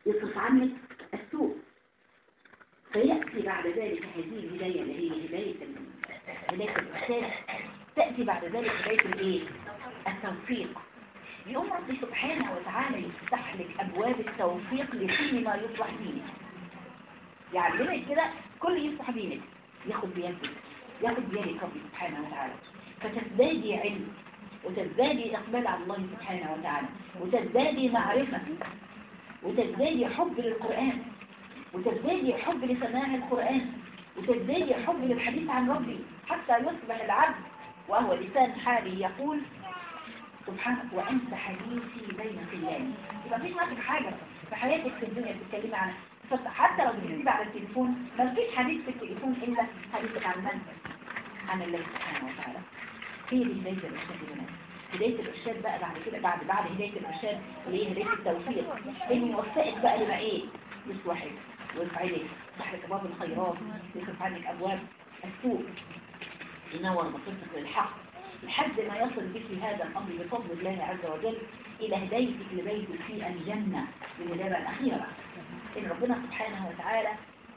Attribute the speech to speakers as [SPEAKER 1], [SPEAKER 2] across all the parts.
[SPEAKER 1] يصرف عنك السوء فيأتي بعد ذلك هذه الهداية اللي هي هداية هداية الإحسان تأتي بعد ذلك هداية الإيه؟ التوفيق يقوم ربي سبحانه وتعالى يفتح لك أبواب التوفيق لكل ما يصلح دينك يعلمك كده كل يصلح دينك ياخد بيدك ياخد بيدك ربي سبحانه وتعالى فتزدادي علم وتزدادي إقبال على الله سبحانه وتعالى وتزدادي معرفة وتزدادي حب للقرآن وتزدادي حب لسماع القرآن وتزدادي حب للحديث عن ربي حتى يصبح العبد وهو لسان حالي يقول سبحانك وأنت حديثي بين خلاني يبقى مفيش معك حاجة في حياتك في الدنيا بتتكلمي عنها حتى لو بتكتبي على التليفون ما فيش حديث في التليفون إلا حديثك عن من؟ عن الله سبحانه وتعالى هي دي هداية الإرشاد يا بنات هداية الإرشاد بقى بعد كده بعد بعد هداية الإرشاد اللي هي هداية التوفيق إن يوفقك بقى لما إيه؟ يصلحك ويسعدك يفتح لك أبواب الخيرات يصرف عنك أبواب السوء ينور بصيرتك للحق لحد ما يصل بك هذا الأمر بفضل الله عز وجل إلى هدايتك لبيتك في الجنة بالهداية الأخيرة بقى إن ربنا سبحانه وتعالى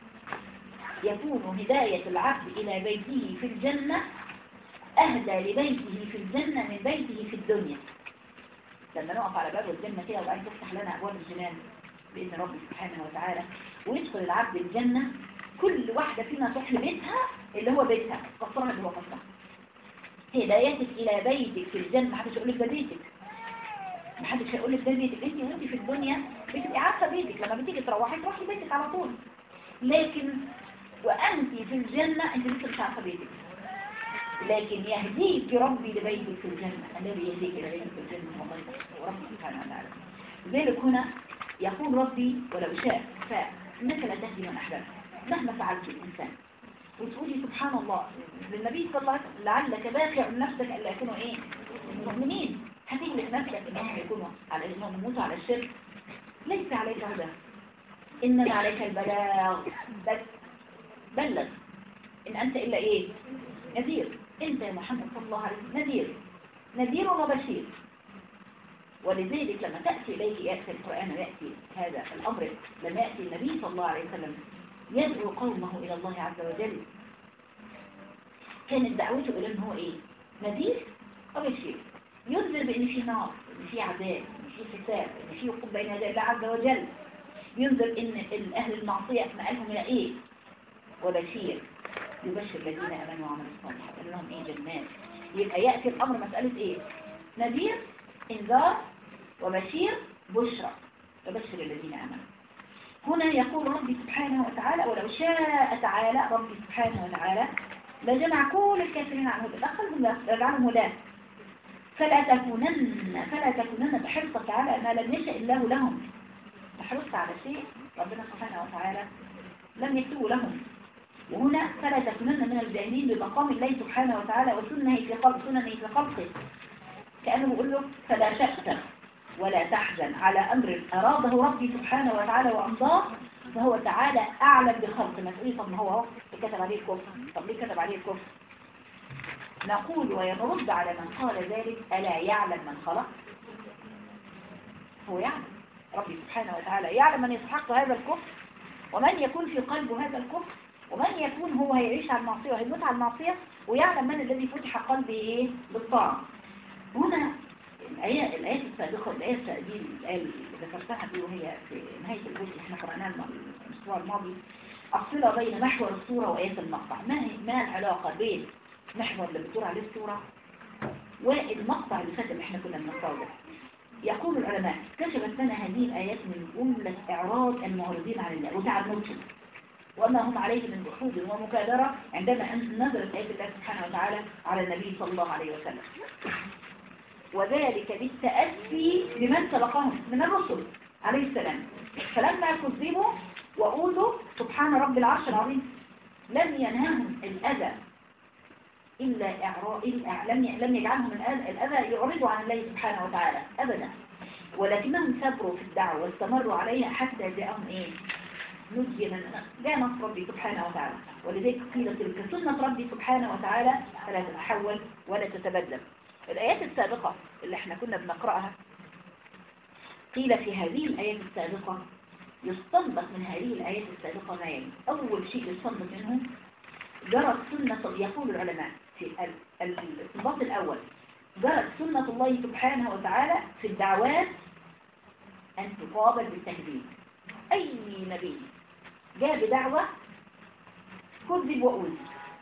[SPEAKER 1] يكون هداية العبد إلى بيته في الجنة أهدى لبيته في الجنة من بيته في الدنيا لما نقف على باب الجنة كده وبعدين تفتح لنا أبواب الجنان بإذن ربي سبحانه وتعالى ويدخل العبد الجنة كل واحدة فينا تروح لبيتها اللي هو بيتها قصرها اللي هو قصرها هدايتك إلى بيتك في الجنة محدش يقول لك ده بيتك محدش هيقول لك ده بيتك انت وانت في الدنيا بتبقي عارفه بيتك لما بتيجي تروحي تروحي بيتك على طول لكن وانت في الجنه انت لسه مش عارفه بيتك لكن يهديك ربي لبيتك في الجنه الذي يهديك الى بيتك في الجنه والله وربي سبحانه وتعالى لذلك هنا يقول ربي ولو شاء فانك لا تهدي من احببت مهما فعلت الانسان وتقولي سبحان الله للنبي صلى الله عليه وسلم لعلك باخع نفسك الا يكونوا ايه المؤمنين هتهلك نفسك انهم يكونوا على انهم يموتوا على الشرك ليس عليك هدى انما عليك البلاغ بس بلغ ان انت الا ايه نذير انت يا محمد صلى الله عليه وسلم نذير نذير وبشير ولذلك لما تأتي إليه يأتي القرآن ويأتي هذا الأمر لما يأتي النبي صلى الله عليه وسلم يدعو قومه إلى الله عز وجل كانت دعوته إلى أنه إيه نذير وبشير ينذر بأن في نار أن في عذاب أن في حساب أن في وقوف بين يدي الله عز وجل ينذر أن أهل المعصية مآلهم إلى إيه وبشير يبشر الذين آمنوا وعملوا الصالحات لهم إيه جنات يبقى يأتي الأمر مسألة إيه نذير إنذار وبشير بشرى فبشر الذين آمنوا هنا يقول ربي سبحانه وتعالى ولو شاء تعالى ربي سبحانه وتعالى لجمع كل الكافرين عن هدى دخلهم يجعلهم هداه فلا تكونن فلا تكونن بحرصك على ما لم يشاء الله لهم تحرصت على شيء ربنا سبحانه وتعالى لم يكتبه لهم وهنا فلا تكونن من الجاهلين بمقام الله سبحانه وتعالى وسنه في خلق سننه في خلقه كأنه بيقول له فلا تأسف ولا تحزن على أمر أراده ربي سبحانه وتعالى وأمضاه فهو تعالى أعلم بخلق ما تقولي طب ما هو كتب عليه الكفر طب ليه كتب عليه الكفر نقول ونرد على من قال ذلك ألا يعلم من خلق هو يعلم ربي سبحانه وتعالى يعلم من يستحق هذا الكفر ومن يكون في قلبه هذا الكفر ومن يكون هو هيعيش على المعصية وهيموت على المعصية ويعلم من الذي فتح قلبه ايه بالطاعة هنا الآية الآيات السابقة الآية دي الآية اللي ذكرتها دي وهي في نهاية الجزء احنا قرأناها الأسبوع الماضي الصلة بين محور الصورة وآيات المقطع ما هي ما العلاقة بين محور اللي بتدور عليه الصورة والمقطع اللي فات اللي احنا كنا بنقرأه ده يقول العلماء كشفت لنا هذه الآيات من جملة إعراض المعرضين عن الله وتعمدهم وما هم عليه من جحود ومكابرة عندما نزلت آية الله سبحانه وتعالى على النبي صلى الله عليه وسلم وذلك بالتأسي بمن سبقهم من الرسل عليه السلام فلما كذبوا وأوذوا سبحان رب العرش العظيم لم ينهاهم الأذى إلا إعراء لم لم يجعلهم الأذى يعرضوا عن الله سبحانه وتعالى أبدا ولكنهم صبروا في الدعوة واستمروا عليها حتى جاءهم إيه نجي من جاء نصر ربي سبحانه وتعالى ولذلك قيل تلك سنة ربي سبحانه وتعالى فلا تتحول ولا تتبدل الآيات السابقة اللي احنا كنا بنقرأها قيل في هذه الآيات السابقة يستنبط من هذه الآيات السابقة ما يلي أول شيء يستنبط منه جرت سنة يقول العلماء في ال- ال- الاستنباط الأول جرت سنة الله سبحانه وتعالى في الدعوات أن تقابل بالتكذيب أي نبي جاء بدعوة كذب وأوذي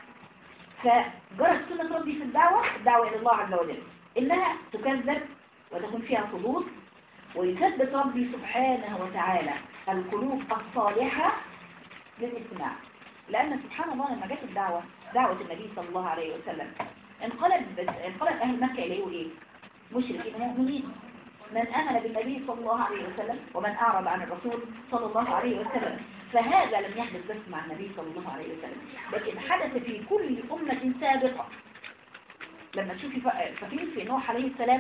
[SPEAKER 1] فجرت سنة ربي في الدعوة الدعوة إلى الله عز وجل إنها تكذب وتكون فيها فضول ويثبت ربي سبحانه وتعالى القلوب الصالحة للاستماع لأن سبحان الله لما جت الدعوة دعوة النبي صلى الله عليه وسلم انقلب انقلب أهل مكة إليه إيه؟ مشركين ومؤمنين من آمن بالنبي صلى الله عليه وسلم ومن أعرض عن الرسول صلى الله عليه وسلم فهذا لم يحدث بس مع النبي صلى الله عليه وسلم لكن حدث في كل أمة سابقة لما تشوفي ف- فاكرين في نوح عليه السلام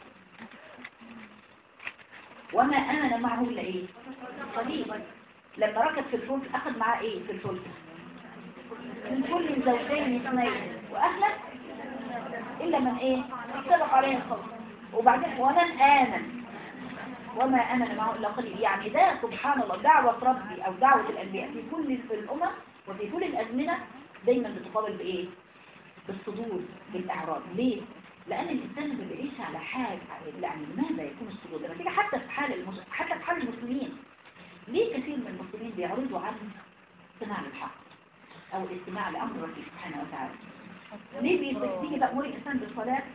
[SPEAKER 1] وما آمن معه إلا إيه قليل لما ركب في الفلك أخذ معاه إيه في الفلك من كل زوجين اثنين وأهلك إلا من إيه سبق عليه الخوف وبعدين ومن آمن وما آمن معه إلا قليل يعني ده سبحان الله دعوة ربي أو دعوة الأنبياء في كل الأمم وفي كل الأزمنة دايما بتقابل بإيه بالصدور بالإعراض ليه؟ لأن الإنسان ما بيعيش على حال يعني لماذا يكون الصدور ده نتيجة حتى في حال المس... حتى في حال المسلمين ليه كثير من المسلمين بيعرضوا عن استماع للحق أو الاستماع لأمر ربي سبحانه وتعالى ليه بي- بيجي تأمر الإنسان بالصلاة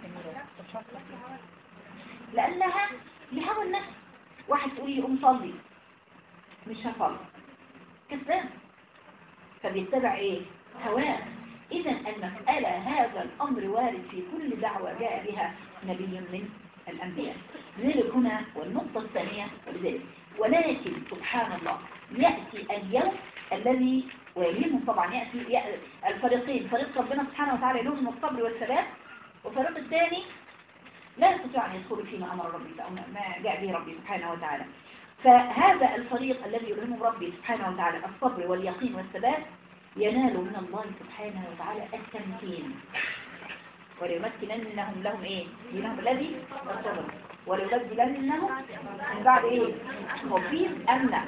[SPEAKER 1] لأنها لهوى النفس واحد تقول لي قوم صلي مش هصلي كذاب فبيتبع ايه هواه اذا المسألة هذا الامر وارد في كل دعوة جاء بها نبي من الانبياء لذلك هنا والنقطة الثانية ولذلك ولكن سبحان الله يأتي اليوم الذي ويليهم طبعا يأتي يأتي الفريقين فريق ربنا سبحانه وتعالى لهم الصبر والثبات والفريق الثاني لا يستطيع أن يدخل فيما أمر ربي أو ما جاء به ربي سبحانه وتعالى فهذا الفريق الذي يلهمه ربي سبحانه وتعالى الصبر واليقين والثبات ينال من الله سبحانه وتعالى التمكين وليمكننهم لهم ايه دينهم الذي ارتضوا وليبدلنهم من بعد ايه خوفين امنا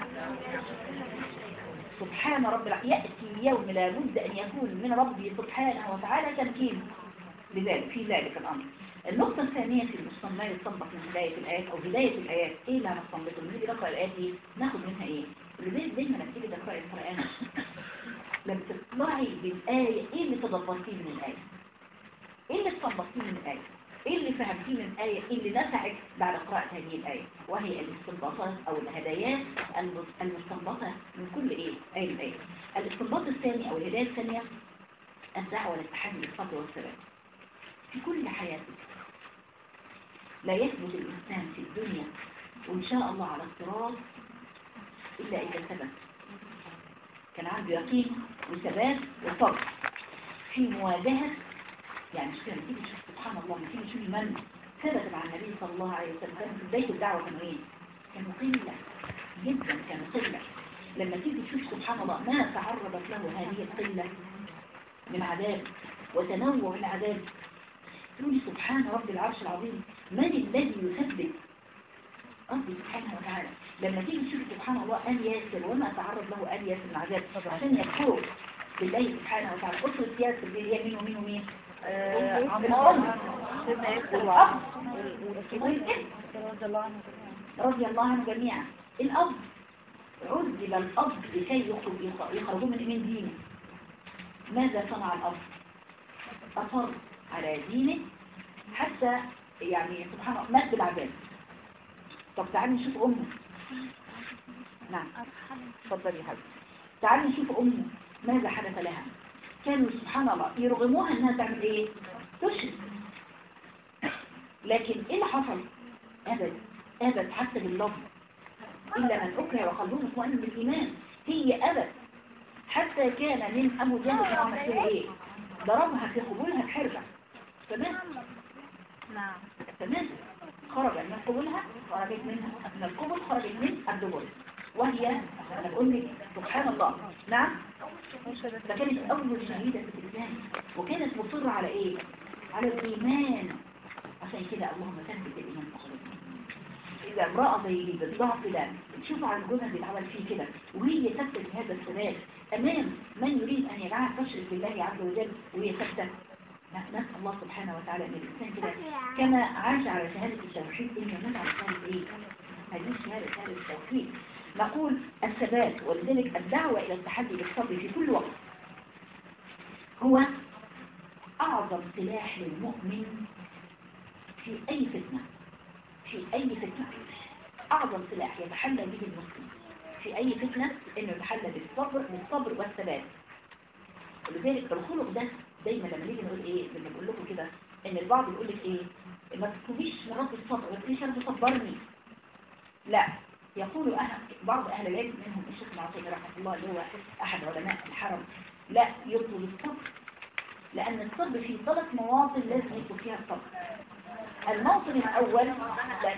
[SPEAKER 1] سبحان رب العالمين يأتي يوم لا بد أن يكون من ربي سبحانه وتعالى تمكين لذلك في ذلك الأمر النقطة الثانية في المستنبط ما يستنبط من هداية الآيات أو هداية الآيات إيه اللي هنستنبطه؟ لما نيجي نقرأ الآيات دي ناخد منها إيه؟ ولذلك دايما لما تيجي تقرأي القرآن لما تطلعي بالآية إيه اللي تدبرتيه من الآية؟ إيه اللي استنبطتيه من الآية؟ إيه اللي فهمتيه من الآية؟ إيه اللي نفعك بعد قراءة هذه الآية؟ وهي الاستنباطات أو الهدايات المس- المستنبطة من كل إيه؟ آية الآية. الاستنباط الثاني أو الهداية الثانية الدعوة للتحدي بالصبر والثبات. في كل حياتك لا يثبت الإنسان في الدنيا وإن شاء الله على الصراط إلا إذا ثبت كان عنده يقين وثبات وصبر في مواجهة يعني شوف لما تيجي تشوف سبحان الله لما تيجي تشوفي من ثبت مع النبي صلى الله عليه وسلم كانوا في بداية الدعوة كانوا إيه؟ كانوا قلة جدا كانوا قلة لما تيجي تشوف سبحان الله ما تعرضت له هذه القلة من عذاب وتنوع العذاب تقولي سبحان رب العرش العظيم من الذي يثبت ربي سبحانه وتعالى لما تيجي تشوف سبحان الله آل ياسر وما تعرض له آل ياسر من عذاب عشان يكفروا بالله سبحانه وتعالى أسرة ياسر دي هي مين ومين ومين الأم والأب والابن رضي الله عنه جميعا الأب عزل الأب لكي يخرج يخرجوا من من دينه ماذا صنع الأب أصر على دينه حتى يعني سبحان الله مات بالعذاب طب تعالي نشوف أمه نعم اتفضلي يا حبيبي تعالي نشوف أمه ماذا حدث لها كانوا سبحان الله يرغموها انها تعمل ايه تشرك لكن ايه اللي حصل ابد ابد حتى باللفظ الا من اكره وقلبه مطمئن بالايمان هي ابد حتى كان من ابو جهل كان عمل فيها ايه ضربها في قبولها بحربة تمام
[SPEAKER 2] نعم
[SPEAKER 1] تمام خرج من قبولها خرجت منها من القبول خرجت من الدبر وهي انا بقول لك سبحان الله نعم فكانت أول شهيدة في الإسلام وكانت مصرة على إيه؟ على الإيمان عشان كده اللهم ثبت الإيمان في قلوبنا إذا امرأة زي دي بالضعف ده تشوف على جوزها بيتعمل فيه كده وهي ثابتة في هذا الثبات أمام من يريد أن يجعلها تشرك بالله عز وجل وهي ثابتة نسأل الله سبحانه وتعالى أن الإنسان كده كما عاش على شهادة التوحيد إن يمت على شهادة إيه؟ هذه شهادة شهادة التوحيد نقول الثبات ولذلك الدعوة إلى التحدي بالصبر في كل وقت هو أعظم سلاح للمؤمن في أي فتنة في أي فتنة أعظم سلاح يتحلى به المسلم في أي فتنة إنه يتحلى بالصبر بالصبر والثبات ولذلك الخلق ده دايما لما نيجي نقول إيه لما بقول لكم كده إن البعض يقول لك إيه ما تطلبيش من رب الصبر ما تقوليش أنا تصبرني لا يقول أهل بعض أهل العلم منهم الشيخ معطي رحمه الله اللي هو أحد علماء الحرم لا يطلب الصبر لأن الصبر في ثلاث مواطن لازم يكون فيها الصبر الموطن الأول لا,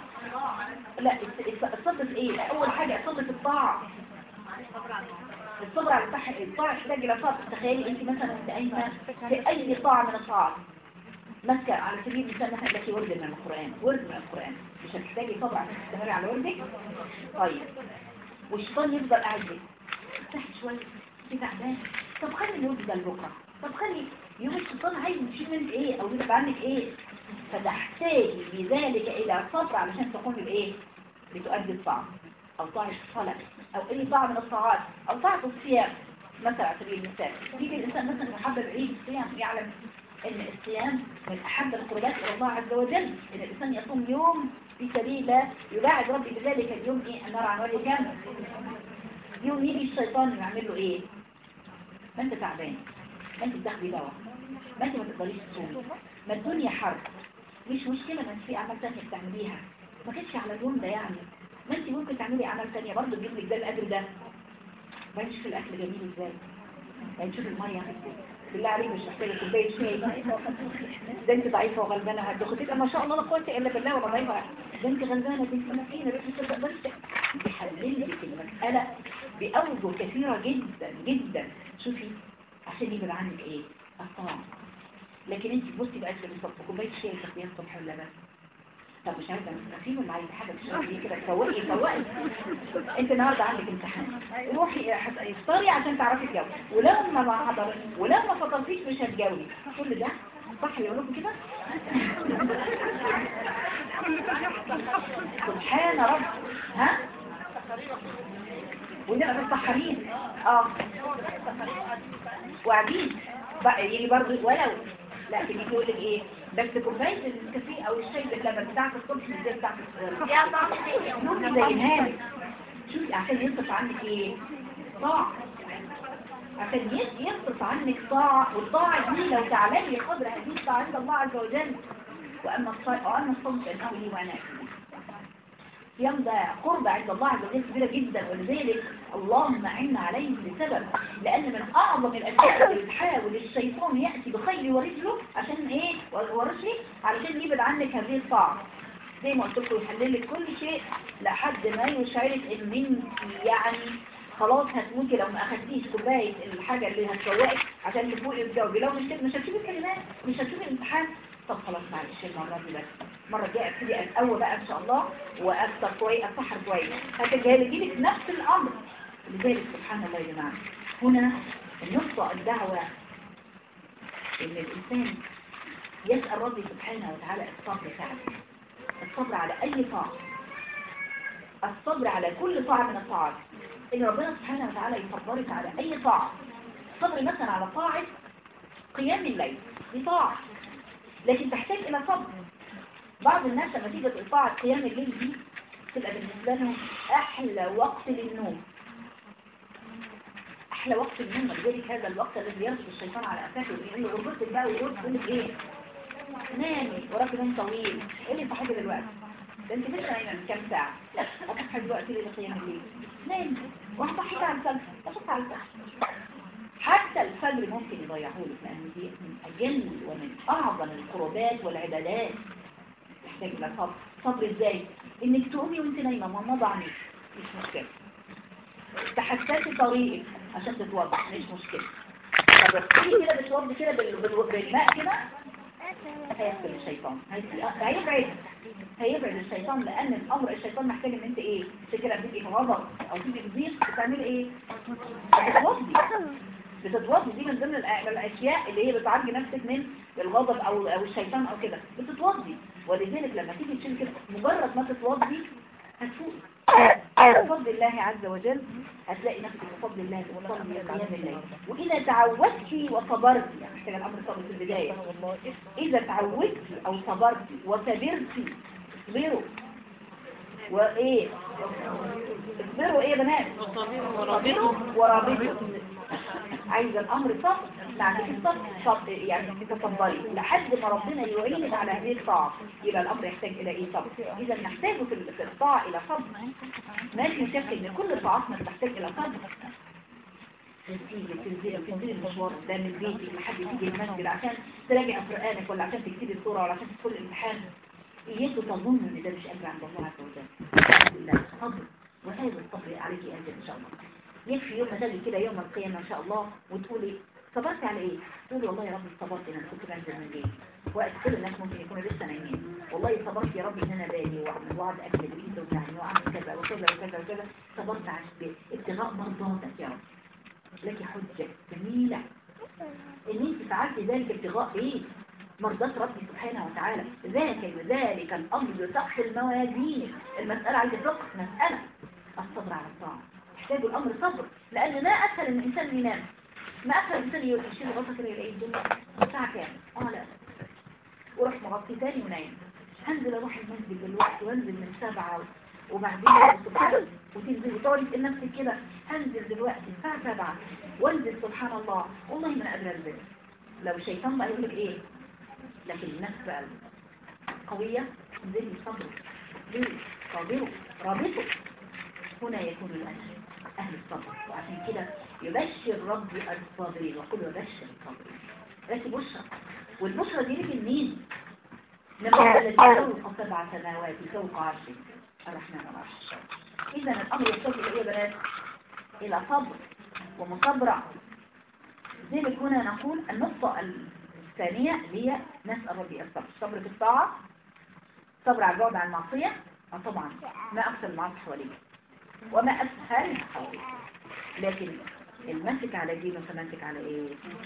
[SPEAKER 1] لا الصبر في إيه؟ أول حاجة الصبر في الطاعة الصبر على الطاعة الطاعة تحتاج إلى صبر تخيلي أنت مثلا أنت قايمة في أي طاعة من الطاعات ماسكة على سبيل المثال مثلا لك ورد من القرآن ورد من القرآن مش هتحتاجي طبعا عشان تستمري على وردك طيب والشيطان يفضل قاعد بيه تحت شوية في تعبان طب خلي الورد ده لبكره طب خلي يوم الشيطان عايز يشيل منك ايه او يبقى عنك ايه فتحتاجي بذلك الى صبر علشان تقومي بايه بتؤدي الطاعة او طاعة الصلاة او اي طاعة من الطاعات او طاعة الصيام مثلا على سبيل المثال يجي الانسان مثلا محبب عيد الصيام يعلم ان الصيام من احب القربات الى الله عز وجل ان الانسان يصوم يوم في سبيل الله يباعد ربي بذلك اليوم ايه النار عن وجه كامل يوم يجي الشيطان يعمل له ايه ما انت تعبان ما انت بتاخدي دواء ما انت ما تقدريش تصومي ما الدنيا حرب مش مشكلة ما انت في اعمال تانية بتعمليها ما كانش على اليوم ده يعني ما انت ممكن تعملي اعمال تانية برضه تجيب لك ده الاجر ده ما نشوف الاكل جميل ازاي ما نشوف الميه بالله عليك مش محتاجه كوبايه شاي ده انت ضعيفه وغلبانه هتدخلي ما شاء الله لا قوه الا بالله ولا ضعيفه ده انت غلبانه دي انت مسكينه ده انت ما تقدريش بيحلل لك المساله باوجه كثيره جدا جدا شوفي عشان يبقى عندك ايه الطعام لكن انت بصي بقى في الصبح كوبايه شاي تاخديها الصبح ولا بس طب مش عارفه في من معايا حاجه تشربي كده تفوقي فوقي انت النهارده عندك امتحان روحي افطري عشان تعرفي تجاوبي ولو ما حضرتش ولو ما فطرتيش مش هتجاوبي كل ده صح يقول لكم كده سبحان رب ها ونبقى متسحرين اه وقاعدين بقى يجي برضه ولو لا تيجي تقول لك ايه بس كوبايه الكافيه او الشاي باللبن بتاعت الصبح مش زي بتاعت يا صاحبي نومي زينها لك شوفي عشان ينصف عنك ايه طاعه عشان ينصف عنك طاعه والطاعه دي لو تعلمي قدر هذه الطاعه عند الله عز وجل واما الصوم واما الصوم فانه لي وانا الصيام ده قرب عند الله عز وجل كبيرة جدا ولذلك اللهم أعنا عليه لسبب لأن من أعظم الأشياء اللي بتحاول الشيطان يأتي بخير ورجله عشان إيه ورجلي علشان يبعد عنك هذه الطاعة زي ما قلت لكم يحلل لك كل شيء لحد ما يشعرك إن انت يعني خلاص هتموتي لو ما أخدتيش كوباية الحاجة اللي هتفوقك عشان تفوقي وتجاوبي لو مش مش هتشوفي الكلمات مش هتشوفي الامتحان طب خلاص معلش المرة دي بس المرة الجاية ابتدي اتقوى بقى ان شاء الله وافطر كويس اتسحر كويس هتجهلي لك نفس الامر لذلك سبحان الله يا جماعه هنا النقطة الدعوة ان الانسان يسأل ربي سبحانه وتعالى الصبر فعلا الصبر على اي طاعة الصبر على كل طاعة من الطاعات ان ربنا سبحانه وتعالى يصبرك على اي طاعة صبر مثلا على طاعة قيام الليل دي طاعة لكن تحتاج الى صبر بعض الناس لما تيجي طاعة قيام الليل دي تبقى بالنسبة لهم احلى وقت للنوم احلى وقت للنوم لذلك هذا الوقت الذي يرسل الشيطان على اساسه ويقول له غربت بقى ويقول لك ايه نامي وراك نوم طويل ايه اللي صاحبي دلوقتي ده انت لسه نايمه من كام ساعه هتصحي دلوقتي ليه لقيام الليل نامي وهصحيك على الفجر اشوفك على الفجر حتى الفجر ممكن يضيعه لك لان دي من اجل ومن اعظم القربات والعبادات تحتاج الى صبر صبر ازاي انك تقومي وانت نايمه ما مضى عنك مش مشكله تحسسي طريقك عشان تتوضع مش مشكله طب اغسلي كده بتوضي كده بال- بال- بالماء كده هيقتل الشيطان هي- هيبعد هيبعد الشيطان لان الامر الشيطان محتاج ان انت ايه تكره تيجي في غضب او تيجي في ضيق بتعملي ايه بتتوضي بتتوضي دي من ضمن الأ- الاشياء اللي هي بتعالج نفسك من الغضب او او الشيطان او كده بتتوضي ولذلك لما تيجي تشيل كده مجرد ما تتوضي هتفوق بفضل الله عز وجل هتلاقي نفسك بفضل الله تصلي قيام الليل واذا تعودتي وصبرتي يعني محتاجه الامر صبر في البدايه اذا تعودتي او صبرتي وصبرتي اصبروا وايه اصبروا ايه يا بنات اصبروا ورابطوا عايزه الامر صبر بعد كده صبر يعني تصبري لحد ما ربنا يعينك على هذه الطاعه يبقى الامر يحتاج الى ايه صبر اذا نحتاج في في الطاعه الى صبر ما في شك ان كل طاعتنا بتحتاج الى صبر تيجي تنزلي تنزلي المشوار ده من بيتك لحد تيجي المسجد عشان تراجع قرانك ولا عشان تكتبي الصوره ولا عشان تدخلي الامتحان اياكوا تظنوا ان ده مش اجر عند الله عز وجل لا صبر وهذا الصبر عليك انت ان شاء الله يكفي يوم ما تجي كده يوم القيامه ان شاء الله وتقولي صبرت على ايه تقولي والله يا رب صبرت ان انا كنت بنزل من بيتي وقت كل الناس ممكن يكونوا لسه نايمين والله صبرت يا رب ان انا بالي وعمل وعد اكل بايدي وجعني وعمل كذا وكذا وكذا وكذا صبرت على ابتغاء مرضاتك يا رب لك حجه جميله ان انت فعلت ذلك ابتغاء ايه مرضات ربي سبحانه وتعالى ذاك ذلك الامر يصح الموازين المساله عايزه فقه مساله الصبر على الطاعه يحتاج الامر صبر لان ما اسهل ان الانسان ينام ما اسهل الانسان يشيل غطا كده يلاقي الدنيا الساعه كام اه لا وروح مغطي تاني ونايم هنزل اروح المسجد دلوقتي وانزل من سبعة وبعدين سبحان وتنزل وتقعدي تقول نفسك كده هنزل دلوقتي الساعة سبعة وانزل سبحان الله والله ما انا قادرة انزل لو الشيطان بقى يقول لك ايه لكن النفس بقى قوية انزلي صبروا ليه صابروا رابطوا هنا يكون الأجر أهل الصبر وعشان كده يبشر ربي الصابرين وقل يبشر الصابرين بس بشرى والبشرى دي لك مين؟ من رب الذي فوق سبع سماوات فوق عرشه الرحمن الرحيم إذا الأمر يحتاج إلى إيه يا بنات؟ إلى صبر ومصبرة لذلك هنا نقول النقطة الثانية هي نسأل ربي الصبر الصبر في الطاعة صبر على البعد عن المعصية آه طبعا ما أكثر المعاصي حواليك وما أسهل حواليك لكن المسك على دينه فمسك على إيه؟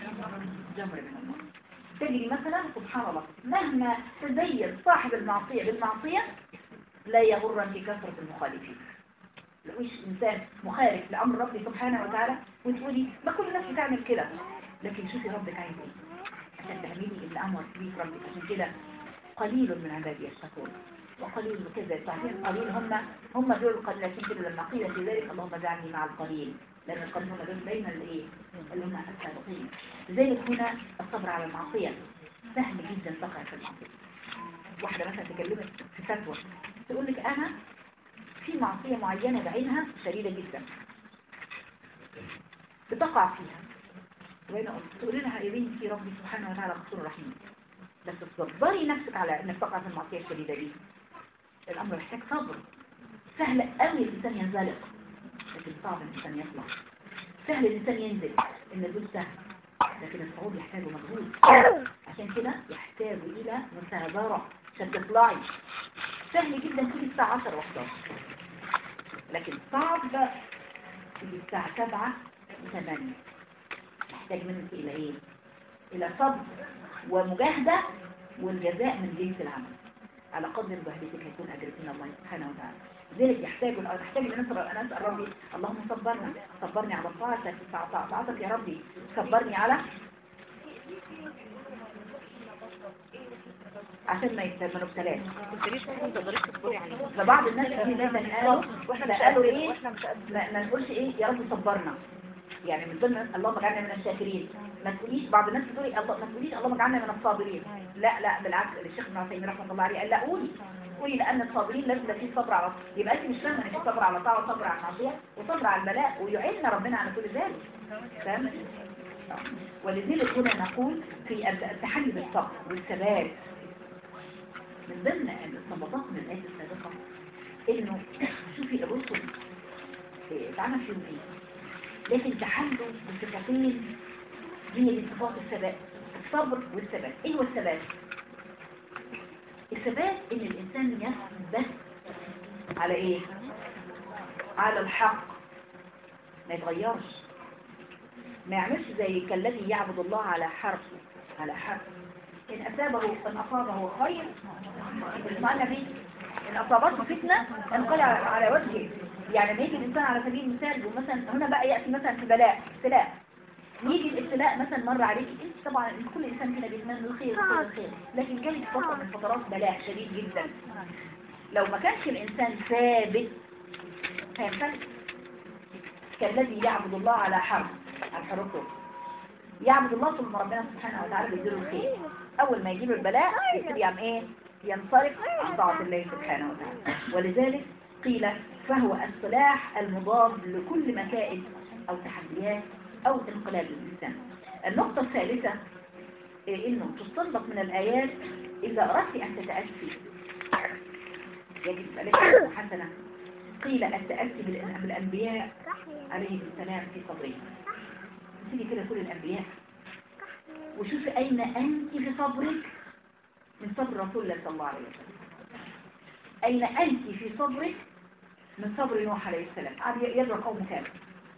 [SPEAKER 1] جمر من الله تجري مثلا سبحان الله مهما تزين صاحب المعصية بالمعصية لا يغرنك كثرة المخالفين لقوش إنسان مخالف لأمر ربي سبحانه وتعالى وتقولي ما كل الناس بتعمل كده لكن شوفي ربك عايز ايه عشان تعملي اللي أمر بيه ربك عشان كده قليل من عبادي الشكور وقليل كذا تعرفين قليل هم هم دول القليل لكن كده لما قيل في ذلك اللهم اجعلني مع القليل لأن القليل هم دول بين الايه اللي هم السابقين لذلك هنا الصبر على المعصية سهل جدا تقع في المعصية واحدة مثلا تكلمت في فتوى تقول لك أنا في معصية معينة بعينها شديدة جدا بتقع فيها وهنا قلت تقول لها يا بنتي ربي سبحانه وتعالى غفور رحيم بس تصبري نفسك على انك تقع في المعصية الشديدة دي الامر محتاج صبر سهل قوي الانسان ينزلق لكن صعب الانسان يطلع سهل الانسان ينزل النزول سهل لكن الصعود يحتاج مجهود عشان كده يحتاج الى مثابرة عشان تطلعي سهل جدا تيجي الساعة 10 و11 لكن صعب تيجي الساعة 7 و8 يحتاج منك إلى إيه؟ إلى صبر ومجاهدة والجزاء من جنس العمل على قدر مجاهدتك هيكون أجرك من الله سبحانه وتعالى لذلك يحتاج تحتاج ان نسأل أن أسأل ربي اللهم صبرنا صبرني على طاعتك طاعتك يا ربي صبرني على عشان ما يت- ما نبتلاش فبعض الناس في مثلا قالوا واحنا قالوا ايه ما, ما نقولش ايه يا رب صبرنا يعني من ضمن اللهم اجعلنا من الشاكرين ما تقوليش بعض الناس بتقولي الله ما تقوليش اللهم اجعلنا من الصابرين لا لا بالعكس الشيخ ابن عثيمين رحمه الله عليه قال لا قولي قولي لان الصابرين لازم فيه صبر على يبقى انت مش فاهمه ان في صبر على طاعه وصبر على المعصيه وصبر على البلاء ويعيننا ربنا على كل ذلك فاهم ولذلك هنا نقول في التحلي بالصبر والثبات من ضمن الصبطات من الآية السابقة إنه شوفي الرسل إيه، اتعمل فيهم إيه لكن تحلوا بصفتين هي دي صفات الثبات الصبر والثبات إيه هو الثبات؟ الثبات ان الانسان يثبت على ايه على الحق ما يتغيرش ما يعملش زي كالذي يعبد الله على حرف على حرف ان اصابه ان اصابه خير اسمع النبي ان اصابته فتنه انقلع على وجهه يعني لما يجي الانسان على سبيل المثال ومثلا هنا بقى ياتي مثلا في بلاء ابتلاء يجي الابتلاء مثلا مر عليك انت طبعا كل انسان فينا بيتمنى الخير كل الخير لكن جاي فتره من فترات بلاء شديد جدا لو ما كانش الانسان ثابت هينفلت كالذي يعبد الله على حرف على حرفه يعبد الله ثم ربنا سبحانه وتعالى بيديله الخير اول ما يجيب البلاء يبتدي يعمل ايه ينصرف عن طاعه الله سبحانه وتعالى ولذلك قيل فهو السلاح المضاد لكل مكائد او تحديات او انقلاب الانسان النقطه الثالثه إيه انه تستنبط من الايات اذا اردت ان تتاسي يجب عليك حسنه قيل التاسي بالأن- بالانبياء عليهم السلام في صبرهم تيجي كده كل الانبياء وشوفي اين انت في صبرك من صبر رسول الله صلى الله عليه وسلم اين انت في صبرك من صبر نوح عليه السلام قعد يدعو قوم كامل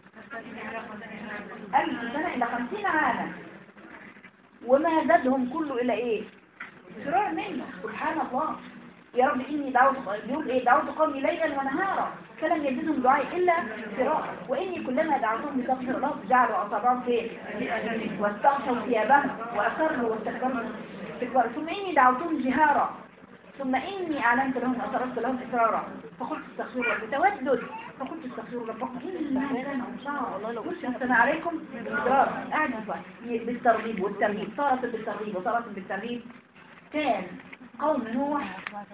[SPEAKER 1] ألف سنة إلى خمسين عاما وما زادهم كله إلى إيه فرار منه سبحان الله يا رب إني دعوت بيقول إيه دعوت قومي ليلا ونهارا فلم يزدهم دعائي إلا فرار وإني كلما دعوتهم لتغفر الله جعلوا أصابعهم فين واستغشوا ثيابهم وأسروا واستكبروا استكبارا ثم إني دعوتهم جهارا ثم إني أعلنت لهم وأسررت لهم إسرارا فقلت استغفروا ربي تودد فقلت استغفروا ربكم إنه كان غفارا قلت أستمع عليكم بالإدرار قاعد شوية. بالترغيب والترهيب صارت بالترغيب وصارت بالترهيب كان قوم نوح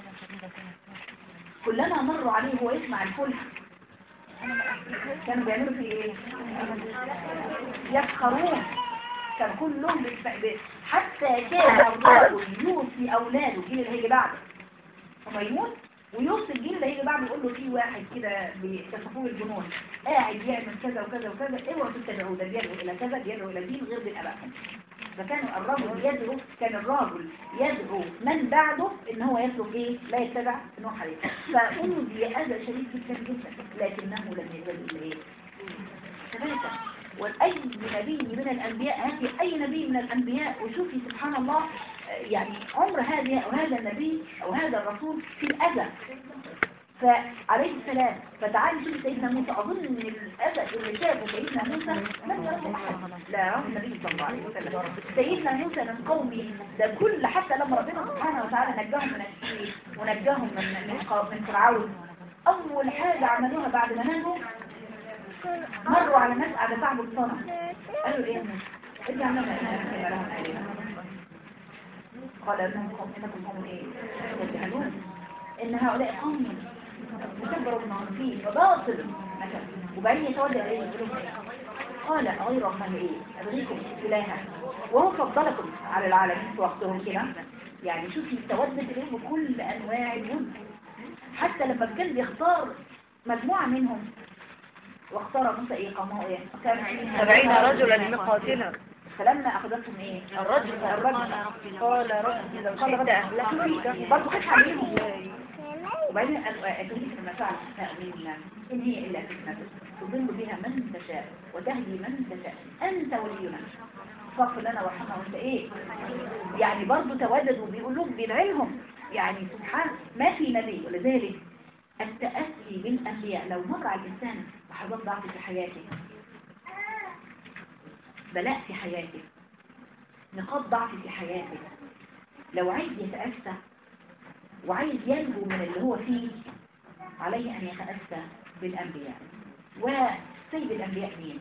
[SPEAKER 1] كلما مروا عليه هو يسمع الفلك كانوا بيعملوا فيه ايه يسخرون كان كلهم بيسمع- بي- حتى كان الرجل يوصي اولاده الجيل اللي هيجي بعده لما يموت ويوصي الجيل اللي هيجي بعده يقول له في واحد كده بيكتشفوه الجنون قاعد يعمل كذا وكذا وكذا اوعوا تتبعوه ده بيدعو الى كذا بيدعو الى دين غير دين ابائهم فكان الرجل يدعو كان الرجل يدعو من بعده ان هو يترك ايه لا يتبع نوح عليه فأوذي اذى شديد جدا جدا لكنه لم يزل الا ايه ثلاثة وأي نبي من الأنبياء هاتي أي نبي من الأنبياء وشوفي سبحان الله آه، يعني عمر هذا أو هذا النبي أو هذا الرسول في الأذى فعليه السلام فتعالي شوفي سيدنا موسى أظن من الأذى اللي شافه سيدنا موسى لم يره أحد لا يراه النبي صلى الله عليه وسلم سيدنا موسى من قومه ده كل حتى لما ربنا سبحانه وتعالى نجاهم من السجن ونجاهم من من قو- من فرعون أول حاجة عملوها بعد ما نجوا مروا على ناس قاعدة تعبد صنم قالوا ايه يا موسى ارجع لنا إننا لهم آلهة قال انهم قوم انكم قوم ايه يجهلون ان هؤلاء قوم مكبروا بما هم فيه وباطل مثلا وبعدين يتوجه اليه يقول لهم إيه؟ قال غير الله ايه ابغيكم الها وهو فضلكم على العالمين في وقتهم كده يعني شوفي تودد اليهم بكل انواع الود حتى لما كان بيختار مجموعة منهم واختار موسى ايه قاموا ايه كان
[SPEAKER 2] سبعين رجلا لمقاتلة
[SPEAKER 1] فلما اخذتهم ايه
[SPEAKER 2] الرجل
[SPEAKER 1] الرجل
[SPEAKER 2] قال رب لو
[SPEAKER 1] قال
[SPEAKER 2] شئت
[SPEAKER 1] رب
[SPEAKER 2] أهلكتك
[SPEAKER 1] برضه خش عليهم وبعدين أدريك ما فعل الشفاء منا إن هي إلا فتنة تضل بها من تشاء وتهدي من تشاء أنت ولينا فاغفر لنا وارحمنا وانت ايه يعني برضه توددوا بيقول لهم بيدعي لهم يعني سبحان ما في نبي ولذلك التأسي بالأنبياء لو مر على الإنسان لحظات ضعف في حياته بلاء في حياته نقاط ضعف في حياته لو عايز يتأسى وعايز ينجو من اللي هو فيه عليه أن يتأسى بالأنبياء وسيد الأنبياء مين؟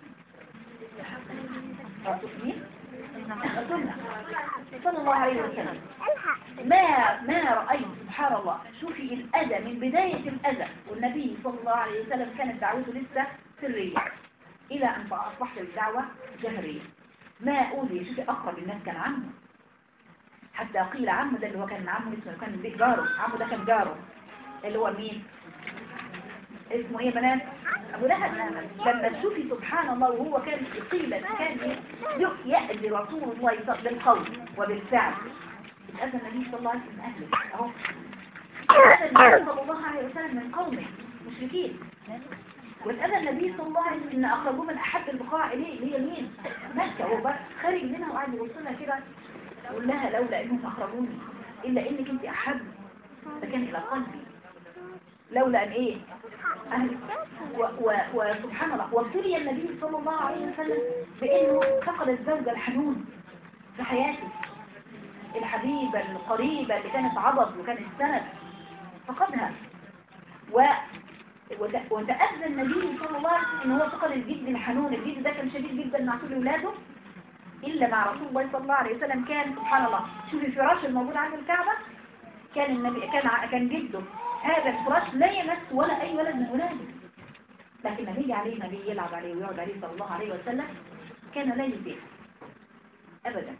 [SPEAKER 1] رسول مين؟ رسولنا صلى الله عليه وسلم ما ما رأيت سبحان الله شوفي الأذى من بداية الأذى والنبي صلى الله عليه وسلم كانت دعوته لسه سرية إلى أن أصبحت الدعوة جهرية ما أوذي شوفي أقرب الناس كان عمه حتى قيل عمه ده اللي هو كان عمه اسمه كان بيت جاره عمه ده كان جاره اللي هو مين اسمه ايه يا بنات ابو لهب لما تشوفي سبحان الله وهو كان قيل كان يأذي رسول الله بالقول وبالفعل اتأذى النبي صلى الله عليه وسلم من أهله أهو اتأذى النبي صلى الله عليه وسلم من قومه مشركين واتأذى النبي صلى الله عليه وسلم إن أخرجوه من أحب البقاع إليه اللي هي مين؟ مكة وهو خارج منها وقاعد يبص لها كده يقول لها لولا إنهم أخرجوني إلا إنك أنت أحب فكان إلى قلبي لولا أن إيه؟ أهل و- و- وسبحان الله وابتلي النبي صلى الله عليه وسلم بأنه فقد الزوجة الحنون في حياته الحبيبة القريبة اللي كانت عضد وكانت سند فقدها و وت- وتأذى النبي صلى الله عليه وسلم ان هو فقد الجد الحنون الجد ده كان شديد جدا مع كل ولاده إلا مع رسول الله صلى الله عليه وسلم كان سبحان الله شوف الفراش الموجود عند الكعبة كان النبي كان ع- كان جده هذا الفراش لا يمس ولا أي ولد من ولاده لكن لما يجي عليه نبي يلعب عليه ويقعد عليه صلى الله عليه وسلم كان لا يزيح أبدا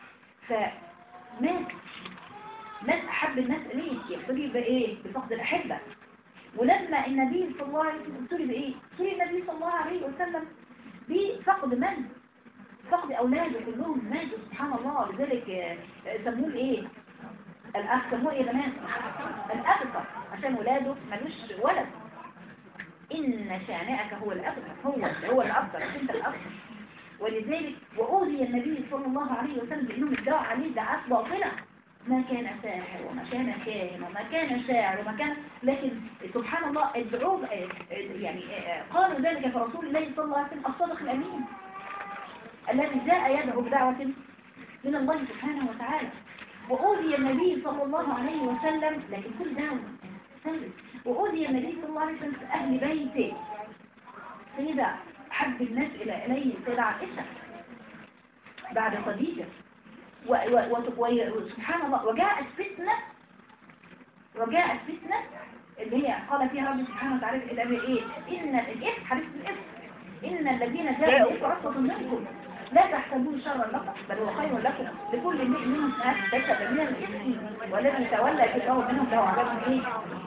[SPEAKER 1] فمات مات أحب الناس إليه يقتدي بإيه بفقد الأحبة ولما النبي صلى الله عليه وسلم ابتلي بإيه ابتلي النبي صلى الله عليه وسلم بفقد من فقد أولاده كلهم ماتوا سبحان الله لذلك آه، آه، سموه إيه الأخ سموه إيه يا بنات الأبطر عشان ولاده ملوش ولد إن شانئك هو الأبطر هو هو الأبطر مش أنت الأبطر ولذلك وأوذي النبي صلى الله عليه وسلم بأنهم ادعوا عليه دعاة باطلة ما كان ساحر وما كان كاهن وما كان شاعر وما كان لكن سبحان الله ادعوه آه، آه، يعني آه، قالوا ذلك في رسول الله صلى الله عليه وسلم الصادق الأمين الذي جاء يدعو بدعوة من الله سبحانه وتعالى وأوذي النبي صلى الله عليه وسلم لكن كل دعوة ثابت وأوذي النبي صلى الله عليه وسلم في أهل بيته سيدة حب الناس إلى إليه سيدة عائشة بعد خديجة و- و- و- و- وسبحان الله وجاءت فتنة وجاءت فتنة اللي هي قال فيها رب سبحانه وتعالى إلى إيه إن الإثم حديث الإثم إن الذين جاءوا الإثم عصبة منكم لا تحسبوه شرا لكم بل هو خير لكم لكل امرئ منهم ما اكتسب من الإثم والذي تولى كتابه منهم له عذاب إيه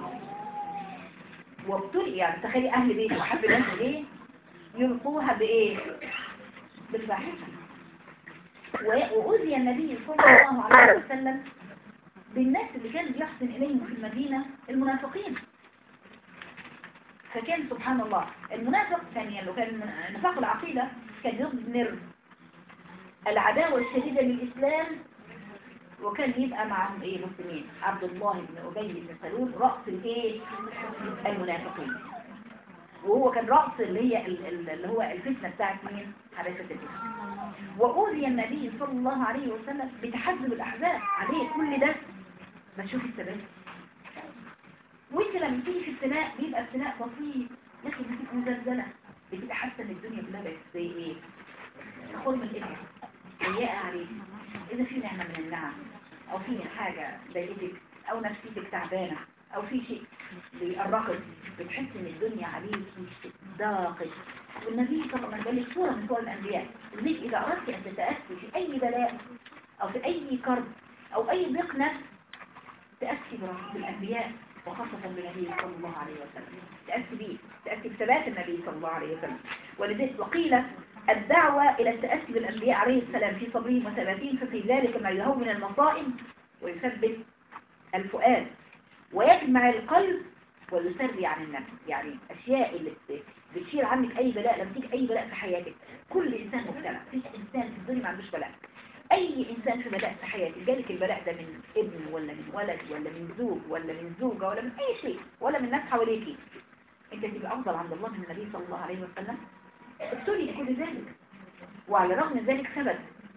[SPEAKER 1] وابتلي يعني تخيلي أهل بيت وحب الناس إيه يلقوها بإيه بالفاحشة و- وأوذي النبي صلى الله عليه وسلم بالناس اللي كان بيحسن إليهم في المدينة المنافقين فكان سبحان الله المنافق كان يعني لو كان من- نفاق العقيدة كان يضمر العداوة الشديدة للإسلام وكان يبقى معهم ايه مسلمين عبد الله بن أبي بن سلول رأس الايه المنافقين وهو كان رأس اللي هي ال- ال- اللي هو الفتنة بتاعت مين حداثة الفتنة وأوذي النبي صلى الله عليه وسلم بتحزب الأحزاب عليه كل ده ما تشوف الثبات وانت لما تيجي في ابتلاء بيبقى ابتلاء بسيط لكن بتبقى مزلزلة بتبقى حاسة ان الدنيا كلها بقت زي ايه خد من الابن ضيقة عليك اذا في نعمة من النعم او في حاجة ضايقتك او نفسيتك تعبانة او في شيء بيقرقك بتحس ان الدنيا عليك ضاقت والنبي صلى الله عليه وسلم قال صورة من صور الانبياء انك اذا اردت ان تتأسي في اي بلاء او في اي كرب او اي ضيق نفس تأسي برحمة الأنبياء وخاصة بالنبي صلى الله عليه وسلم تأسي به تأسي بثبات النبي صلى الله عليه وسلم ولذلك وقيل الدعوة إلى التأسي بالأنبياء عليه السلام في صبرهم وثباتهم ففي ذلك ما يهون المصائب ويثبت الفؤاد ويجمع القلب ويسري عن النفس يعني أشياء اللي بت- بتشيل عنك أي بلاء لما تيجي أي بلاء في حياتك كل إنسان مبتلى مفيش إنسان في الدنيا ما عندوش بلاء أي إنسان في بلاء في حياته جالك البلاء ده من ابن ولا من ولد ولا من زوج ولا من زوجة ولا من أي شيء ولا من ناس حواليكي أنت تبقى أفضل عند الله من النبي صلى الله عليه وسلم ابتلي كل ذلك وعلى الرغم من ذلك ثبت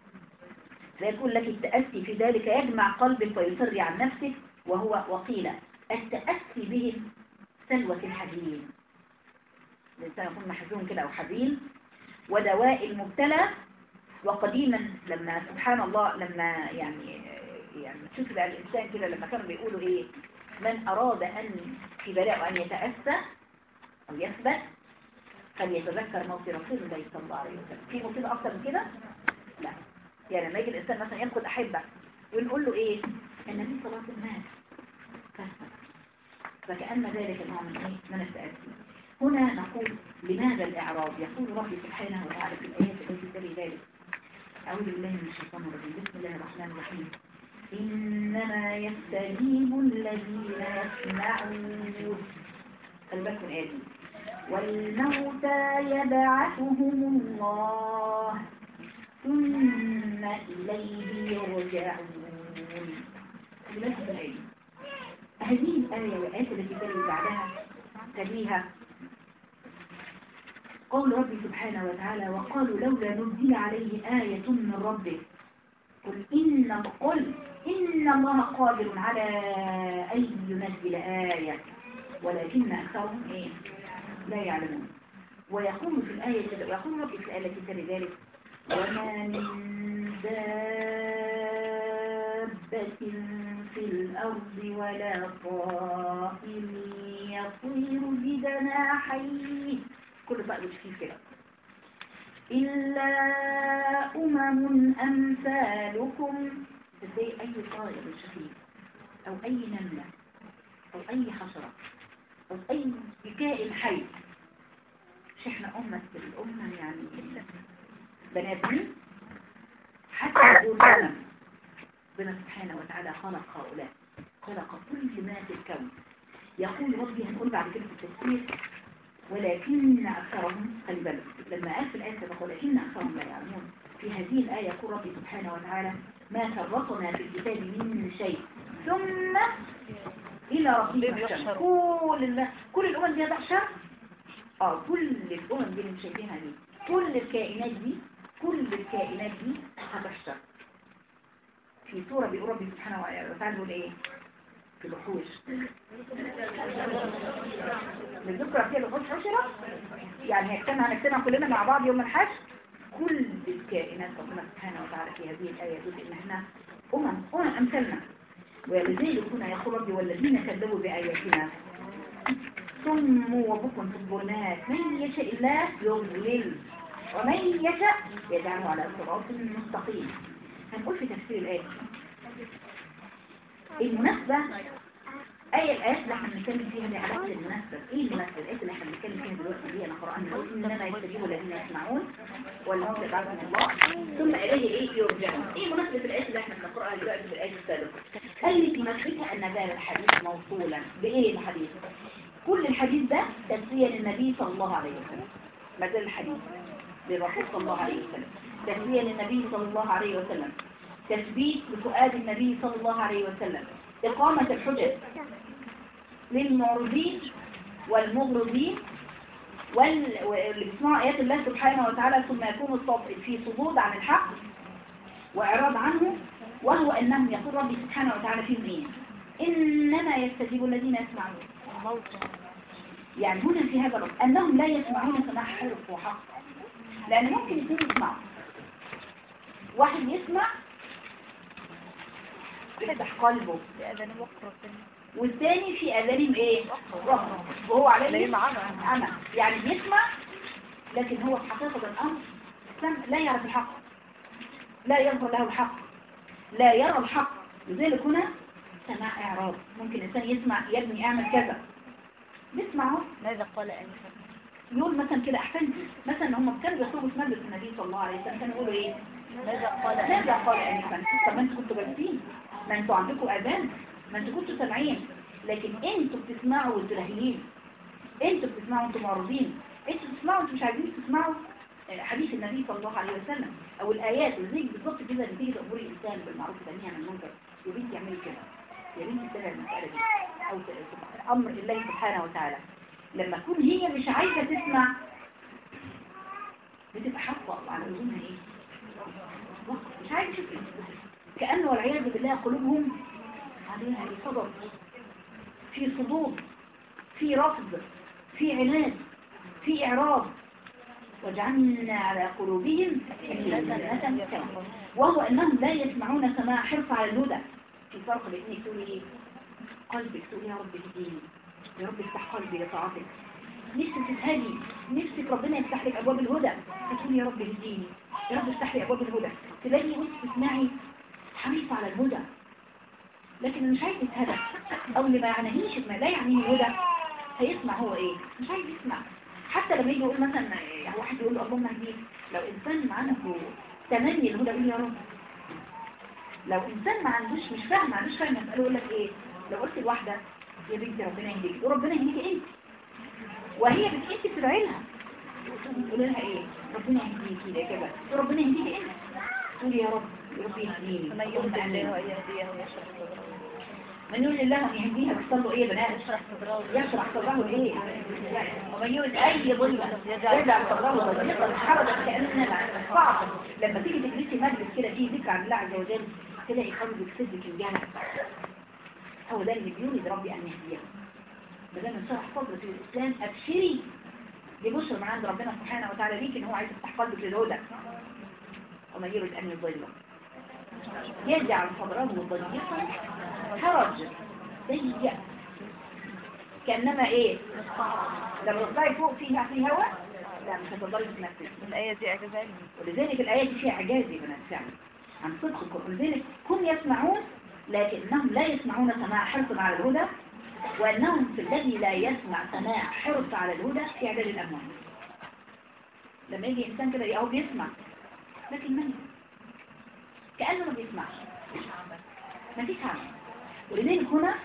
[SPEAKER 1] فيقول لك التأسي في ذلك يجمع قلبك ويسري عن نفسك وهو وقيل التأسي بهم سلوة الحزين الإنسان يكون محزون كده أو حزين ودواء المبتلى وقديما لما سبحان الله لما يعني يعني تشوف بقى الإنسان كده لما كانوا بيقولوا إيه من أراد أن في بلاء أن يتأسى أو يثبت فليتذكر موت رسول الله صلى الله عليه وسلم في مصيبة أكتر من كده؟ لا يعني لما يجي الإنسان مثلا ياخد أحبة ونقول له إيه النبي صلى الله عليه وسلم مات فاثبت فكأن ذلك نوع من إيه؟ من التأسي هنا نقول لماذا الإعراض يقول ربي سبحانه وتعالى في الآيات التي تلي ذلك أعوذ بالله من الشيطان الرجيم بسم الله الرحمن الرحيم إنما يستجيب الذين يسمعون خلي بالكم الآية دي والموتى يبعثهم الله ثم إليه يرجعون خلي بالكم الآية دي. هذه الآية والآيات التي تلي بعدها تليها قول ربي سبحانه وتعالى وقالوا لولا نزل عليه آية من ربه قل إن قل إن الله قادر على أن ينزل آية ولكن أكثرهم إيه لا يعلمون ويقول في الآية ويقول ربي في الآية التي تلي ذلك وما من دابة في الأرض ولا طائر يطير بجناحيه كل طائر فيه كده إلا أمم أمثالكم زي أي طائر شفيف أو أي نملة أو أي حشرة أو أي كائن حي مش احنا أمة الأمة يعني بني آدمين حتى دول أمم ربنا سبحانه وتعالى خلق هؤلاء خلق كل ما في الكون يقول ربي هنقول بعد كده في التفسير ولكن أكثرهم خلي بالك لما قال في الآية سبق ولكن أكثرهم لا يعلمون في هذه الآية يقول ربي سبحانه وتعالى ما فرطنا في الكتاب من شيء ثم إلى ربهم يحشر كل الناس كل الأمم دي تحشر اه كل الأمم دي اللي مش شايفينها دي كل الكائنات دي كل الكائنات دي هتحشر في سورة بيقول ربي سبحانه وتعالى يقول ايه في الوحوش بالذكرى فيها الوحوش حشرة يعني هيجتمع هنجتمع كلنا مع بعض يوم الحشر كل الكائنات ربنا سبحانه وتعالى في هذه الآية يقول إن احنا أمم أمم أمثالنا ولذلك هنا يقول ربي والذين كذبوا بآياتنا ثم وبكم في الظلمات من يشاء الله يضلل ومن يشاء يجعله على صراط مستقيم هنقول في تفسير الآية المناسبة أي الآيات اللي احنا بنتكلم فيها دي علاقة المناسبة إيه المناسبة الآيات اللي احنا بنتكلم فيها دلوقتي دي أنا قرآن نقول إنما يستجيب الذين يسمعون والموت بعدهم الله ثم إليه إيه يرجعون إيه مناسبة الآيات اللي احنا بنقرأها دلوقتي في الآية السابقة قال لي مناسبتها أن ذا الحديث موصولا بإيه الحديث كل الحديث ده تسلية للنبي صلى الله عليه وسلم ما زال الحديث للرسول صلى الله عليه وسلم تسلية للنبي صلى الله عليه وسلم تثبيت لفؤاد النبي صلى الله عليه وسلم إقامة الحجج للمعرضين والمغرضين وال- واللي بيسمعوا آيات الله سبحانه وتعالى ثم يكون الصوت في صدود عن الحق وإعراض عنه وهو أنهم يقول ربي سبحانه وتعالى فيهم إيه إنما يستجيب الذين يسمعون يعني هنا في هذا الوقت أنهم لا يسمعون سماع حرف وحق لأن ممكن يكون يسمعوا واحد يسمع يفتح قلبه
[SPEAKER 2] لأذن وقت
[SPEAKER 1] والثاني في أذانهم إيه؟ رفض وهو عليه
[SPEAKER 2] ليه عمى.
[SPEAKER 1] عمى يعني بيسمع لكن هو في حقيقة الأمر سم- لا يعرف الحق لا يظهر له الحق لا يرى الحق لذلك هنا سماع إعراض ممكن الإنسان يسمع يا ابني اعمل كذا بيسمع اهو
[SPEAKER 2] ماذا قال أنفا
[SPEAKER 1] يقول مثلا كده أحسنت مثلا هم كانوا بيخرجوا في مجلس النبي صلى الله عليه وسلم كانوا يقولوا إيه؟
[SPEAKER 2] ماذا قال
[SPEAKER 1] ماذا
[SPEAKER 2] أنفا
[SPEAKER 1] قال أنفا طب ما انتوا كنتوا جالسين ما انتوا عندكم أذان ما انتوا كنتوا سامعين لكن انتوا بتسمعوا وانتوا لاهيين انتوا بتسمعوا وانتوا معرضين انتوا بتسمعوا وانتوا مش عايزين تسمعوا حديث النبي صلى الله عليه وسلم او الايات زي بالظبط كده اللي تيجي تامر الانسان بالمعروف وتنهي عن المنكر يا بنتي اعملي كده يا بنتي اتبعي المساله دي او ت- امر الله سبحانه وتعالى لما تكون هي مش عايزه تسمع بتبقى حاطه على اذنها ايه مش عايز يشوف كأنه والعياذ بالله قلوبهم عليها صدر في صدود في رفض في عناد في إعراض وجعلنا على قلوبهم أكنة وهو أنهم لا يسمعون سماع حرص على الهدى في فرق بين إنك تقولي إيه قلبك تقولي يا رب اهديني يا رب افتح قلبي لطاعتك نفسك تتهدي نفسك ربنا يفتح لك أبواب الهدى فتقولي يا رب اهديني يا رب افتح لي أبواب الهدى تلاقي وانت تسمعي حريصة على الهدى لكن اللي مش عايز يتهدى او اللي ما يعنيهش ما لا يعنيه الهدى هيسمع هو ايه مش عايز يسمع حتى لما يجي يقول مثلا يعني واحد يقول له اللهم اهديك لو انسان معانا في تمني الهدى يقول يا رب لو انسان ما عندوش مش فاهم ما عندوش فاهم مسألة يقول لك ايه لو قلت لواحدة يا بنتي ربنا يهديك وربنا يهديك انت وهي بت- انت بتدعي لها تقول لها ايه ربنا يهديكي ده كده وربنا يهديك انت تقول يا رب يا رب يهديني
[SPEAKER 2] فمن يؤمن الله ويهديه ويشرح صدره
[SPEAKER 1] من يقول لله ان يهديها بيحصل له ايه يا بنات
[SPEAKER 2] يشرح صدره
[SPEAKER 1] يشرح صدره ايه ومن يريد اي ظلمة يجعل صدره ضيقا حرجا كأننا صعب لما تيجي تجلسي مجلس كده فيه ذكر عن الله عز وجل تلاقي قلبك صدق الجنة هو ده اللي بيريد ربي ان يهديه ما دام انشرح صدرك للاسلام ابشري ببشر من عند ربنا سبحانه وتعالى ليك ان هو عايز يفتح قلبك للهدى ومن يريد ان يضله يجعل صدره ضيقا حرج ضيق كأنما ايه لما تطلعي فوق فيها في هواء لا مش هتقدري تتنفسي
[SPEAKER 2] الآية دي إعجاز علمي
[SPEAKER 1] ولذلك الآيات دي فيها إعجاز يا بنات فعلا عن صدق القرآن ولذلك هم يسمعون لكنهم لا يسمعون سماع حرص على الهدى وأنهم في الذي لا يسمع سماع حرص على الهدى في إعداد الأموال لما يجي إنسان كده يقعد بيسمع لكن من كأنه ما بيسمعش ما فيش عمل ولذلك هنا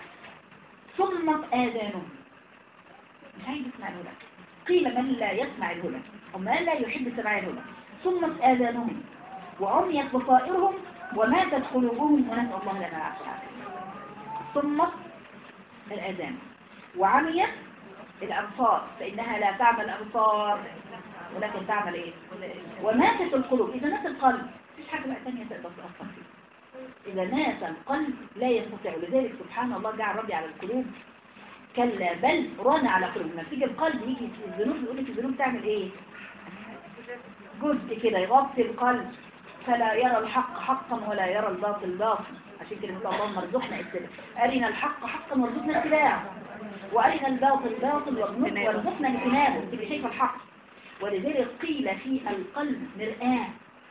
[SPEAKER 1] صمت آذانهم مش عايز يسمع الهدى قيل من لا يسمع الهدى ومن لا يحب سماع الهدى صمت آذانهم وعميت بصائرهم وماتت قلوبهم ونسأل الله لنا العافية صمت الآذان وعميت الأبصار فإنها لا تعمل الأبصار ولكن تعمل إيه وماتت القلوب إذا مات القلب مفيش حاجة بقى ثانية تقدر تأثر فيه إذا مات القلب لا يستطيع لذلك سبحان الله جعل ربي على القلوب كلا بل ران على قلوب لما تيجي القلب يجي في الذنوب يقول لك الذنوب تعمل ايه جزء كده يغطي القلب فلا يرى الحق حقا ولا يرى الباطل باطل عشان كده نقول اللهم ارزقنا اتباع ارنا الحق حقا وارزقنا اتباعه وارنا الباطل باطل وارزقنا وارزقنا اجتنابه تبقى شايفه الحق ولذلك قيل في القلب مرآة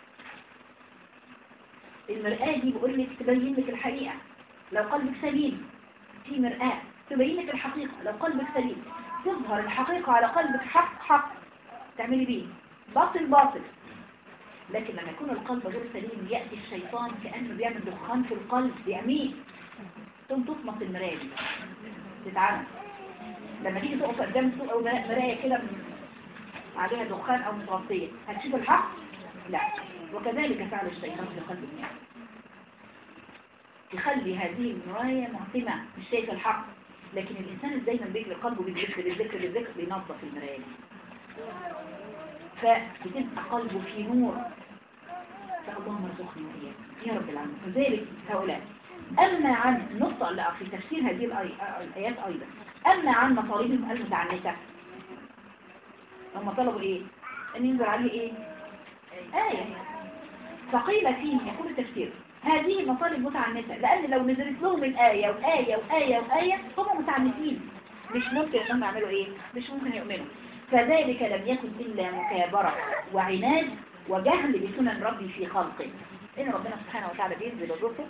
[SPEAKER 1] المرآة دي بقول لك تبين لك الحقيقة لو قلبك سليم في مرآة تبين لك الحقيقة لو قلبك سليم تظهر الحقيقة على قلبك حق حق تعملي بيه باطل باطل لكن لما يكون القلب غير سليم يأتي الشيطان كأنه بيعمل دخان في القلب بيعميه ثم تطمس المراية دي تتعمل لما تيجي تقف قدام سوق أو مراية كده عليها دخان أو متغطية هتشوف الحق؟ لا وكذلك فعل الشيطان في قلب الناس يخلي هذه المراية معتمة مش شايف الحق لكن الإنسان اللي دايما بيجري قلبه بالذكر بالذكر بالذكر بينظف المراية دي فبتبقى قلبه في نور فاللهم ارزقنا وإياك يا رب العالمين وذلك هؤلاء أما عن النقطة اللي في تفسير هذه الآي- الآيات أيضا أما عن مطالبهم المتعنتة هم طلبوا إيه؟ أن ينزل عليه إيه؟ آية فقيل فيه يقول التفسير هذه مطالب متعنتة لأن لو نزلت لهم الآية وآية وآية وآية هم متعنتين مش ممكن انهم يعملوا ايه مش ممكن يؤمنوا فذلك لم يكن إلا مكابرة وعناد وجهل بسنن ربي في خلقه إن ربنا سبحانه وتعالى بينزل الرسل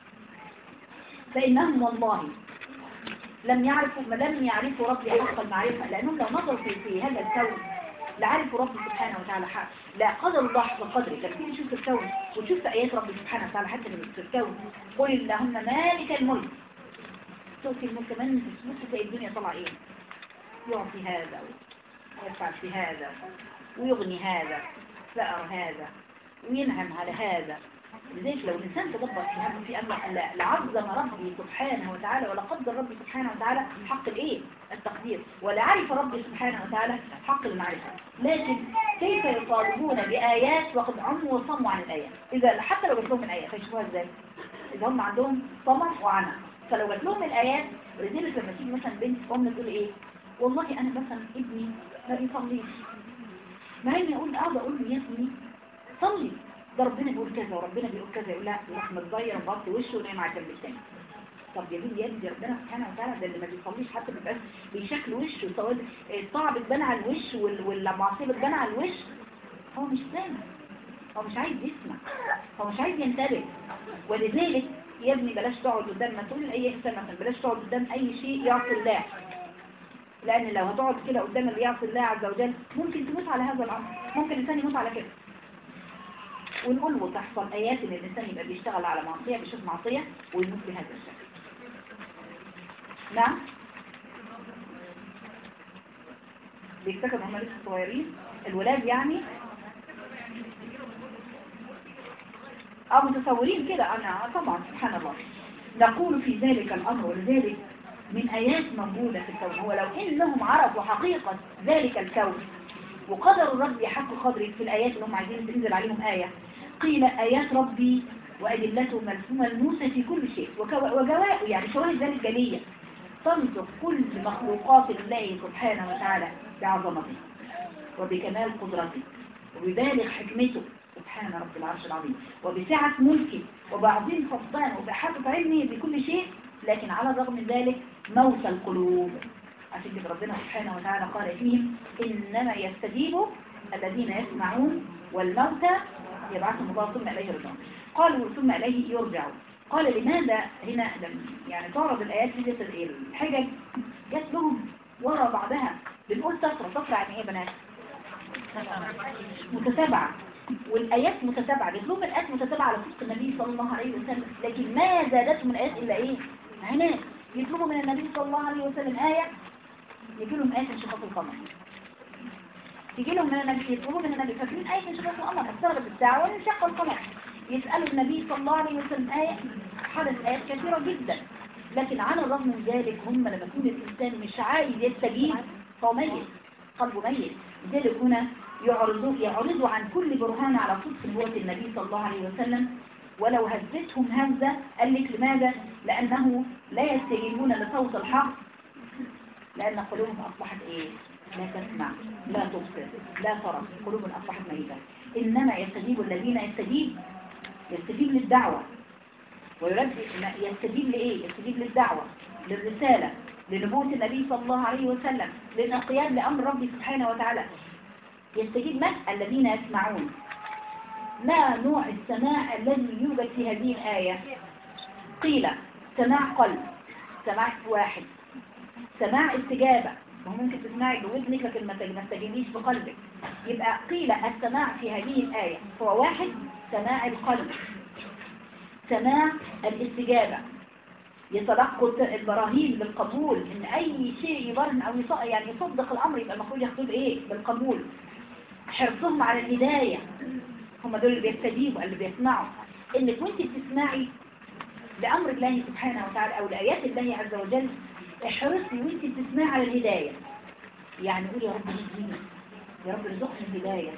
[SPEAKER 1] فإنهم والله لم يعرفوا ما لم يعرفوا ربي حق المعرفة لأنهم لو نظروا في, في هذا الكون لعرفوا ربي سبحانه وتعالى حق لا قدر الله حق قدره لما تيجي تشوف الكون وتشوف آيات ربي سبحانه وتعالى حتى من في الكون قل اللهم مالك الملك تؤتي الملك من تسلسل تلاقي الدنيا طلع ايه يعطي هذا ويفعل في هذا ويغني هذا فأر هذا وينعم على هذا لذلك لو الإنسان تدبر في هم في أمر لا لعظم ربي سبحانه وتعالى ولا قدر ربي سبحانه وتعالى حق الإيه التقدير ولا عرف ربي سبحانه وتعالى حق المعرفة لكن كيف يطالبون بآيات وقد عموا وصموا عن الآيات إذا حتى لو جات لهم الآيات هيشوفوها إزاي إذا هم عندهم صمم وعمى فلو جات لهم الآيات ولذلك لما تيجي مثلا بنت أم تقول إيه والله أنا مثلا ابني ما بيصليش مع إني أقول أقعد أقول له يا ابني صلي ده ربنا بيقول كذا وربنا بيقول كذا يقول لا يروح متغير ومغطي وشه ونايم على الجنب الثاني طب يا بنتي يا ابني ربنا سبحانه وتعالى ده اللي ما بيصليش حتى بيبقى بيشكل وشه سواء الطاعه بتبان على الوش وال- والمعصيه بتبان على الوش هو مش سامع هو مش عايز يسمع هو مش عايز ينتبه ولذلك يا ابني بلاش تقعد قدام ما تقول لاي انسان مثلا بلاش تقعد قدام اي شيء يعصي الله لان لو هتقعد كده قدام اللي يعصي الله عز وجل ممكن تموت على هذا الامر ممكن الانسان يموت على كده ونقول له تحصل آيات إن الإنسان يبقى بيشتغل على معصية بيشوف معصية ويموت بهذا الشكل نعم بيفتكروا هم لسه صغيرين الولاد يعني اه متصورين كده انا طبعا سبحان الله نقول في ذلك الامر ولذلك من ايات موجودة في الكون هو لو انهم عرفوا حقيقة ذلك الكون وقدر الرب حق قدره في الايات اللي هم عايزين تنزل عليهم آية قيل ايات ربي وادلته ملزومة الموسى في كل شيء وكو- وجواء يعني شواهد ذلك جلية تنطق كل مخلوقات الله سبحانه وتعالى بعظمته وبكمال قدرته وببالغ حكمته سبحان رب العرش العظيم وبسعة ملكه وبعظيم فضلانه وبحافظ علمه بكل شيء لكن على الرغم من ذلك موت القلوب عشان كده ربنا سبحانه وتعالى قال فيهم إنما يستجيب الذين يسمعون والموتى يبعثهم الله ثم إليه يرجعون قالوا ثم إليه يرجعون قال لماذا هنا لم- يعني تعرض الآيات في جسد الحجج جت لهم ورا بعضها بنقول سفرة سفرة يعني ايه يا بنات متتابعة والآيات متتابعة جت لهم الآيات متتابعة على صدق النبي صلى الله عليه وسلم لكن ما زادتهم الآيات إلا إيه عناد يطلبوا من النبي صلى الله عليه وسلم آية يجي لهم آية انشقاق القمر يجي لهم من النبي يطلبوا من النبي فاكرين آية انشقاق القمر اقتربت الساعة وانشق القمر يسألوا النبي صلى الله عليه وسلم آية حدث آيات كثيرة جدا لكن على الرغم من ذلك هم لما يكون الإنسان مش عايز يستجيب فهو ميت قلبه ميت لذلك هنا يعرضوا يعرضوا عن كل برهان على صدق نبوة النبي صلى الله عليه وسلم ولو هزتهم همزة قال لك لماذا؟ لأنه لا يستجيبون لصوت الحق لأن قلوبهم أصبحت إيه؟ لا تسمع لا تبصر لا ترى قلوب أصبحت ميتة إنما يستجيب الذين يستجيب يستجيب للدعوة ويرد يستجيب لإيه؟ يستجيب للدعوة للرسالة لنبوة النبي صلى الله عليه وسلم للانقياد لأمر ربي سبحانه وتعالى يستجيب من؟ الذين يسمعون ما نوع السماع الذي يوجد في هذه الآية قيل سماع قلب سماع واحد سماع استجابة وهو ممكن تسمعي بودنك لكن ما تج- ما تستجيبيش بقلبك يبقى قيل السماع في هذه الآية هو واحد سماع القلب سماع الاستجابة يتلقوا البراهين بالقبول ان اي شيء يبرهن او يص- يعني يصدق الامر يبقى المفروض ياخدوه بايه بالقبول حرصهم على الهداية هم دول اللي بيستجيبوا اللي بيسمعوا انك وانت بتسمعي لامر الله سبحانه وتعالى او لايات الله عز وجل احرصي وانت بتسمعي على الهداية يعني قولي يا رب اهديني يا رب ارزقني الهداية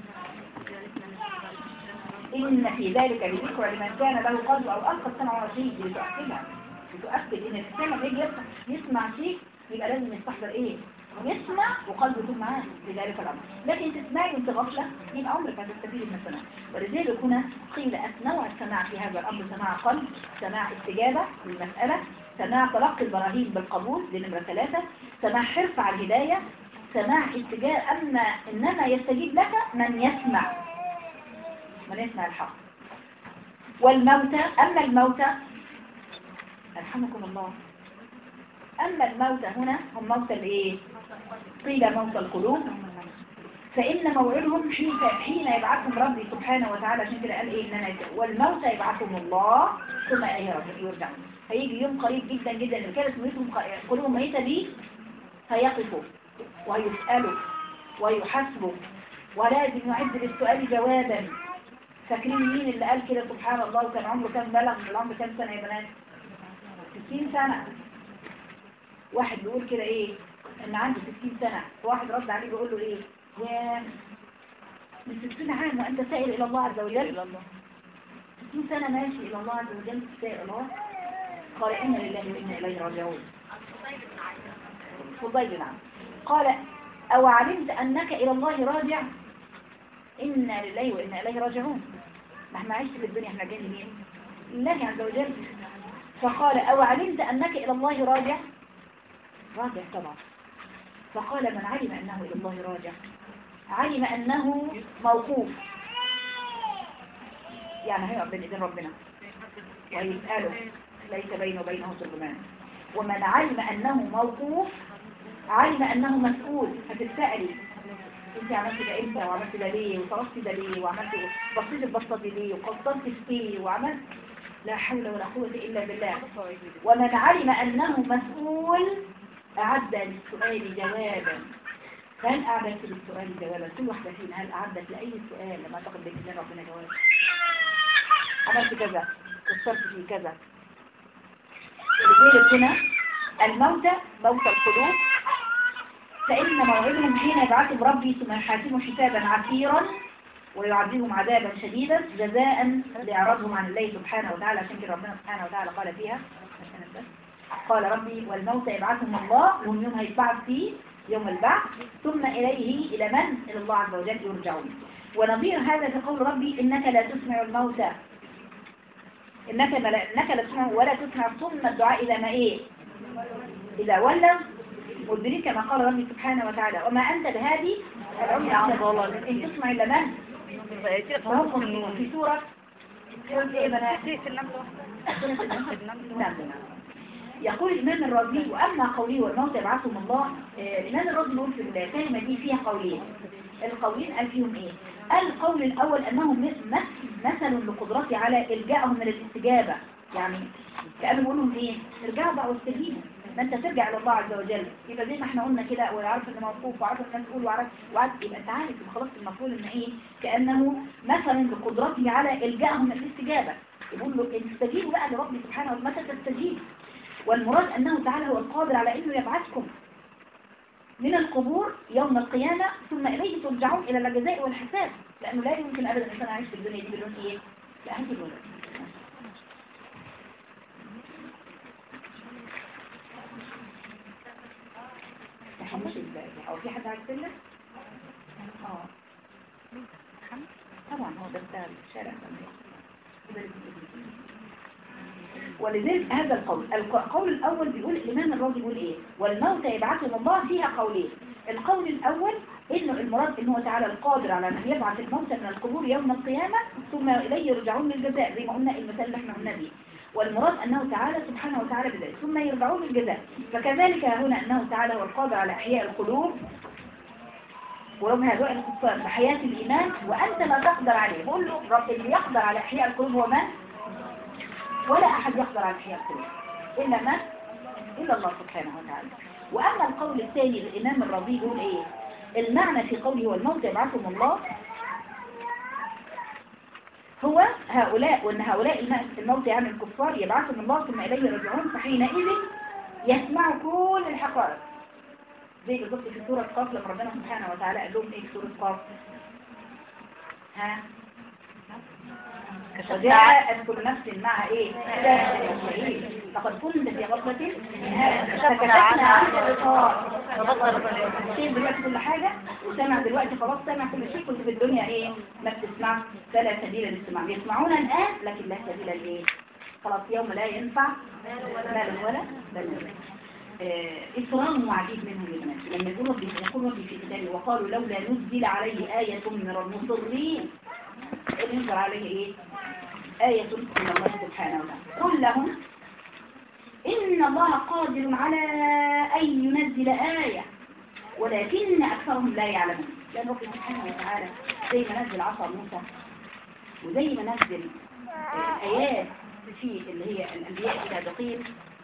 [SPEAKER 1] إن في ذلك لذكرى لمن كان له قلب أو ألقى السمع وشيء دي بتؤكدها بتؤكد إن الإنسان لما يجي يسمع, يسمع شيء يبقى لازم يستحضر إيه؟ يسمع وقلبه يكون معاه في ذلك الأمر لكن تسمعي وانت غفلة يبقى عمرك هتستفيد من السماع ولذلك هنا قيل نوع السماع في هذا الأمر سماع قلب سماع استجابة للمسألة سماع تلقي البراهين بالقبول دي نمرة ثلاثة سماع حرص على الهداية سماع استجابة أما إنما يستجيب لك من يسمع من يسمع الحق والموتى أما الموتى أرحمكم الله أما الموتى هنا هم موتى الإيه قيل موتى القلوب فإن موعدهم حين حين يبعثهم ربي سبحانه وتعالى عشان كده قال إيه إن أنا والموتى يبعثهم الله ثم إليه رب يرجعون هيجي يوم قريب جدا جدا اللي كانت ميتهم قلوبهم ميتة دي هيقفوا ويسألوا ويحاسبوا ولازم يعد للسؤال جوابا فاكرين مين اللي قال كده سبحان الله وكان عمره كام بلغ العمر كام سنة يا بنات 60 سنة واحد بيقول كده ايه ان عنده 60 سنة واحد رد عليه بيقول له ايه يا من 60 عام وانت سائر الى الله عز وجل
[SPEAKER 2] إلى الله
[SPEAKER 1] 60 سنة ماشي الى الله عز وجل سائر الى الله قال إنا لله وإنا إليه راجعون فضيل نعم قال أو علمت أنك إلى الله راجع إنا لله وإنا إليه راجعون مهما عشت في الدنيا احنا جايين مين الله عز وجل فقال أو علمت أنك إلى الله راجع راجع طبعا فقال من علم أنه إلى الله راجع علم أنه موقوف يعني هيقف بين إيدين ربنا ويسأله ليس بينه وبينه ترجمان ومن علم أنه موقوف علم أنه مسؤول هتتسألي انت عملت ده امتى وعملت ده ليه وصرفت ده ليه وعملت بصيت البصه دي ليه وقصرت في ايه وعملت لا حول ولا قوه الا بالله ومن علم انه مسؤول اعد للسؤال جوابا هل اعدت للسؤال جوابا كل واحده فينا هل اعدت لاي سؤال لما تاخد باذن ربنا جواب عملت كذا قصرت في كذا لذلك هنا الموتى موت القلوب فإن موعدهم حين يبعثهم ربي ثم يحاسبهم حسابا عسيرا ويعذبهم عذابا شديدا جزاء لإعراضهم عن الله سبحانه وتعالى عشان كده ربنا سبحانه وتعالى قال فيها قال ربي والموت يبعثهم الله وهم يوم هيبعث فيه يوم البعث ثم إليه إلى من؟ إلى الله عز وجل يرجعون ونظير هذا في قول ربي إنك لا تسمع الموتى إنك لا, إنك لا تسمع ولا تسمع ثم الدعاء إذا ما إيه إذا ولى مدرك كما قال ربي سبحانه وتعالى وما أنت بهادي العمي عن ضلال إن تسمع إلا من فهم في سورة سورة إيه بنات
[SPEAKER 2] في النمل
[SPEAKER 1] سورة النمل نعم نعم يقول الإمام الرازي وأما قوله والموت يبعثهم الله آه، الإمام الرازي يقول في الكلمة دي فيها قولين القولين قال فيهم إيه؟ قال القول الأول أنه م- مس- مثل لقدرته على إلجائهم من الاستجابة يعني كأنه بيقول لهم إيه؟ ارجعوا بقى واستجيبوا ما أنت ترجع إلى الله عز وجل يبقى زي ما احنا قلنا كده وعارف إن موقوف وعارف إن مسؤول وعارف وعارف يبقى أنت عارف يبقى خلاص المفروض إن إيه؟ كأنه مثل لقدرته على إلجائهم من الاستجابة يقول له استجيبوا بقى لرب سبحانه وتعالى متى تستجيب والمراد أنه تعالى هو القادر على أنه يبعثكم من القبور يوم القيامة ثم إليه ترجعون إلى الجزاء والحساب لأنه لا يمكن أبدا الإنسان يعيش في الدنيا دي بدون إيه؟ لا هذه الولد تحمش ازاي أو في حد عايز سلة؟ اه طبعا هو ده بتاع الشارع ده ولذلك هذا القول القول الأول بيقول الإمام الرازي بيقول إيه والموت يبعثهم الله فيها قولين القول الأول إنه المراد إنه تعالى القادر على أن يبعث الموتى من القبور يوم القيامة ثم إليه يرجعون للجزاء زي ما قلنا المثال اللي احنا قلنا بيه والمراد أنه تعالى سبحانه وتعالى بذلك ثم يرجعون للجزاء فكذلك هنا أنه تعالى هو القادر على إحياء القلوب ورغم هؤلاء الكفار بحياة الإيمان وأنت لا تقدر عليه بقول له رب اللي يقدر على إحياء القلوب هو من؟ ولا أحد يقدر على إحياء القلوب إلا من؟ إلا الله سبحانه وتعالى وأما القول الثاني للإمام الرضي يقول إيه؟ المعنى في قوله والموت يبعثهم الله هو هؤلاء وأن هؤلاء الم- الموت يعني الكفار يبعثهم الله ثم إليه يرجعون فحينئذ يسمع كل الحقائق زي بالظبط في سورة قاف لما ربنا سبحانه وتعالى قال لهم ايه في سورة قاف ها وجاءت كل نفس مع ايه شاهد لقد كنت في غفلة فكشفنا عنك الغطاء شيء دلوقتي كل حاجة وسمع دلوقتي خلاص سمع كل شيء كنت في الدنيا ايه ما بتسمع فلا سبيل للاستماع بيسمعون الآن لكن لا سبيل لايه خلاص يوم لا ينفع مال ولا بنون آه، إكرام وعديد منهم للناس لما يقول ربي يقول ربي في كتابه وقالوا لولا نزل عليه آية من المصرين اللي ينزل عليه إيه؟ آية من الله سبحانه وتعالى قل لهم إن الله قادر على أن ينزل آية ولكن أكثرهم لا يعلمون لأن ربي سبحانه وتعالى زي ما نزل عصا موسى وزي ما نزل آه، الآيات في اللي هي الأنبياء السابقين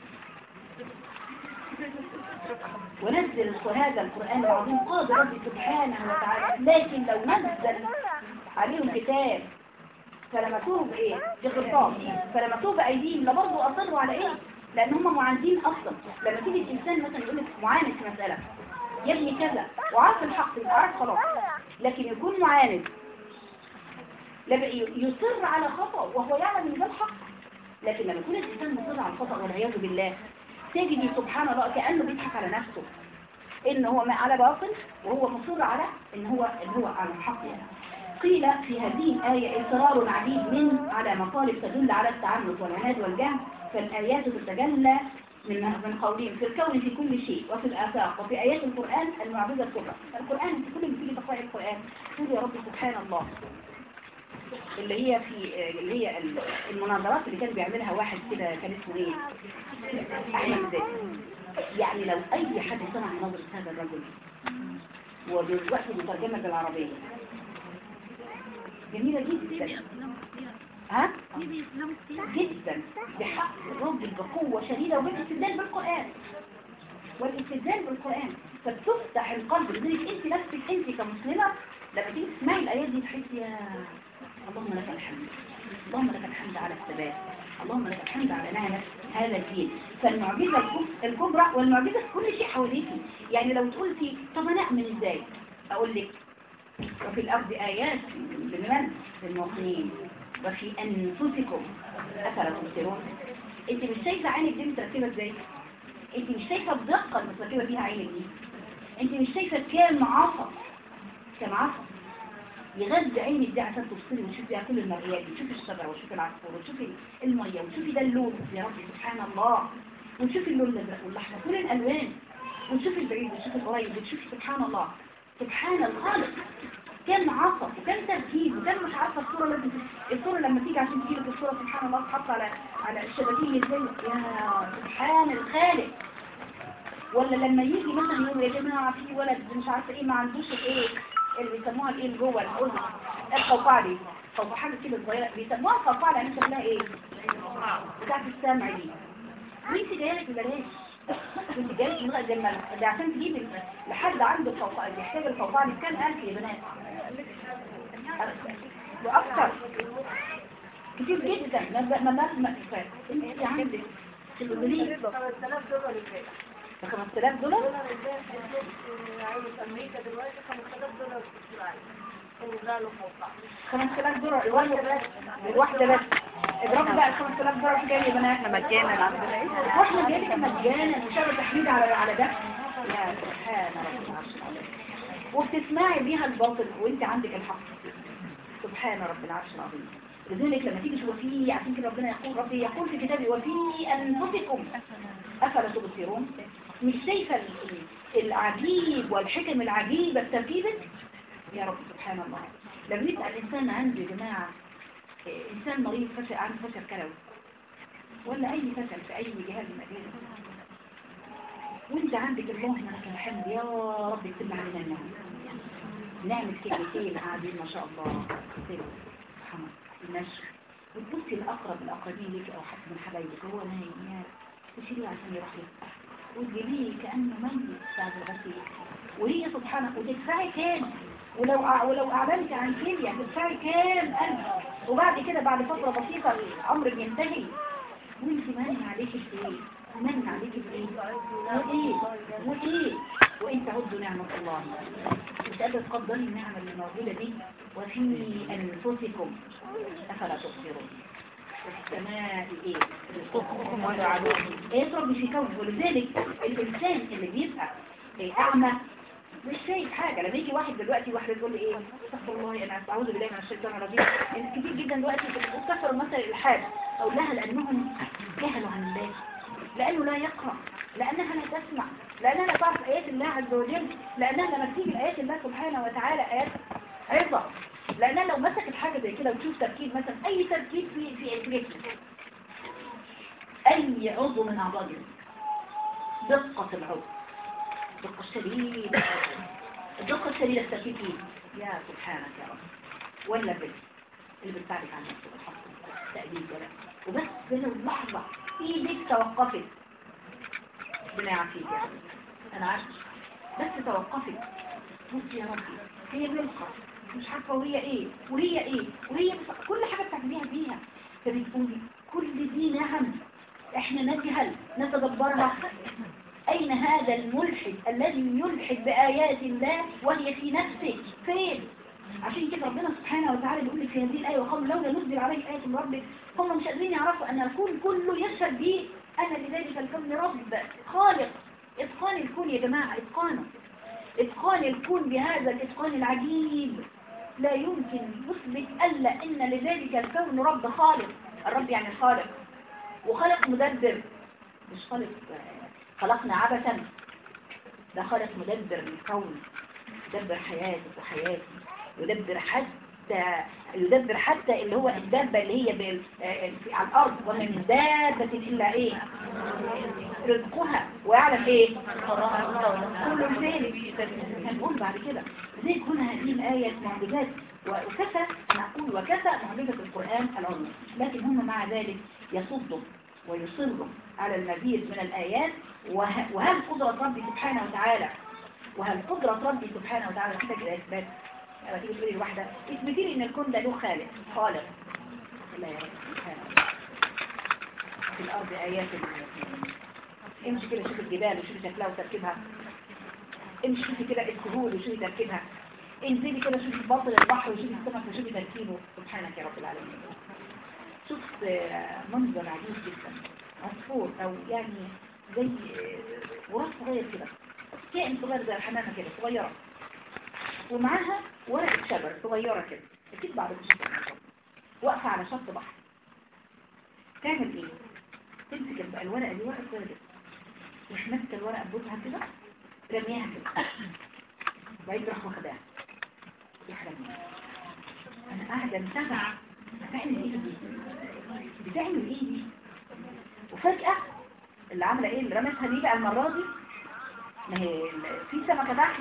[SPEAKER 1] ونزل هذا القرآن العظيم قادر ربي سبحانه وتعالى لكن لو نزل عليهم كتاب فلمسوه بإيه؟ بخطاب فلمسوه بأيديهم لبرضه أصروا على إيه؟ لأن هم معاندين أصلا لما تيجي الإنسان مثلا يقول لك معاند في مسألة يبني كذا وعارف الحق يبقى عارف خلاص لكن يكون معاند لما يصر على خطأ وهو يعلم ان ده الحق لكن لما يكون الإنسان مصر على الخطأ والعياذ بالله تجدي سبحان الله كأنه بيضحك على نفسه إن هو ما على باطل وهو مصر على إن هو إن هو على الحق يعني. قيل في هذه الآية إصرار عديد من على مطالب تدل على التعنت والعناد والجهل فالآيات تتجلى من من قولهم في الكون في كل شيء وفي الآفاق وفي آيات القرآن المعجزة الكبرى القرآن في كل ما تيجي تقرأي القرآن تقول يا رب سبحان الله اللي هي في اللي هي المناظرات اللي كان بيعملها واحد كده كان اسمه ايه احمد زاهد يعني لو اي حد سمع مناظرة هذا الرجل ودلوقتي مترجمة بالعربية جميلة جدا ها؟ جدا بحق الراجل بقوة شديدة وبالاستدلال بالقرآن والاستدلال بالقرآن فبتفتح القلب لذلك انت نفسك انت كمسلمة لما تيجي تسمعي الآيات دي تحسي يا اللهم لك الحمد اللهم لك الحمد على الثبات اللهم لك الحمد على نعمة هذا الدين فالمعجزة الكب- الكبرى والمعجزة في كل شيء حواليكي يعني لو تقولتي طب انا اؤمن ازاي اقول لك وفي الارض ايات لمن للمؤمنين وفي انفسكم افلا تبصرون انت مش شايفه عينك دي متركبه ازاي انت مش شايفه الدقه اللي متركبه فيها عينك دي انت مش شايفه كام عصا كام عصا يغذي عينك دي عشان تبصري وتشوفي كل المرئيات دي وتشوفي الشجره وتشوفي العصفور وتشوفي الميه وتشوفي ده اللون يا رب سبحان الله وتشوفي اللون الازرق والاحمر كل الالوان وتشوفي البعيد وتشوفي القريب وتشوفي سبحان الله سبحان الخالق كم عصب وكم تركيز وكم مش عارفه الصوره لازم الصوره لما تيجي عشان تجيب لك الصوره سبحان الله تحط على على الشبكيه ازاي يا سبحان الخالق ولا لما يجي مثلا يقول يا جماعه في ولد مش عارفه ايه ما عندوش الايه اللي بيسموها الايه اللي جوه الاذن القوقعه دي قوقعه حاجه كده صغيره بيسموها القوقعه لان شكلها ايه بتاعت السمع دي وانت جايه لك ببلاش انت جايه لك ببلاش لما ده عشان تجيب ال- لحد عنده القوقعه بيحتاج القوقعه دي كام الف يا بنات واكتر كتير جدا ما ما ما ما انت عندك تقولي
[SPEAKER 3] 5000 دولار البيت
[SPEAKER 1] 5000 دولار
[SPEAKER 3] امريكا دلوقتي 5000 دولار في اسرائيل ونزلوا له فوق
[SPEAKER 1] 5000 دولار الواحدة بس الواحدة بس اضربوا بقى ال 5000 دولار في جاي يا بنات
[SPEAKER 2] مجانا عندنا ايه
[SPEAKER 1] واحنا جايلك مجانا وشغل تحميد على على ده يا سبحان رب العرش العظيم وبتسمعي بيها الباطل وانت عندك الحق سبحان رب العرش العظيم لذلك لما تيجي تشوفي فيه عشان كده ربنا يقول ربي يقول في كتابه وفي انفسكم افلا تبصرون مش شايفه ال- العجيب والحكم العجيبه بتركيبك يا رب سبحان الله لما يسال انسان عنده يا جماعه إيه، انسان مريض فشل عنده فشل كلوي ولا اي فشل في اي جهاز من الاجهزه وانت عندك اللهم لك الحمد يا رب اكتب علينا النعم نعمة كلمتين قاعدين ما شاء الله كده سبحان الله المشي وتبصي لأقرب الأقربين ليك أو حد من حبايبك هو نايم يا تشيليه عشان يروح لك وتجيبيه كأنه ميت بعد الغسيل وهي سبحانه وتدفعي كام ولو أع- ولو أعلنت عن كيمياء تدفعي كام ألف وبعد كده بعد فترة بسيطة الأمر بينتهي وانت مانع عليك بايه مانع عليك بايه وايه وايه وانت عدوا نعمة الله مش قادر تقدري النعمة اللي موجودة دي وفي انفسكم افلا تبصرون وفي السماء ايه رزقكم وتعلون ايه رب في كون ولذلك الانسان اللي بيبقى إيه اعمى مش شايف حاجة لما يجي واحد دلوقتي واحدة تقول لي ايه استغفر الله انا اعوذ بالله من الشيطان الرجيم يعني كتير جدا دلوقتي بتكسر مثل الالحاد اقول لها لانهم جهلوا عن الله لانه لا يقرأ لانها لا تسمع لانها لا تعرف ايات الله عز وجل لانها لما تيجي ايات الله سبحانه وتعالى ايات عظة لانها لو مسكت حاجة زي كده وتشوف تركيب مثلا اي تركيب في في الجسم اي عضو من اعضاء الجسم دقة العضو الدقة الشديدة الدقة الشديدة التركيب فيه يا سبحانك يا رب ولا بس اللي بتساعدك على نفسك الحق تأديب ولا وبس ولو لحظة ايدك توقفت ربنا يعافيك يا رب انا عارف بس توقفت بصي يا ربي هي ملقة مش عارفة وهي ايه وهي ايه وهي بس كل حاجة بتعمليها بيها فبتقولي كل دي نعم احنا نجهل نتدبرها أين هذا الملحد الذي يلحد بآيات الله وهي في نفسه فين عشان كده ربنا سبحانه وتعالى بيقول لك في هذه الآية وقالوا لولا نزل عليه آية من ربك هم مش قادرين يعرفوا أن الكون كله يشهد به أن لذلك الكون رب خالق إتقان الكون يا جماعة إتقانه إتقان الكون بهذا الإتقان العجيب لا يمكن يثبت ألا إن لذلك الكون رب خالق الرب يعني الخالق وخلق مدبر مش خالق خلقنا عبثا ده خالق مدبر للكون يدبر حياتك وحياتي يدبر حد حتى يدبر حتى اللي هو الدابة اللي هي بال- آه، في- على الأرض وما من دابة إلا إيه رزقها ويعلم إيه كل ذلك هنقول بعد كده لذلك هنا هذه الآية معجزات وكفى نقول وكفى معجزة القرآن العظيم لكن هم مع ذلك يصدوا ويصروا على المزيد من الآيات وه- وهل قدرة ربي سبحانه وتعالى وهل قدرة ربي سبحانه وتعالى محتاج إلى إثبات لما تيجي تقولي لواحدة اثبتي لي إن الكون ده له خالق خالق لا يا رب سبحانه وتعالى. في الأرض آيات للمؤمنين امشي كده شوف الجبال وشوفي شكلها وتركيبها امشي شوفي كده السهول وشوفي تركيبها انزلي كده شوفي بطل البحر وشوفي السمك وشوفي تركيبه سبحانك يا رب العالمين شفت آه، منظر عجيب جدا عصفور او يعني زي آه، غراب صغير كده كائن صغير زي الحمامة كده صغيرة ومعاها ورقة شجر صغيرة كده اكيد بعض الشجر واقفة على شط بحر تعمل ايه؟ تمسك الب- الورقة دي ورقة صغيرة كده تروح ماسكة الورقة ببوزها كده رميها كده وبعدين تروح واخداها تروح رميها انا قاعدة متابعة بتعمل ايه دي؟ بتعمل ايه دي؟ وفجأة اللي عاملة ايه اللي رمتها دي بقى المرة دي ما هي ال- في سمكة تحت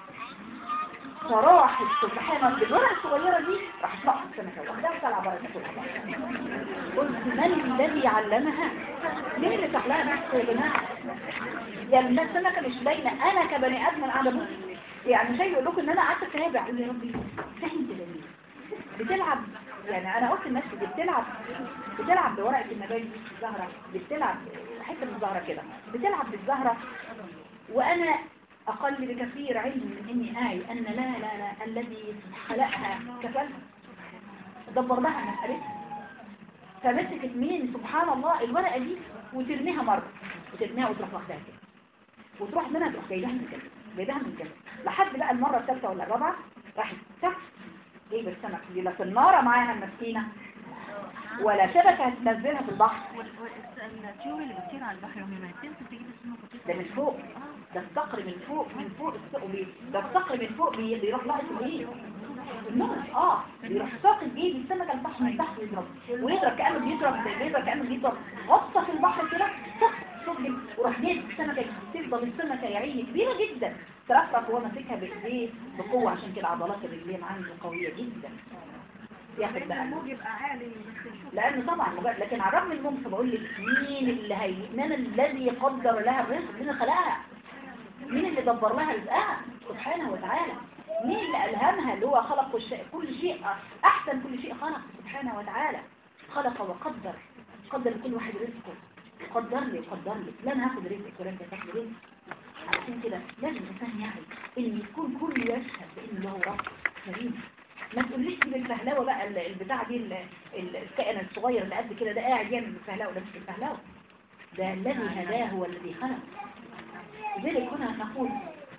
[SPEAKER 1] فراحت سبحان الله بالورقة الصغيرة دي راح تطلع السمكة واخدها طلع بره تاكلها قلت من الذي علمها؟ مين اللي سحلها نفسه يا جماعة؟ يعني السمكة مش باينة أنا كبني آدم قاعدة بص يعني شيء يقول لكم إن أنا قعدت أتابع أقول يا ربي فهمت ده ليه؟ بتلعب يعني أنا قلت لنفسي دي بتلعب بتلعب بورقة النبات دي الزهرة بتلعب حتة من الزهرة كده بتلعب بالزهرة وأنا أقل بكثير علم من إني آي أن لا لا لا الذي خلقها كفلها دبر لها مسألتها فمسكت مين سبحان الله الورقة دي وترميها مرة وترميها وتروح واخداها كده وتروح منها تروح جايبها من كده جايبها من كده لحد بقى المرة الثالثة ولا الرابعة راحت تك جايبة السمك دي لا في النارة معاها المسكينة ولا شبكة هتنزلها في البحر
[SPEAKER 2] الطيور اللي بتطير على البحر يوم ما تنزل تجيب السمك
[SPEAKER 1] ده من فوق ده الصقر من فوق من فوق الصقر بي- ده الصقر من فوق بي- بيروح لاقط الايه النار اه بيروح ساقط ايه السمكه البحر من تحت يضرب ويضرب كانه بيضرب بيضرب كانه بيضرب غطى في البحر كده صق صق وراح جايب السمكه تفضل السمكه يا عيني كبيره جدا ترفرف وهو ماسكها بايديه بقوه عشان كده عضلات الرجلين عنده قويه جدا ياخد بقى
[SPEAKER 3] الموج يبقى عالي بس الشوط
[SPEAKER 1] لأن طبعا مجرد لكن على الرغم من الممكن بقول لك مين اللي هي من الذي قدر لها الرزق مين اللي خلقها مين اللي دبر لها رزقها سبحانه وتعالى مين اللي ألهمها اللي هو خلق الشيء كل شيء أحسن كل شيء خلق سبحانه وتعالى خلق وقدر قدر كل واحد رزقه قدر لي قدر لي لا انا هاخد رزقك ولا انت تاخد رزق علشان كده لازم الانسان يعي ان يكون كل يشهد بان له رب كريم ما تقوليش دي بالفهلاوه بقى ال- البتاع دي ال- ال- الكائن الصغير اللي قد كده ده قاعد يعمل بالفهلاوه ده مش بالفهلاوه ده الذي هداه هو الذي خلق لذلك هنا نقول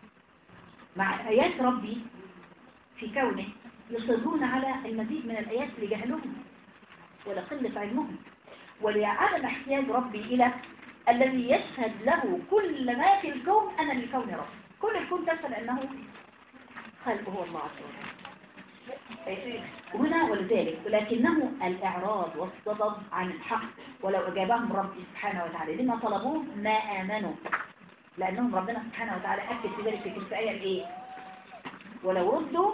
[SPEAKER 1] مع آيات ربي في كونه يصرون على المزيد من الآيات لجهلهم ولقلة علمهم ولعدم احتياج ربي إلى الذي يشهد له كل ما في الكون أنا لكون رب كل الكون تشهد أنه خلقه هو الله عز وجل هنا ولذلك ولكنه الإعراض والصدد عن الحق ولو أجابهم ربي سبحانه وتعالى لما طلبوه ما آمنوا لأنهم ربنا سبحانه وتعالى أكد في ذلك في الآية الإيه ولو ردوا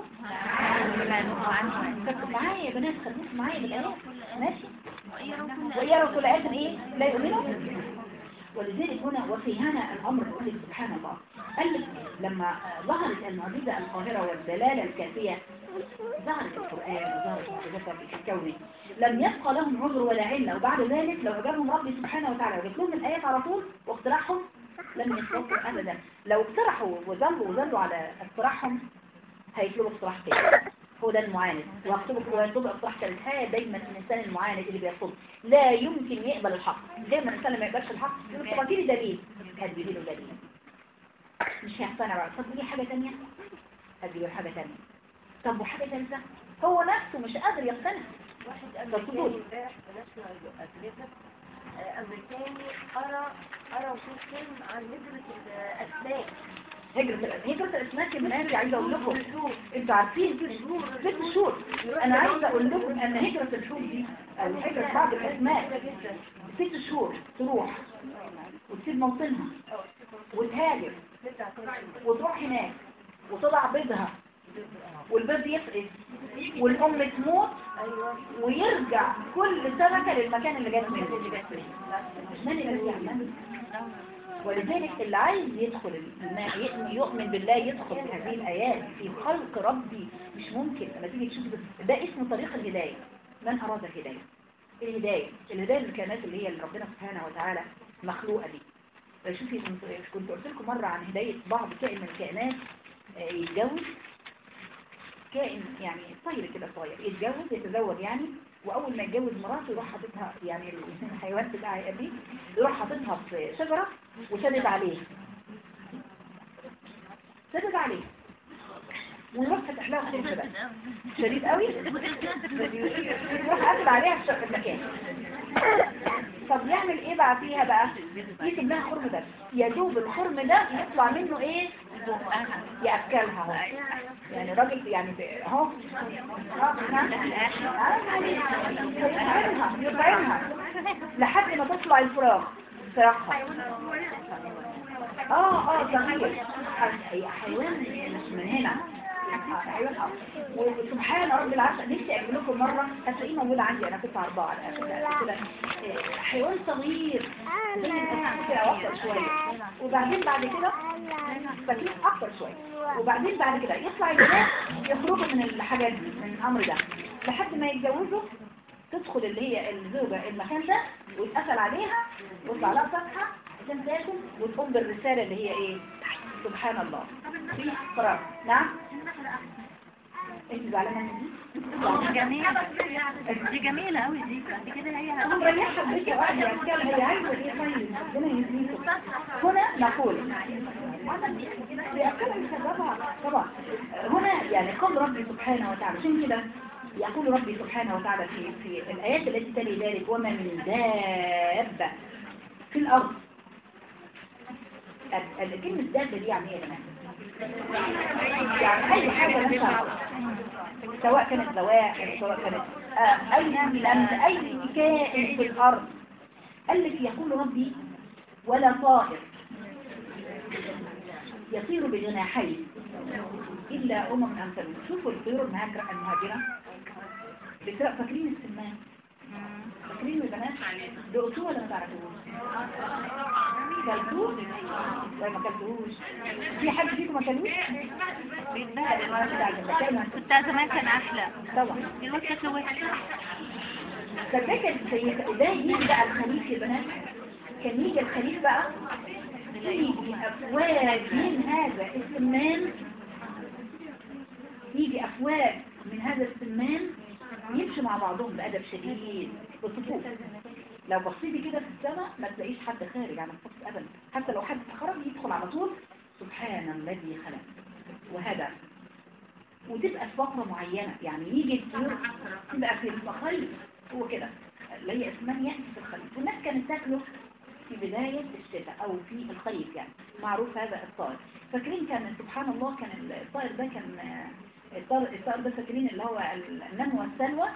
[SPEAKER 1] فكروا معايا يا بنات خلوكم معايا بالآيات ماشي ويروا كل آية إيه لا يؤمنوا ولذلك هنا وفي هنا الأمر يقول لك سبحان الله قال لك لما ظهرت المعجزة القاهرة والدلالة الكافية ظهرت القرآن وظهرت معجزات ربي في الكون لم يبقى لهم عذر ولا علة وبعد ذلك لو أجابهم ربي سبحانه وتعالى وجبت لهم الآيات على طول واقتراحهم لم يستطيعوا أبدا لو اقترحوا وظلوا وظلوا على اقتراحهم هيطلبوا اقتراح تاني هو ده المعاند ويطلبوا ويطلبوا اقتراح ثالث هذا دايما الانسان المعاند اللي بيرفض لا يمكن يقبل الحق دايما الانسان لما يقبلش الحق يقول طب اديني دليل هدي له دليل مش هيقتنع بقى طب ليه حاجه ثانيه هدي له حاجه ثانيه طب وحاجه ثالثه هو نفسه مش قادر يقتنع
[SPEAKER 3] واحد
[SPEAKER 1] فالفضول.
[SPEAKER 3] أمريكاني امبارح بنفس الأجهزة أمريكاني قرأ قرأ وشوف فيلم عن ندرة الأسماك
[SPEAKER 1] هجرة الأسماك هجرة الأسماك الناس عايزة أقول لكم انتوا عارفين ست شهور أنا عايزة أقول لكم أن هجرة الحوت دي أو هجرة بعض الأسماك ست شهور تروح وتسيب موطنها وتهاجر وتروح هناك وتضع بيضها والبيض يفقد والأم تموت ويرجع كل سمكة للمكان اللي جات منه من اللي يرجع منه ولذلك اللي عايز يدخل الماء يؤمن- يؤمن بالله يدخل في هذه الآيات في خلق ربي مش ممكن لما تيجي تشوف ده, ده اسمه طريق الهداية من أراد الهداية الهداية الهداية الكائنات اللي هي اللي ربنا سبحانه وتعالى مخلوقة دي شوفي كنت كنت قلت لكم مرة عن هداية بعض كائن من الكائنات آه، يتجوز كائن يعني طير كده صغير يتجوز يتزوج يعني واول ما يتجوز مراته يروح حاططها يعني الحيوان بتاع ابي يروح حاططها في شجره وشدد عليه شدد عليه ويروح فتح لها خرم بقى شديد قوي يروح قافل عليها في شق المكان طب يعمل ايه بقى فيها بقى يسيب لها خرم بس يا دوب الخرم ده يطلع منه ايه ياكلها اهو يعني راجل يعني ب- اهو آه، نعم. آه، يطعمها يطعمها لحد ما تطلع الفراخ فراخها اه اه صغير هي حيوان مش من هنا آه، حيوان اه وسبحان رب العرش نفسي اجيب لكم مره هتلاقيه موجود عندي انا كنت اربعه على كده آه، حيوان صغير زي الأسد كده اكتر شويه وبعدين بعد كده فاكرين اكتر شويه وبعدين بعد كده يطلع الولاد يخرجوا من الحاجات دي من الامر ده لحد ما يتجوزوا تدخل اللي هي الزوجة المكان ده ويتقفل عليها ويطلع لها صفحة عشان تاكل وتقوم بالرسالة اللي هي ايه سبحان الله في فراغ نعم انت زعلانة من دي؟
[SPEAKER 2] جميلة دي جميلة قوي دي دي كده هي
[SPEAKER 1] أنا مريحة بك يا واحد يعني كده هي عايزة ايه طيب ربنا يهديكم هنا نقول بيأكلها يشربها طبعا هنا يعني قول ربي سبحانه وتعالى عشان كده يقول ربي سبحانه وتعالى في في الآيات التي تلي ذلك وما من دابة في الأرض ال- ال- كلمة دابة دي يعني ايه يا جماعة؟ يعني أي حاجة مثلا سواء كانت زواحف سواء كانت آه، أي لمس أي كائن في الأرض قال لك يقول ربي ولا طائر يطير بجناحيه إلا أمم أمثالهم شوفوا الطيور المهاجرة المهاجرة بتبقى فاكرين السمان فاكرين البنات دقتوه ولا ما تعرفوش كلتوه ولا ما كلتوهوش في حد فيكم ما كلوش
[SPEAKER 2] كنت زمان كان أحلى
[SPEAKER 1] طبعا
[SPEAKER 2] دلوقتي شكله وحش
[SPEAKER 1] فده كان زي ده يجي بقى الخليف يا بنات كان يجي الخليف بقى يجي أفواج من هذا السمان يجي أفواج من هذا السمان يمشي مع بعضهم بأدب شديد بصفوف لو بصيتي كده في السماء ما تلاقيش حد خارج عن الصف أبدا حتى لو حد خرج يدخل على طول سبحان الذي خلق وهذا وتبقى في فترة معينة يعني يجي الطيور تبقى في الخريف هو كده اللي هي اسمها يأتي في الخريف والناس كانت تاكله في بداية الشتاء أو في الخريف يعني معروف هذا الطائر فاكرين كان سبحان الله كان الطائر ده كان الطائر, الطائر ده فاكرين اللي هو النمو والسلوى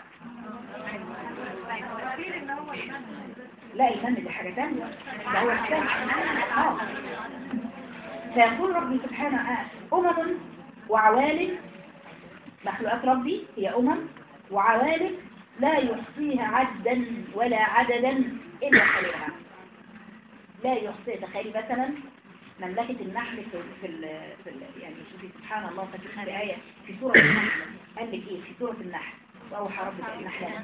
[SPEAKER 1] لا النمو دي حاجة تانية ده هو السلوى آه. فيقول ربي سبحانه آه، أمم وعوالم مخلوقات ربي هي أمم وعوالم لا يحصيها عدا ولا عددا إلا خلقها لا يحصي تخيلي مثلا مملكة النحل في في ال في ال يعني شوفي سبحان الله فاكرين هذه آية في سورة النحل قال لك إيه في سورة النحل وأوحى ربك النحل أن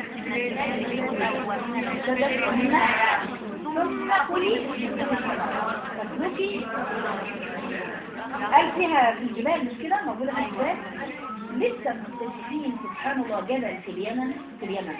[SPEAKER 1] ثم كلي فاسلكي قال فيها في الجبال مش كده موجودة في الجبال لسه مكتشفين سبحان الله جبل في اليمن في اليمن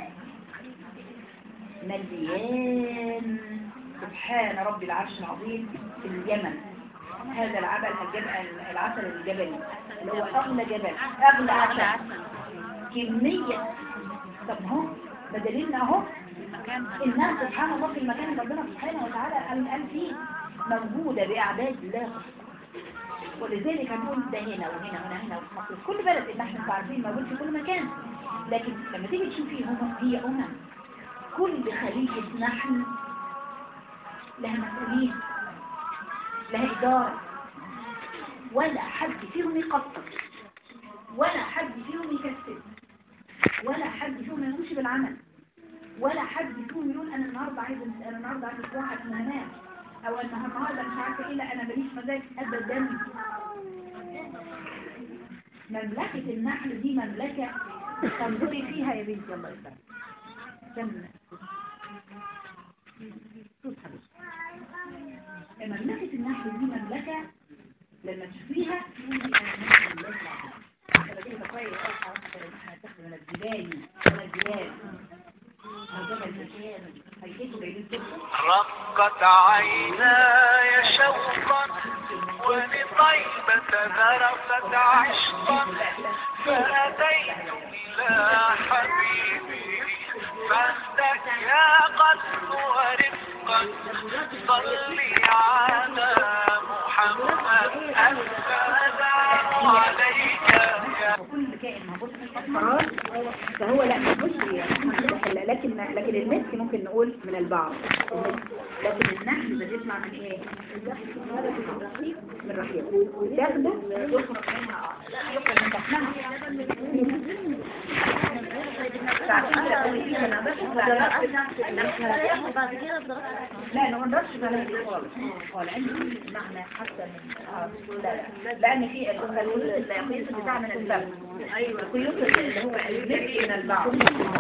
[SPEAKER 1] مليان سبحان رب العرش العظيم في اليمن هذا العبل الجبل العسل الجبلي اللي هو أغلى جبل أغلى عسل كمية طب اهو بدليلنا اهو الناس سبحان الله في المكان اللي ربنا سبحانه وتعالى قال قال فيه موجودة بأعداد لا تحصى ولذلك هنقول ده هنا وهنا وهنا هنا وفي مصر في كل بلد ان احنا عارفين موجود في كل مكان لكن لما تيجي تشوفي هم هي امم كل خليجة نحل لها مسؤولين لها إدارة ولا حد فيهم يقصر ولا حد فيهم يكسب ولا حد فيهم يمشي بالعمل ولا حد فيهم يقول انا النهارده عايز انا النهارده عايز واحد من هناك او انا النهارده مش عارفه ايه لا انا ماليش مزاج ابدا مملكه النحل دي مملكه تنظري فيها يا بنتي الله يسلمك جنة صوت حبيبي مملكة النحل دي مملكة لما تشوفيها تقولي انا مملكة انا كده كويس اصلا احنا هنتاخد من الجبال ولا الجبال هذا الجبال هيجيبوا جايبين صوت
[SPEAKER 4] رقت عيناي شوقا ولطيبة ذرفت عشقا فأتيت إلى حبيبي فاهدك يا قتل ورفقا صلي على محمد السلام عليك يا
[SPEAKER 1] وكل كائن موجود في الفراغ فهو لا مش لكن لكن المسك ممكن نقول من البعض المسك. لكن النحل بتسمع من ايه من رحيق تاخده يخرج منها اه لا يخرج من بطنها لا انا ما نقدرش على دي خالص هو العلم معنى حتى من آه، لا لا لان في الخيوط القيس بتاع من الفم ايوه الخيوط اللي هو المسك من البعض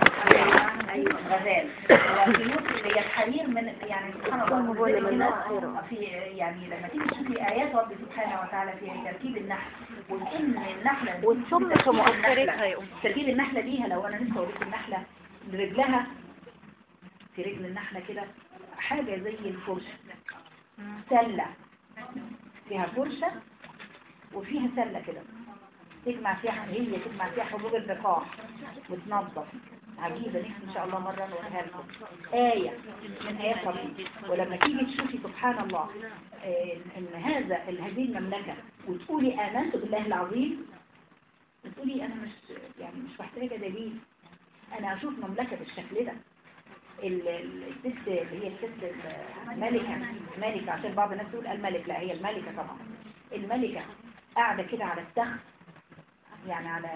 [SPEAKER 1] ايوه غزال والخيوط اللي هي الحرير من يعني سبحان الله كده في يعني لما تيجي تشوفي ايات رب سبحانه وتعالى في تركيب النحل وان النحله
[SPEAKER 2] والسم في مؤثرتها يا أم.
[SPEAKER 1] تركيب النحله ليها لو انا لسه وريت النحله رجلها في رجل النحله كده حاجه زي الفرشه سله فيها فرشه وفيها سله كده تجمع فيها هي تجمع فيها حبوب اللقاح وتنظف عجيبة نفسي إن شاء الله مرة نوريها لكم آية من آيات ربنا ولما تيجي تشوفي سبحان الله آه، إن هذا هذه المملكة وتقولي آمنت بالله العظيم وتقولي أنا مش يعني مش محتاجة دليل أنا أشوف مملكة بالشكل ده ال- ال- الست اللي هي الست الملكة ملكة عشان بعض الناس تقول الملك لا هي الملكة طبعا الملكة قاعدة كده على التخت يعني على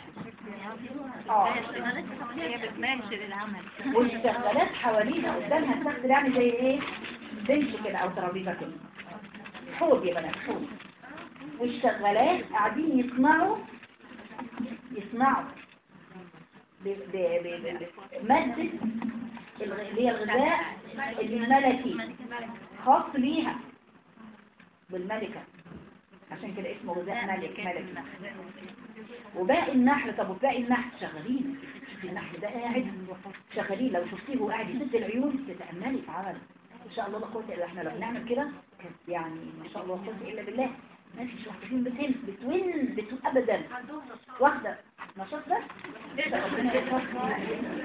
[SPEAKER 1] اه
[SPEAKER 2] هي بتماشي العمل
[SPEAKER 1] والشغالات حواليها قدامها التخت ده عامل زي ايه بنش كده او ترابيزه كده حوض يا بنات حوض والشغالات قاعدين يصنعوا يصنعوا ب- ب- ب- ب- مادة الغ- اللي هي الغذاء الملكي خاص ليها بالملكة عشان كده اسمه غذاء ملك ملكي وباقي النحل طب وباقي النحل شغالين شوفي النحل ده قاعد شغالين لو شفتيه وهو قاعد يسد العيون تتأملي في عمله ان شاء الله لا قوه الا احنا لو بنعمل كده كانت يعني ما شاء الله لا قوه الا بالله ما فيش واحده فيهم بتهل بتون بتون ابدا واحده نشاط بس ده ربنا يرزقها.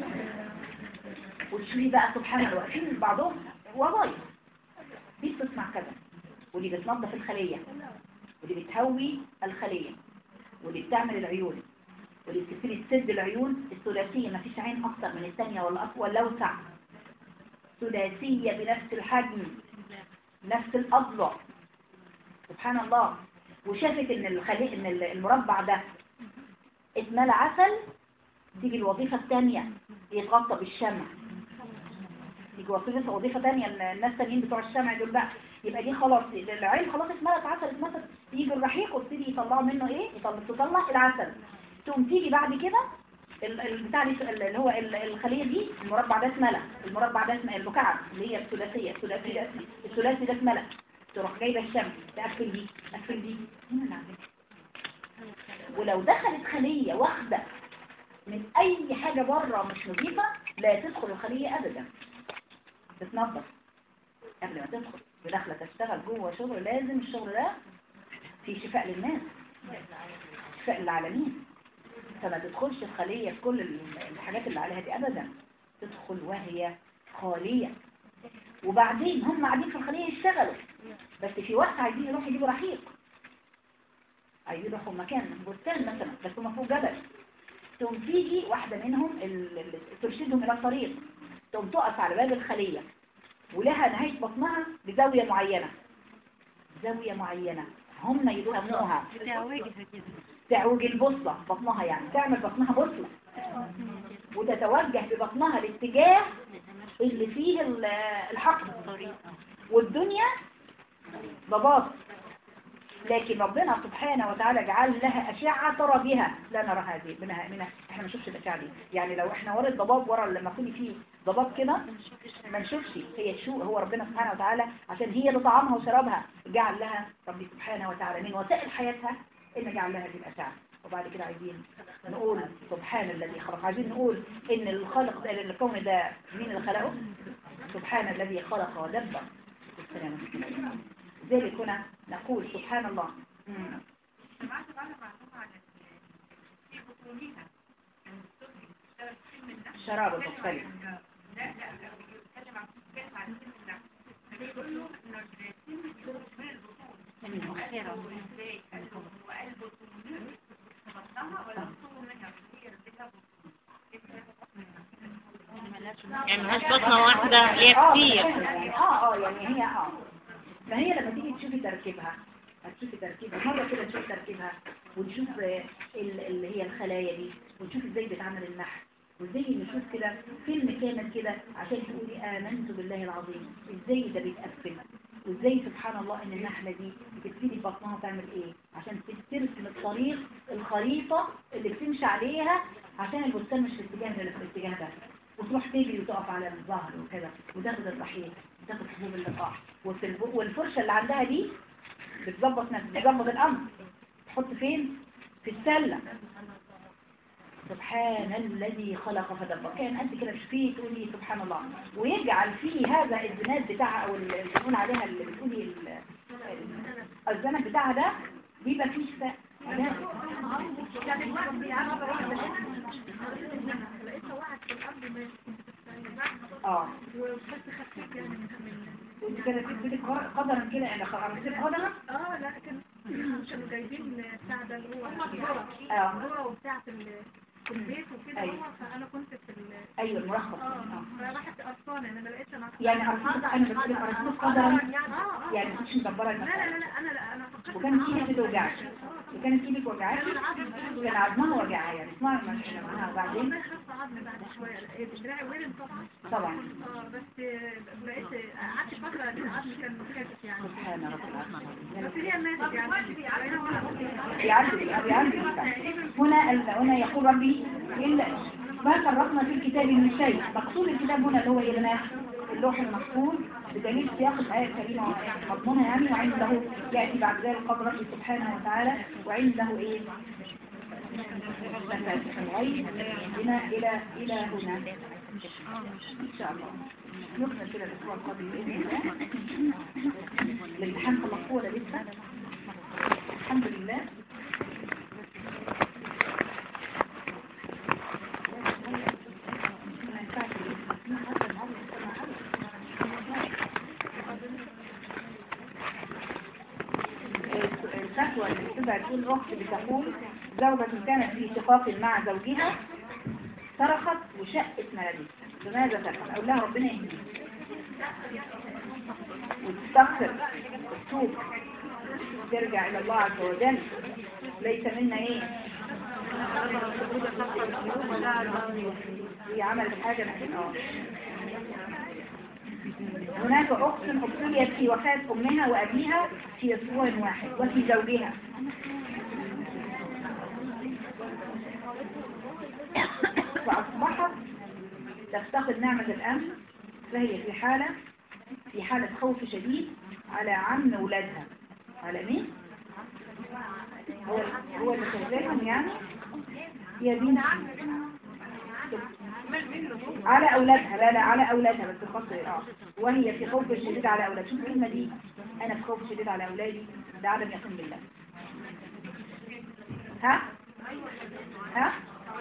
[SPEAKER 1] وتشوفي بقى سبحان الله واقفين بعضهم وظايف دي بتصنع كذا ودي بتنظف الخليه ودي بتهوي الخليه ودي بتعمل العيون ودي بتبتدي تسد العيون الثلاثيه ما فيش عين اكتر من الثانيه ولا اقوى ولا اوسع ثلاثيه بنفس الحجم نفس الاضلع سبحان الله وشافت ان الخلية ان المربع ده اتملى عسل تيجي الوظيفة الثانية يتغطى بالشمع يجي وظيفة وظيفة ثانية الناس الثانيين بتوع الشمع دول بقى يبقى دي خلاص العين خلاص اتملت عسل اتملت يجي الرحيق ويبتدي يطلعوا منه ايه يطلع تطلع العسل تقوم تيجي بعد كده ال- ال- بتاع دي- اللي هو ال- الخلية دي المربع ده اتملى المربع ده اسمه المكعب اللي هي الثلاثية الثلاثي ده الثلاثي ده اتملى تروح جايبه الشمس تقفل دي تقفل دي هنا نعمل ولو دخلت خلية واحدة من اي حاجة بره مش نظيفة لا تدخل الخلية ابدا تتنظف قبل ما تدخل وداخله تشتغل جوه شغل لازم الشغل ده في شفاء للناس شفاء للعالمين فما تدخلش الخلية في كل الحاجات اللي عليها دي ابدا تدخل وهي خالية وبعدين هم قاعدين في الخلية يشتغلوا بس في وقت عايزين يروحوا يجيبوا رحيق عايزين يروحوا مكان بستان مثلا بس هم فوق جبل تقوم تيجي واحدة منهم ال- ال- ترشدهم إلى الطريق تقوم تقف على باب الخلية ولها نهاية بطنها بزاوية معينة زاوية معينة هم يسموها
[SPEAKER 2] بتعوجي كده
[SPEAKER 1] تعوج البصلة بطنها يعني تعمل بطنها بصلة وتتوجه ببطنها الاتجاه اللي فيه ال- الحقل والدنيا ضباط لكن ربنا سبحانه وتعالى جعل لها أشعة ترى بها لا نرى هذه منها منها احنا ما نشوفش الأشعة دي يعني لو احنا ورا الضباب ورا لما يكون فيه ضباب كده ما نشوفش هي تشوف هو ربنا سبحانه وتعالى عشان هي ده طعامها وشرابها جعل لها ربي سبحانه وتعالى من وسائل حياتها ان جعل لها هذه الأشعة وبعد كده عايزين نقول سبحان الذي خلق عايزين نقول ان الخلق ده الكون ده مين اللي خلقه سبحان الذي خلق ودبر السلام ذلك هنا نقول سبحان الله مم. شراب المختلف
[SPEAKER 5] يعني ملهاش بطنة واحدة هي
[SPEAKER 1] اه
[SPEAKER 5] كتير
[SPEAKER 1] يعني اه اه يعني هي اه ما هي لما تيجي تشوفي تركيبها هتشوفي تركيبها مرة كده نشوف تركيبها ونشوف آه، ال- اللي هي الخلايا دي ونشوف ازاي بتعمل النحل وازاي نشوف كده فيلم كامل كده عشان تقولي آمنت بالله العظيم ازاي ده بيتقفل وازاي سبحان الله ان النحلة دي بتبتدي بطنها تعمل ايه عشان ترسم الطريق الخريطة اللي بتمشي عليها عشان البستان مش في الاتجاه ده اللي في الاتجاه ده وتروح تجري وتقف على الظهر وكده وتاخد الرحيق وتاخد حبوب اللقاح وفي الب- والفرشة اللي عندها دي بتظبط نفسها بتظبط الأمر تحط فين في السلة سبحان الذي خلق فدبر كان قد كده تشوفيه تقولي سبحان الله ويجعل فيه هذا الزناد بتاعها او اللي بنقول عليها اللي بتقولي ال- ال- الزناد بتاعها ده بيبقى فيه شفاء ده اه ودي كانت بتديك قدرا كده يعني عملت قدرا
[SPEAKER 3] اه لا كان كانوا جايبين بتاع ده اللي هو الذرة
[SPEAKER 1] اه
[SPEAKER 3] الذرة وبتاعة ال- في البيت وكده
[SPEAKER 1] أيوة.
[SPEAKER 3] هو فانا كنت في ال
[SPEAKER 1] ايوه المرخص
[SPEAKER 3] اه
[SPEAKER 1] اه
[SPEAKER 3] فراحت قرصانة انا ما لقيتش انا
[SPEAKER 1] يعني عرفت انا بقول لك عرفت قدرا
[SPEAKER 3] اه اه
[SPEAKER 1] يعني مش مدبره
[SPEAKER 3] لا لا
[SPEAKER 1] المسألة
[SPEAKER 3] لا لا انا لا انا فكرت
[SPEAKER 1] وكانت ايدك بتوجعك وكانت ايدك وجعاك كان عظمها وجعها يعني اسمعي ما معاها وبعدين
[SPEAKER 3] والله خف عظم بعد شوية لقيت دراعي ورم طبعا
[SPEAKER 1] طبعا
[SPEAKER 3] اه بس لقيت قعدت فترة العظم كان كاتف يعني
[SPEAKER 1] سبحان رب العالمين
[SPEAKER 3] بس هي ماتت يعني
[SPEAKER 1] بيعدي بيعدي هنا ال- هنا يقول ربي إلا ما فرقنا في الكتاب من شيء مقصود الكتاب هنا اللي هو إيه بنات اللوح المحفوظ بدليل سياق الآية الكريمة مضمونها يعني وعنده يأتي بعد ذلك قبل ربي سبحانه وتعالى وعنده إيه مفاتيح الغيب هنا إلى إلى هنا إن شاء الله نكمل كده الأسبوع القادم بإذن الله الامتحان خلصوه ولا لسه؟ الحمد لله ما ينفعش الفتوى اللي بتبقى تقول أخت بتقول زوجة كانت في شقاق مع زوجها صرخت وشقت ملابسها لماذا تفعل؟ أقول لها ربنا يهديك وتستغفر وتتوب ترجع إلى الله عز وجل ليس منا إيه هي عملت حاجة من اه هناك أخت ابتليت في وفاة أمها وأبيها في أسبوع واحد وفي زوجها فأصبحت تفتقد نعمة الأمن فهي في حالة في حالة خوف شديد على عم ولادها على مين؟ هو هو اللي شغالهم يعني يا بنتي على أولادها لا لا على أولادها بس خاصة اه وهي في خوف شديد على أولادها شوف الكلمة دي أنا في خوف شديد على أولادي ده عدم يقين بالله ها؟ ها؟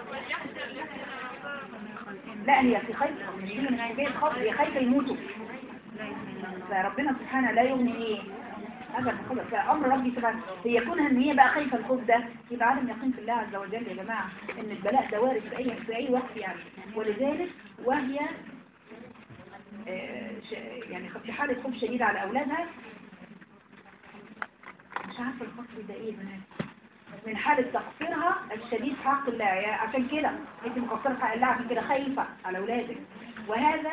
[SPEAKER 1] لا هي في خير مش من حكاية خوف هي خايفة يموتوا فربنا سبحانه لا يغني ايه هذا المقدر فأمر ربي سبحانه هي كونها ان هي بقى خايفة الخوف ده يبقى عدم يقين في الله عز وجل يا جماعة ان البلاء ده وارد في اي في اي وقت يعني ولذلك وهي آه، ش- يعني في حالة خوف شديد على اولادها مش عارفة الفصل ده ايه يا بنات من حالة تقصيرها الشديد في حق الله يعني عشان كده انت مقصرة في حق الله عشان كده خايفة على اولادك وهذا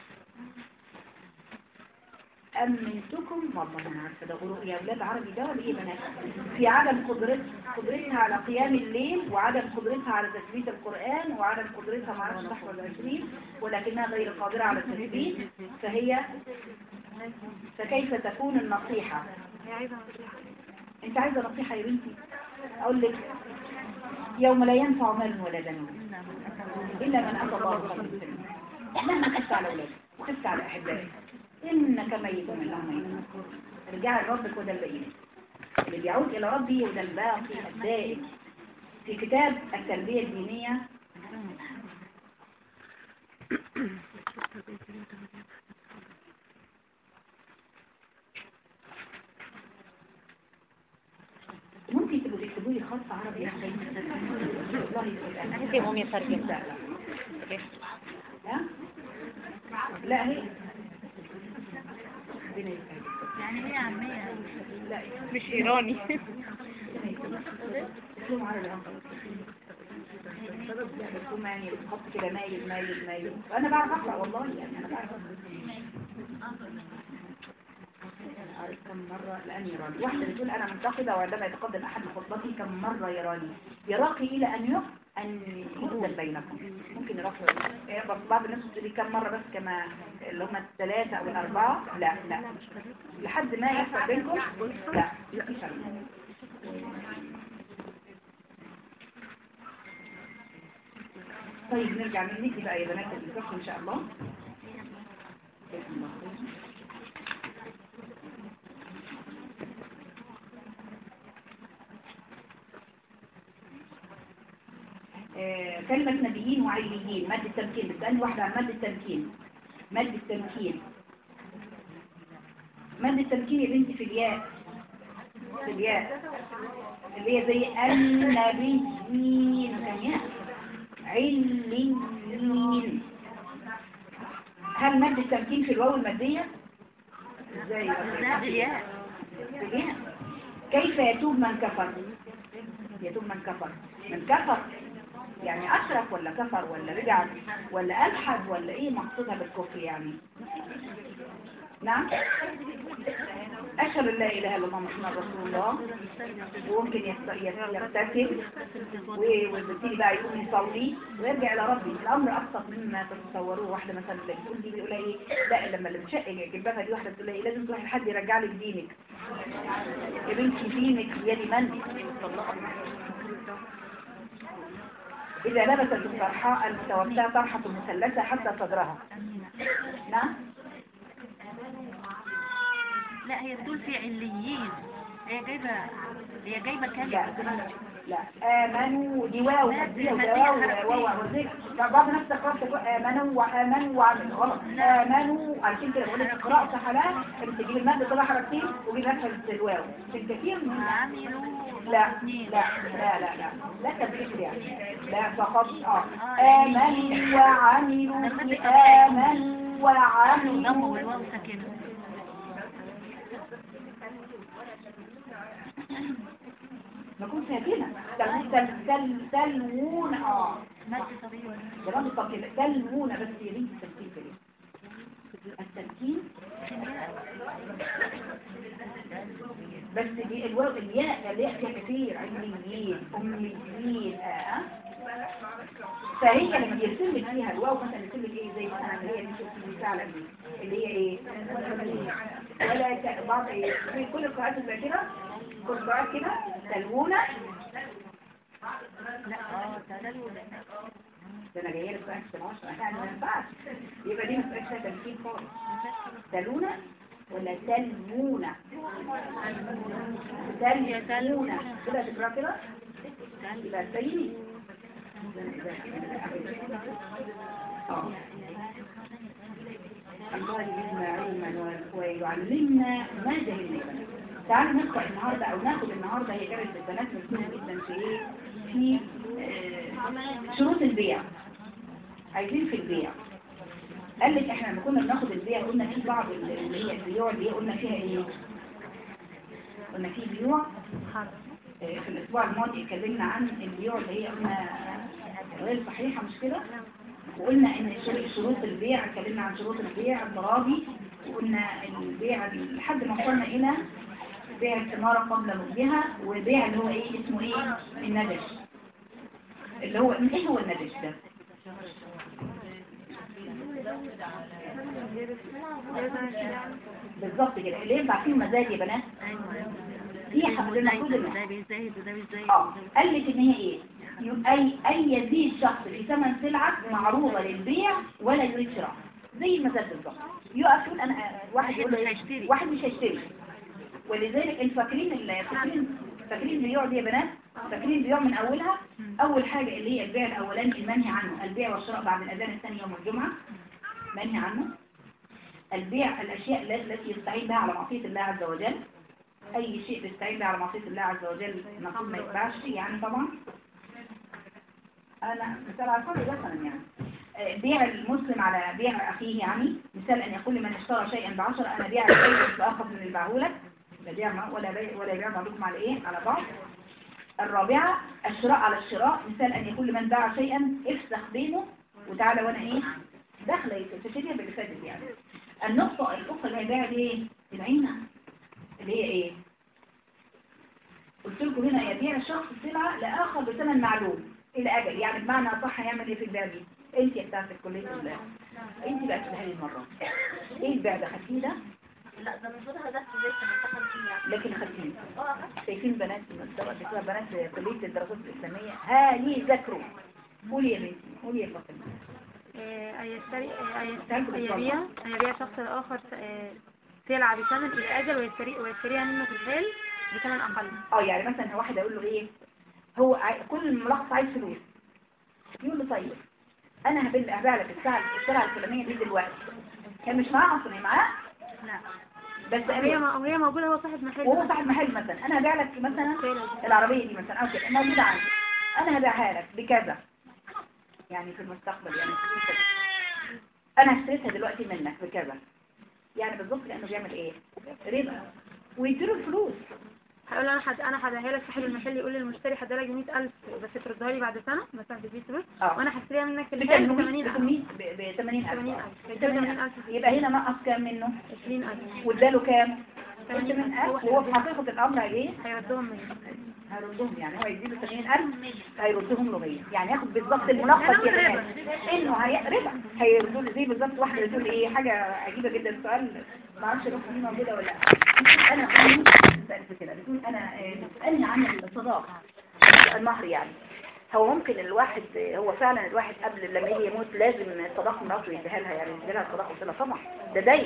[SPEAKER 1] أمنتكم والله أنا عارفة ده غروب يا أولاد عربي ده ولا إيه بنات في عدم قدرت قدرتها على قيام الليل وعدم قدرتها على تثبيت القرآن وعدم قدرتها ما عرفش تحفظ العشرين ولكنها غير قادرة على التثبيت فهي فكيف تكون النصيحة
[SPEAKER 2] هي عايزة نصيحة
[SPEAKER 1] أنت عايزة نصيحة يا بنتي أقول لك يوم لا ينفع مال ولا بنون إلا من أتى الله بقلب سليم مهما خفت على أولادك وخفت على أحبائك إنك ميت من الله ميت ارجعي لربك وده الباقي اللي بيعود إلى ربي وده الباقي الدائم في كتاب التربية الدينية ممكن تبقوا تكتبوا لي خط عربي يا حبيبي والله يسعدك.
[SPEAKER 5] انت قومي يا ترجم
[SPEAKER 1] لا لا ها؟ لا هي ربنا يسعدك.
[SPEAKER 2] يعني هي عامية
[SPEAKER 1] لا
[SPEAKER 5] مش ايراني
[SPEAKER 1] اسلوب عربي اه اسلوب يعني بتحط كده مايل مايل مايل وانا بعرف اقرا والله يعني انا بعرف قريت كم مرة الآن يراني واحدة بتقول أنا منتقدة وعندما يتقدم أحد خطبتي كم مرة يراني يراقي إلى أن يق أن يفضل بينكم ممكن يراقي إيه، بس بعض الناس بتقول لي كم مرة بس كما اللي هم الثلاثة أو الأربعة لا لا لحد ما يحصل بينكم لا مفيش عليكم. طيب نرجع منك بقى يا بنات الفقه إن شاء الله جزاكم الله خير. آه، كلمة نبيين وعليين مادة التمكين بتسألني واحدة عن مادة التمكين مادة التمكين مادة التمكين يا بنتي في الياء في الياء اللي هي زي النبيين كان ياء عليين هل مادة التمكين في الواو المادية؟ ازاي؟
[SPEAKER 2] الياء
[SPEAKER 1] الياء كيف يتوب من كفر؟ يتوب من كفر من كفر يعني أشرك ولا كفر ولا رجع ولا ألحد ولا إيه مقصودها بالكفر يعني نعم أشهد أن لا إله إلا الله محمد رسول الله وممكن يست- يست- يغتسل و- ويبتدي بقى يقوم يصلي ويرجع إلى ربي الأمر أبسط مما تتصوروه واحدة مثلا اللي بتقول دي بيقول إيه لا لما اللي بتشق جنبها دي واحدة بتقول إيه لازم تروحي لحد يرجع لك دينك يا بنتي دينك بيد من إذا لبست الطرحاء المتوسعة طرحة مثلثة حتى صدرها نعم
[SPEAKER 2] لا هي بتقول في عليين هي جايبة هي جايبة
[SPEAKER 1] لا
[SPEAKER 2] كلمة
[SPEAKER 1] لا آمنوا دي واو مادية وده واو واو وزيك بعض الناس تقرأ تقول آمنوا وآمنوا وعملوا غلط آمنوا عشان كده بقول لك قراءة صحلاء انت تجيب المادة طلع حركتين وجيب نفس الواو عشان كثير من
[SPEAKER 2] عملوا
[SPEAKER 1] لا لا لا لا لا لا تبريد يعني لا فقط اه آمنوا وعملوا آمنوا
[SPEAKER 2] ضم
[SPEAKER 1] وعملوا
[SPEAKER 2] والواو ساكنة
[SPEAKER 1] نكون ساكنة تل تل تل تلوون اه
[SPEAKER 2] مادة طبيعية
[SPEAKER 1] جرام التمكين تلوون بس يا بنتي التمكين كده التمكين بس دي الواو الياء الياء فيها كتير علميين أميين آه. فهي لما يرسم لك فيها الواو مثلا يرسم لك ايه زي مثلا اللي هي اللي شفتي فعلا دي اللي هي ايه ولا ك- بعض ايه في كل القراءات الذاكره كل القراءات كده تلوونه
[SPEAKER 2] لا اه تدلل
[SPEAKER 1] ده انا جايه لك بقى في العشرة يعني ما ينفعش يبقى دي ما تبقاش فيها تمكين خالص تلونه ولا تلمونه تلمونه كده تقرا كده يبقى تبيني اه الله يجزنا علما ويعلمنا ما جهلنا تعالوا نقرأ النهاردة أو ناخد النهاردة هي كانت البنات مهمة جدا في إيه؟ في آه، شروط البيع عايزين في البيع قال لك احنا لما كنا بناخد البيع قلنا في بعض ال- اللي هي البيوع اللي هي قلنا فيها ايه قلنا في بيوع آه، في الاسبوع الماضي اتكلمنا عن البيوع اللي هي قلنا غير صحيحة مش كده وقلنا ان شر- شروط البيع اتكلمنا عن شروط البيع الضرابي وقلنا البيع لحد ما وصلنا الى بيع الثمارة قبل مبدها وبيع اللي هو ايه اسمه ايه الندش اللي هو ايه هو الندش ده بالظبط كده اللي ينفع فيه مزاج يا بنات دي حق- المفروض إن-
[SPEAKER 2] ده بيزايد وده بيزايد
[SPEAKER 1] اه قال لك ان هي ايه ي- اي اي يزيد شخص في ثمن سلعه معروضه للبيع ولا يريد شراء زي المزاد بالظبط يقف يقول انا واحد يقول له
[SPEAKER 2] مش
[SPEAKER 1] إيه؟
[SPEAKER 2] هيشتري.
[SPEAKER 1] واحد مش هيشتري ولذلك انتوا فاكرين ال- فاكرين فاكرين البيوع دي يا بنات فاكرين البيوع من اولها اول حاجه اللي هي البيع الاولاني المنهي عنه البيع والشراء بعد الاذان الثاني يوم الجمعه منهي عنه البيع الاشياء التي يستعين بها على معصيه الله عز وجل اي شيء بيستعين بها على معصيه الله عز وجل المفروض ما يتباعش يعني طبعا انا مثال على الفرق مثلا يعني آه، بيع المسلم على بيع اخيه يعني مثال ان يقول لمن اشترى شيئا بعشرة انا بيع شيئا باخذ من البعولة لا بيع مع- ولا بيع ولا يبيع بعضكم على ايه على بعض الرابعة الشراء على الشراء مثال ان يقول لمن باع شيئا افسخ بينه وتعالى وانا ايه داخله تشتريها باللي فاتت يعني النقطة الأخرى اللي هي بيع دي ايه العينة اللي هي ايه قلت لكم هنا يبيع الشخص السلعة لآخر بثمن معلوم إلى أجل يعني بمعنى أصح هيعمل إيه في البيع دي أنت يا بتاعت كلية الله أنت بقى تبيعي المرة إيه البيع ده خدتيه ده
[SPEAKER 3] لا ده المفروض هدف زي ما فيه يعني
[SPEAKER 1] لكن خدتيه شايفين بنات طبعا بتوع بنات كلية الدراسات الإسلامية ها ليه ذاكروا قولي يا بنتي قولي يا فاطمة
[SPEAKER 6] يشتري
[SPEAKER 1] تعالوا
[SPEAKER 6] يبيع يبيع شخص الآخر آه، سلعة بثمن الأجل ويشتري ويشتريها منه في الحال بثمن أقل
[SPEAKER 1] اه يعني مثلا واحد يقول له ايه هو عاي... كل ملخص عايز فلوس يقول له طيب انا هبل هبيع لك الساعه السلعه الفلانيه دي دلوقتي هي مش معاه اصلا هي معاه
[SPEAKER 6] لا
[SPEAKER 1] بس
[SPEAKER 6] هي
[SPEAKER 1] أنا
[SPEAKER 6] م- هي موجودة هو صاحب محل
[SPEAKER 1] وهو صاحب محل مثلا انا هبيع لك مثلا العربيه دي مثلا او كده موجوده عندي انا هبيعها لك بكذا يعني في المستقبل يعني في كده. انا اشتريتها دلوقتي منك بكذا يعني بالظبط لانه بيعمل ايه ربا ويديله الفلوس
[SPEAKER 6] هقول انا حد انا هديها لك صاحب المحل يقول للمشتري هديها لك ب 100000 بس تردها لي بعد سنة مثلا تديني فلوس
[SPEAKER 1] اه
[SPEAKER 6] وانا هشتريها منك في الحال ب 80000
[SPEAKER 1] ب 80000
[SPEAKER 6] 80000
[SPEAKER 1] يبقى هنا نقص كام منه
[SPEAKER 6] 20000
[SPEAKER 1] واداله كام
[SPEAKER 6] 80000
[SPEAKER 1] 80000 وهو في حقيقة الأمر ايه
[SPEAKER 6] هيردهم مني
[SPEAKER 1] هيردهم يعني هو يديله 80000 هيردهم له 100 يعني ياخد بالظبط الملخص كده كمان. انه هي ربا هيردوا له زي بالظبط واحده بتقول ايه حاجه عجيبه جدا سؤال ما اعرفش الاخت دي موجوده ولا لا بتقول انا امي سالت كده بتقول انا آه، بتسالني عن الصداقه المهر يعني هو ممكن الواحد هو فعلا الواحد قبل لما يجي يموت لازم صداقه مراته يديها لها يعني يديها لها صداقه قلت لها طبعا ده دايما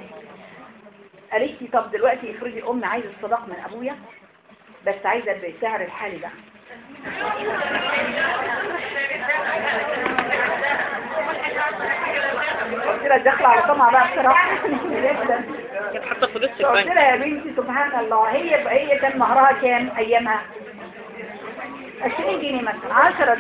[SPEAKER 1] قالت لي طب دلوقتي افرضي ام عايزه الصداق من ابويا بس عايزه بالسعر الحالي ده قلت لها داخله على طمع بقى بصراحه
[SPEAKER 5] كانت حاطه فلوس في
[SPEAKER 1] قلت
[SPEAKER 5] البنك
[SPEAKER 1] لها يا بنتي سبحان الله هي هي كان مهرها كام ايامها 20 جنيه مثلا 10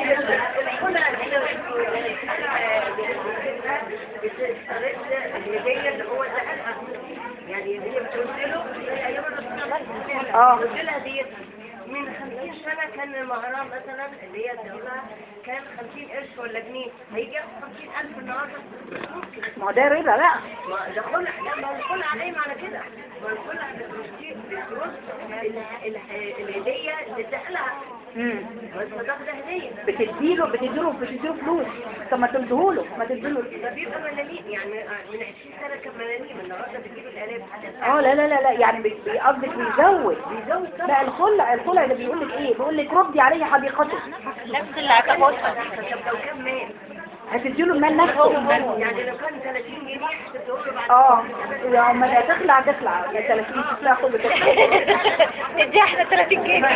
[SPEAKER 3] يعني هي بتقول له هي ايام الرسول
[SPEAKER 1] اه
[SPEAKER 3] قلت لها ديت من 50 سنة كان مهرها مثلا اللي هي دولها كان 50 قرش ولا جنيه هيجي ياخد 50000 النهارده ممكن
[SPEAKER 1] ما هو ده ربا بقى
[SPEAKER 3] ما ده خلع لا ما هو الخلع عليه معنى كده ما هو الخلع بالفلوس بالفلوس ال- ال- الهدية اللي اداها
[SPEAKER 1] امم
[SPEAKER 3] والصداق ده هدية
[SPEAKER 1] بتديله بتديله بتديله فلوس طب ما تديهوله ما تديله
[SPEAKER 3] ده بيبقى ملاليم يعني من 20 سنة كان ملاليم النهارده بتجيب الآلاف
[SPEAKER 1] اه لا لا لا لا يعني بي- بيقصدك بيزود
[SPEAKER 3] بيزود طبعا
[SPEAKER 1] لا الخلع الخلع ده بيقول لك ايه بيقول لك ردي عليه حديقته
[SPEAKER 5] نفس اللي هتاخدها
[SPEAKER 3] طب لو كان مال
[SPEAKER 1] هتديله المال نفسه
[SPEAKER 3] يعني لو كان 30 جنيه هتديه له بعد
[SPEAKER 1] اه لما تخلع تخلع يا 30 تخلع خد
[SPEAKER 5] ادي احنا 30 جنيه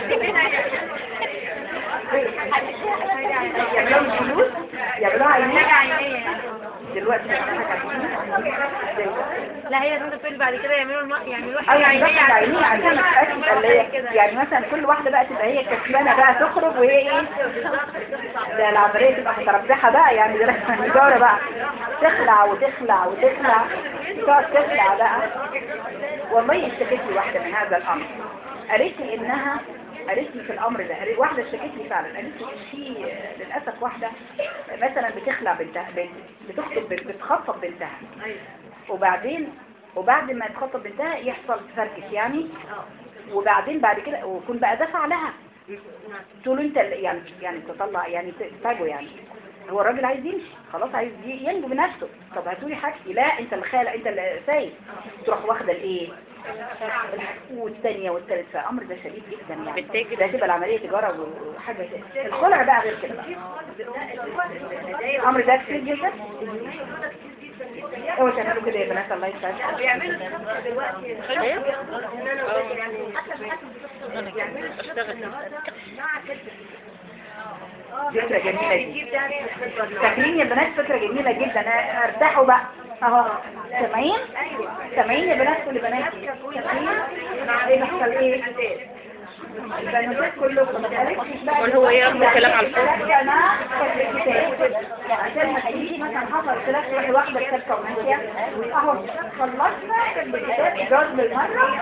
[SPEAKER 1] يعملوا فلوس يعملوا عينيه دلوقتي بنضحك عليهم
[SPEAKER 6] لا هي تقدر تقول بعد كده يعملوا الم... يعملوا
[SPEAKER 1] اه
[SPEAKER 6] حاجة
[SPEAKER 1] يعني
[SPEAKER 6] عينية
[SPEAKER 1] بقى عينيه عشان ما تبقاش تبقى اللي هي يعني مثلا كل واحدة بقى تبقى هي كسبانة بقى تخرج وهي ايه ده العملية تبقى متربحة بقى يعني ده التجارة بقى تخلع وتخلع وتخلع تقعد تخلع بقى والله اشتكت لي واحدة من هذا الأمر قالت لي إنها قالت لي في الأمر ده قالت- واحدة اشتكت لي فعلا قالت لي في للأسف واحدة مثلا بتخلع بنتها بنت بتخطب بنت- بتخطب بنتها وبعدين وبعد ما تخطب بنتها يحصل تفركش يعني وبعدين بعد كده ويكون بقى دفع لها تقول له انت اللي- يعني يعني تطلع يعني تتاجه يعني هو الراجل عايز يمشي خلاص عايز ي- ينجو بنفسه طب هاتولي حاجتي لا انت اللي خالق انت اللي سايب تروح واخده الايه والثانيه والثالثه امر ده شديد جدا يعني ده تبقى العمليه تجاره وحاجه كده. الخلع بقى غير كده بقى امر ده كتير جدا اوعوا تعملوا كده يا بنات الله يسعدكم
[SPEAKER 3] بيعملوا الشبكة دلوقتي ان انا وبنتي يعني بيعملوا الشبكة النهارده مع كده
[SPEAKER 1] فكره جميله دي
[SPEAKER 3] بيجيب ده من
[SPEAKER 1] فاكرين يا بنات فكرة جميلة جدا اه، ارتاحوا بقى اهو سامعين سامعين يا بنات كل بنات سامعين ايه بيحصل ايه البنات كلكم ما تقلقش بقى
[SPEAKER 5] قول هو ياخد كلام على الفاضي.
[SPEAKER 1] لا يا جماعه كتب الكتاب عشان ما تجيش مثلا حصل خلاف تروحي واحده كتابه وماشيه اهو خلصنا كتب الكتاب ايجاز بالمره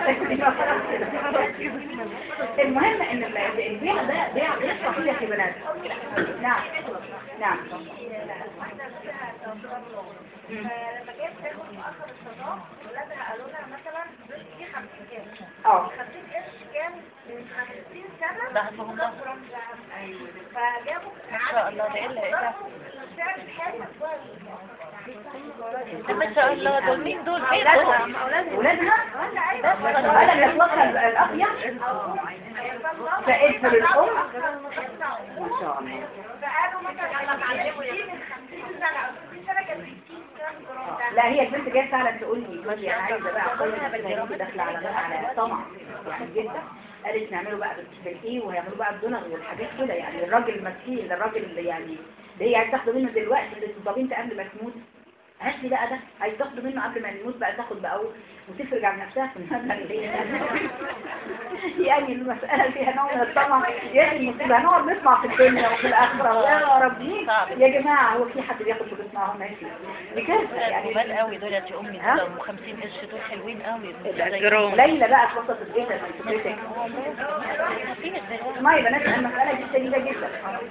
[SPEAKER 1] المهم ان البيع ده بيع غير صحيح يا بنات نعم نعم مم.
[SPEAKER 3] لما جيت تاخد مؤخر الصداق ولادها قالوا لها مثلا دي 50 قرش
[SPEAKER 1] اه
[SPEAKER 3] 50 قرش كان من 50 سنة
[SPEAKER 5] ده هتفهم ده.
[SPEAKER 3] فجابوا
[SPEAKER 5] ما شاء الله، ده إيه اللي هيبقى؟
[SPEAKER 3] السعر الحالي
[SPEAKER 5] ما شاء الله دول مين دول فين
[SPEAKER 3] أولادها
[SPEAKER 5] دول
[SPEAKER 3] أولادها
[SPEAKER 1] ولادها
[SPEAKER 3] ولا أيوة
[SPEAKER 1] هذا اللي اطلقها الأقية فإذن الأم ما شاء الله
[SPEAKER 3] فقالوا مثلا أنا اتعلموا دي من 50 سنة أو 60 سنة كانت 60 كام جرام ده
[SPEAKER 1] لا هي البنت جايه فعلا تقول لي ماجي انا عايزه بقى اقيم السنه داخله على على طمع يعني جدا قالت نعمله بقى بالايه وهيعملوا بقى الدولار والحاجات كده يعني الراجل المسكين الراجل اللي يعني اللي هي عايز تاخده منه دلوقتي اللي طب انت قبل ما تموت هات لي بقى ده عايز تاخده منه قبل ما يموت بقى تاخد بقى و- وتفرج عن نفسها في المبلغ اللي هي يعني المسألة فيها نوع من الطمع يعني المصيبة هنقعد نسمع في الدنيا وفي الآخرة يا ربي يا جماعة هو في حد بياخد فلوس معاهم ماشي بكارثة يعني
[SPEAKER 5] جمال قوي دول يا امي
[SPEAKER 1] ها؟
[SPEAKER 5] دول ام 50 قرش دول حلوين قوي
[SPEAKER 1] الجرام ليلى بقى اتوسطت جدا من فكرتك اسمعي يا بنات المسألة دي شديدة جدا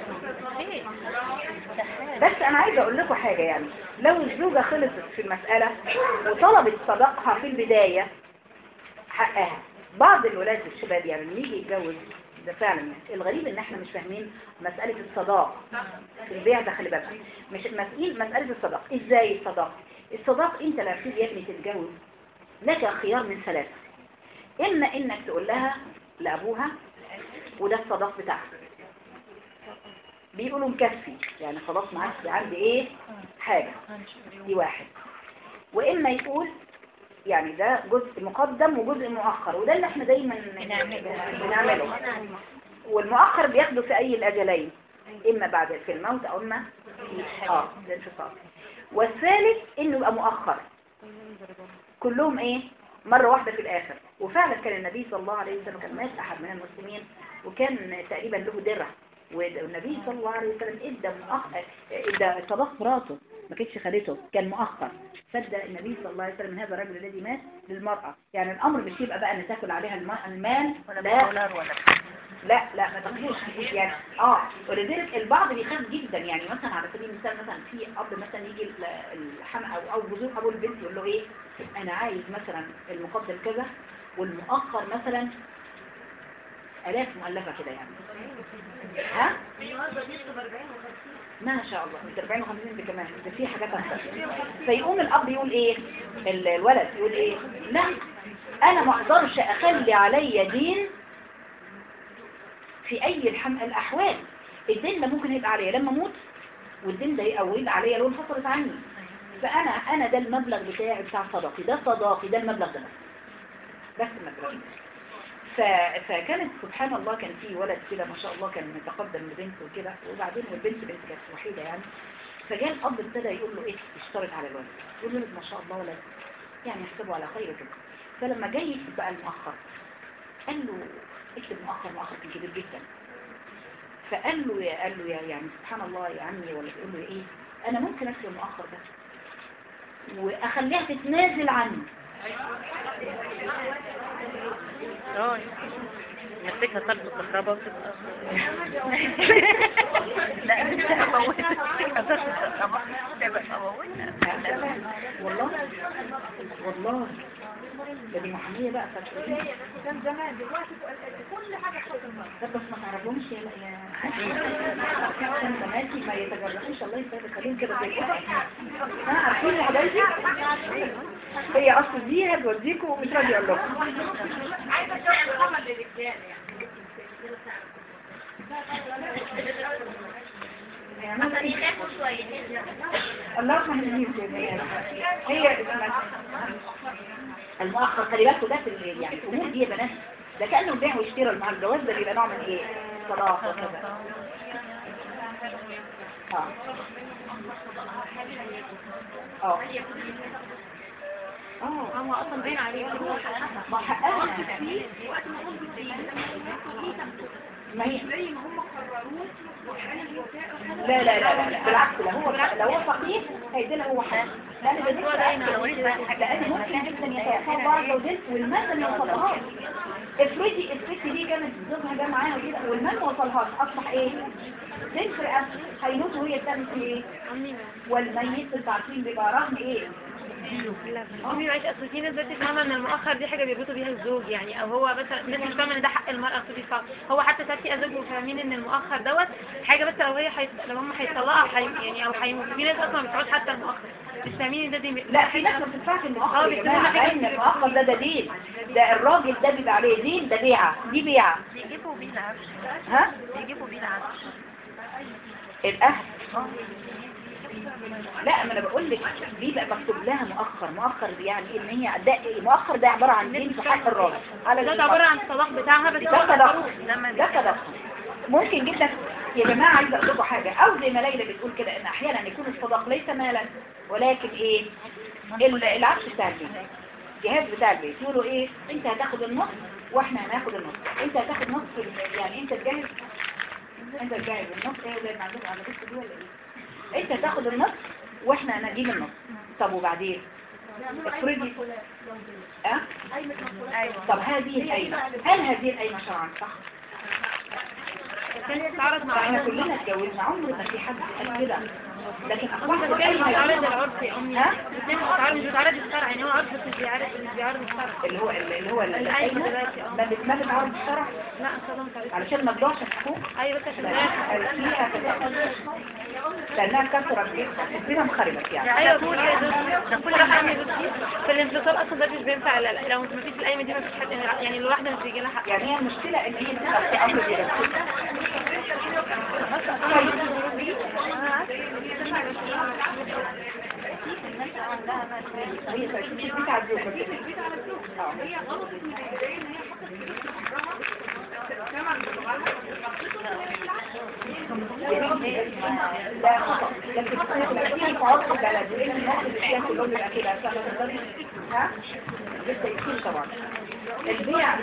[SPEAKER 1] بس انا عايزة اقول لكم حاجة يعني لو الزوجة خلصت في المسألة وطلبت صداقها في البداية حقها بعض الولاد الشباب يعني اللي يجي يتجوز ده فعلا الغريب ان احنا مش فاهمين مسألة الصداق في البيع ده خلي بالك مش مسئول مسألة الصداق ازاي الصداق الصداق انت لما تيجي يا ابني تتجوز لك خيار من ثلاثة اما انك تقول لها لابوها وده الصداق بتاعها بيقولوا مكفي يعني خلاص ما عادش عندي ايه حاجة دي واحد واما يقول يعني ده جزء مقدم وجزء مؤخر وده اللي احنا دايما بنعمله والمؤخر بياخده في اي الاجلين اما بعد في الموت او اما في اه الانفصال والثالث انه يبقى مؤخر كلهم ايه مرة واحدة في الاخر وفعلا كان النبي صلى الله عليه وسلم كان مات احد من المسلمين وكان تقريبا له درع والنبي صلى الله عليه وسلم ادى مؤخر ادى صداق مراته ما كانتش خدته كان مؤخر فادى النبي صلى الله عليه وسلم من هذا الرجل الذي مات للمرأة يعني الامر مش يبقى بقى ان تاكل عليها الم- المال
[SPEAKER 5] ولا
[SPEAKER 1] لا
[SPEAKER 5] دولار ولا
[SPEAKER 1] لا لا ما تاخدوش يعني اه ولذلك البعض بيخاف جدا يعني مثلا على سبيل المثال مثلا في اب مثلا يجي ال- الحم او او جذور ابو البنت يقول له ايه انا عايز مثلا المقدم كذا والمؤخر مثلا الاف مؤلفه كده يعني ها ما شاء الله من 40 و50 ده كمان ده في حاجات اكتر فيقوم الاب يقول ايه ال- الولد يقول ايه لا انا ما اقدرش اخلي عليا دين في اي الحم... الاحوال الدين ده ممكن يبقى عليا لما اموت والدين ده او يبقى عليا لو انفصلت عني فانا انا ده المبلغ بتاعي بتاع صداقي ده صداقي ده المبلغ ده بس المبلغ ف... فكانت سبحان الله كان في ولد كده ما شاء الله كان متقدم لبنت وكده وبعدين والبنت بنت كانت وحيدة يعني فجاء الاب ابتدى يقول له ايه يشترط على الولد يقول له ما شاء الله ولد يعني يحسبه على خير كده فلما جاي يكتب بقى المؤخر قال له اكتب مؤخر مؤخر كان كبير جدا فقال له يا قال له يا يعني سبحان الله يا عمي ولا تقول له ايه انا ممكن اكتب المؤخر ده واخليها تتنازل عني
[SPEAKER 5] اه نمسكها صرف الكهرباء لا مش هموتها صرف الكهرباء تبقى هموتها
[SPEAKER 1] والله والله ده دي محامية بقى فاكرين
[SPEAKER 3] كان زمان دلوقتي كل حاجة حصلت
[SPEAKER 1] طب بس ما تعرفهمش يا يا كان بناتي ما يتجرؤوش الله يسعدك خليهم كده زي القطط ها عارفين يا حبايبي هي اصل دي هتوديكم ومش راضي اقول لكم
[SPEAKER 3] عايزة تعمل خمر للرجال
[SPEAKER 1] اللهم اهدني وسلم هي اسمها المؤخر خلي بالكوا ده في ال- يعني الامور دي يا بنات ده كانه بيع ويشتري مع الجواز ده بيبقى نوع من ايه صداقه وكذا اه اه اه
[SPEAKER 6] هو اصلا باين عليه
[SPEAKER 1] ما حقها ما هي لا لا لا لا لا بالعكس لو هو لو هو فقير هيدي له هو حاجه لان ده
[SPEAKER 5] هو ده هنا لو
[SPEAKER 1] لان ممكن جدا يتيقظ بعض زوجات والمال ما يوصلهاش افرضي الست دي كانت زوجها جه معاها كده والمال ما وصلهاش اصبح ايه؟ تنفر هيموت وهي بتعمل فيه ايه؟ والميت انتوا عارفين بيبقى رهن ايه؟
[SPEAKER 6] امي معلش اصل في ناس بتفهم ان المؤخر دي حاجه بيربطوا بيها الزوج يعني او هو مثلا الناس مش فاهمه ان ده حق المراه في الفرق هو حتى ساعتها ازواج فاهمين ان المؤخر دوت حاجه بس لو هي حي... لو هم هيطلقها حي... يعني او هيموتوا في ناس اصلا ما بتقعدش حتى المؤخر مش فاهمين ان ده دي
[SPEAKER 1] لا في ناس ما بتدفعش المؤخر
[SPEAKER 6] اه
[SPEAKER 1] يا
[SPEAKER 6] بيكتبوا
[SPEAKER 1] جماعه
[SPEAKER 6] حاجة
[SPEAKER 1] لان المؤخر ده ده دين ده الراجل ده بيبقى عليه دين ده بيعه دي بيعه
[SPEAKER 5] بيجيبوا بيه العفش
[SPEAKER 1] ها
[SPEAKER 5] بيجيبوا بيه العفش
[SPEAKER 1] الاهل لا ما انا بقول لك بيبقى مكتوب لها مؤخر مؤخر دي يعني ان هي ده مؤخر ده عباره عن دين في حق الراجل على
[SPEAKER 6] ده
[SPEAKER 1] الإطلاق.
[SPEAKER 6] عباره عن الصداق بتاعها بس
[SPEAKER 1] ده
[SPEAKER 6] هو
[SPEAKER 1] صدقه
[SPEAKER 5] لما
[SPEAKER 1] ده صدقه ممكن جدا يا جماعه عايزه اقول لكم حاجه او زي ما ليلى بتقول كده ان احيانا يكون الصداق ليس مالا ولكن ايه ال- العفش بتاع البيت الجهاز بتاع البيت يقولوا ايه انت هتاخد النص واحنا هناخد النص انت هتاخد نص ال- يعني انت تجهز انت تجهز النص ايه زي ما عندكم على بس دي ولا ايه انت تاخد النص واحنا هنجيب النص طب وبعدين افرضي اه طب هذه القايمه هل هذه القايمه شرعا صح
[SPEAKER 6] كان يتعارض مع
[SPEAKER 1] احنا كلنا اتجوزنا عمر ما في حد قال كده لكن اصبحت
[SPEAKER 6] كان
[SPEAKER 1] القايمه
[SPEAKER 6] بيتعارض
[SPEAKER 1] يعتبر-
[SPEAKER 6] العرف يا امي
[SPEAKER 1] ها
[SPEAKER 6] الاثنين بيتعارض مش بيتعارض الشرع يعني هو عرف بس مش بيعارض مش بيعارض الشرع
[SPEAKER 1] اللي هو اللي هو
[SPEAKER 6] القايمة
[SPEAKER 1] القايمه
[SPEAKER 6] دلوقتي، اه.
[SPEAKER 1] ما بت- ما بتعرض الشرع
[SPEAKER 6] لا ان شاء الله مش عارف
[SPEAKER 1] علشان ما تضيعش الحقوق
[SPEAKER 6] ايوه بس عشان
[SPEAKER 1] لا،
[SPEAKER 6] ده
[SPEAKER 1] فيها كده. لانها كثرت جدا الدنيا انخربت يعني
[SPEAKER 6] ايوه كل ده كل واحد عامل بصي في الانفصال اصلا ده مش بينفع لا لا لو ما فيش القايمه دي ما فيش حد يعني الواحده مش بيجي لها حق
[SPEAKER 1] يعني هي المشكله ان هي بتبقى في امر زي هي تأكيد البيت على الزوجة كده. آه. لا خطأ لكن لكن في عرف البلد لان الناس اللي فيها كلهم بيبقى كده ها لسه يكون طبعا البيع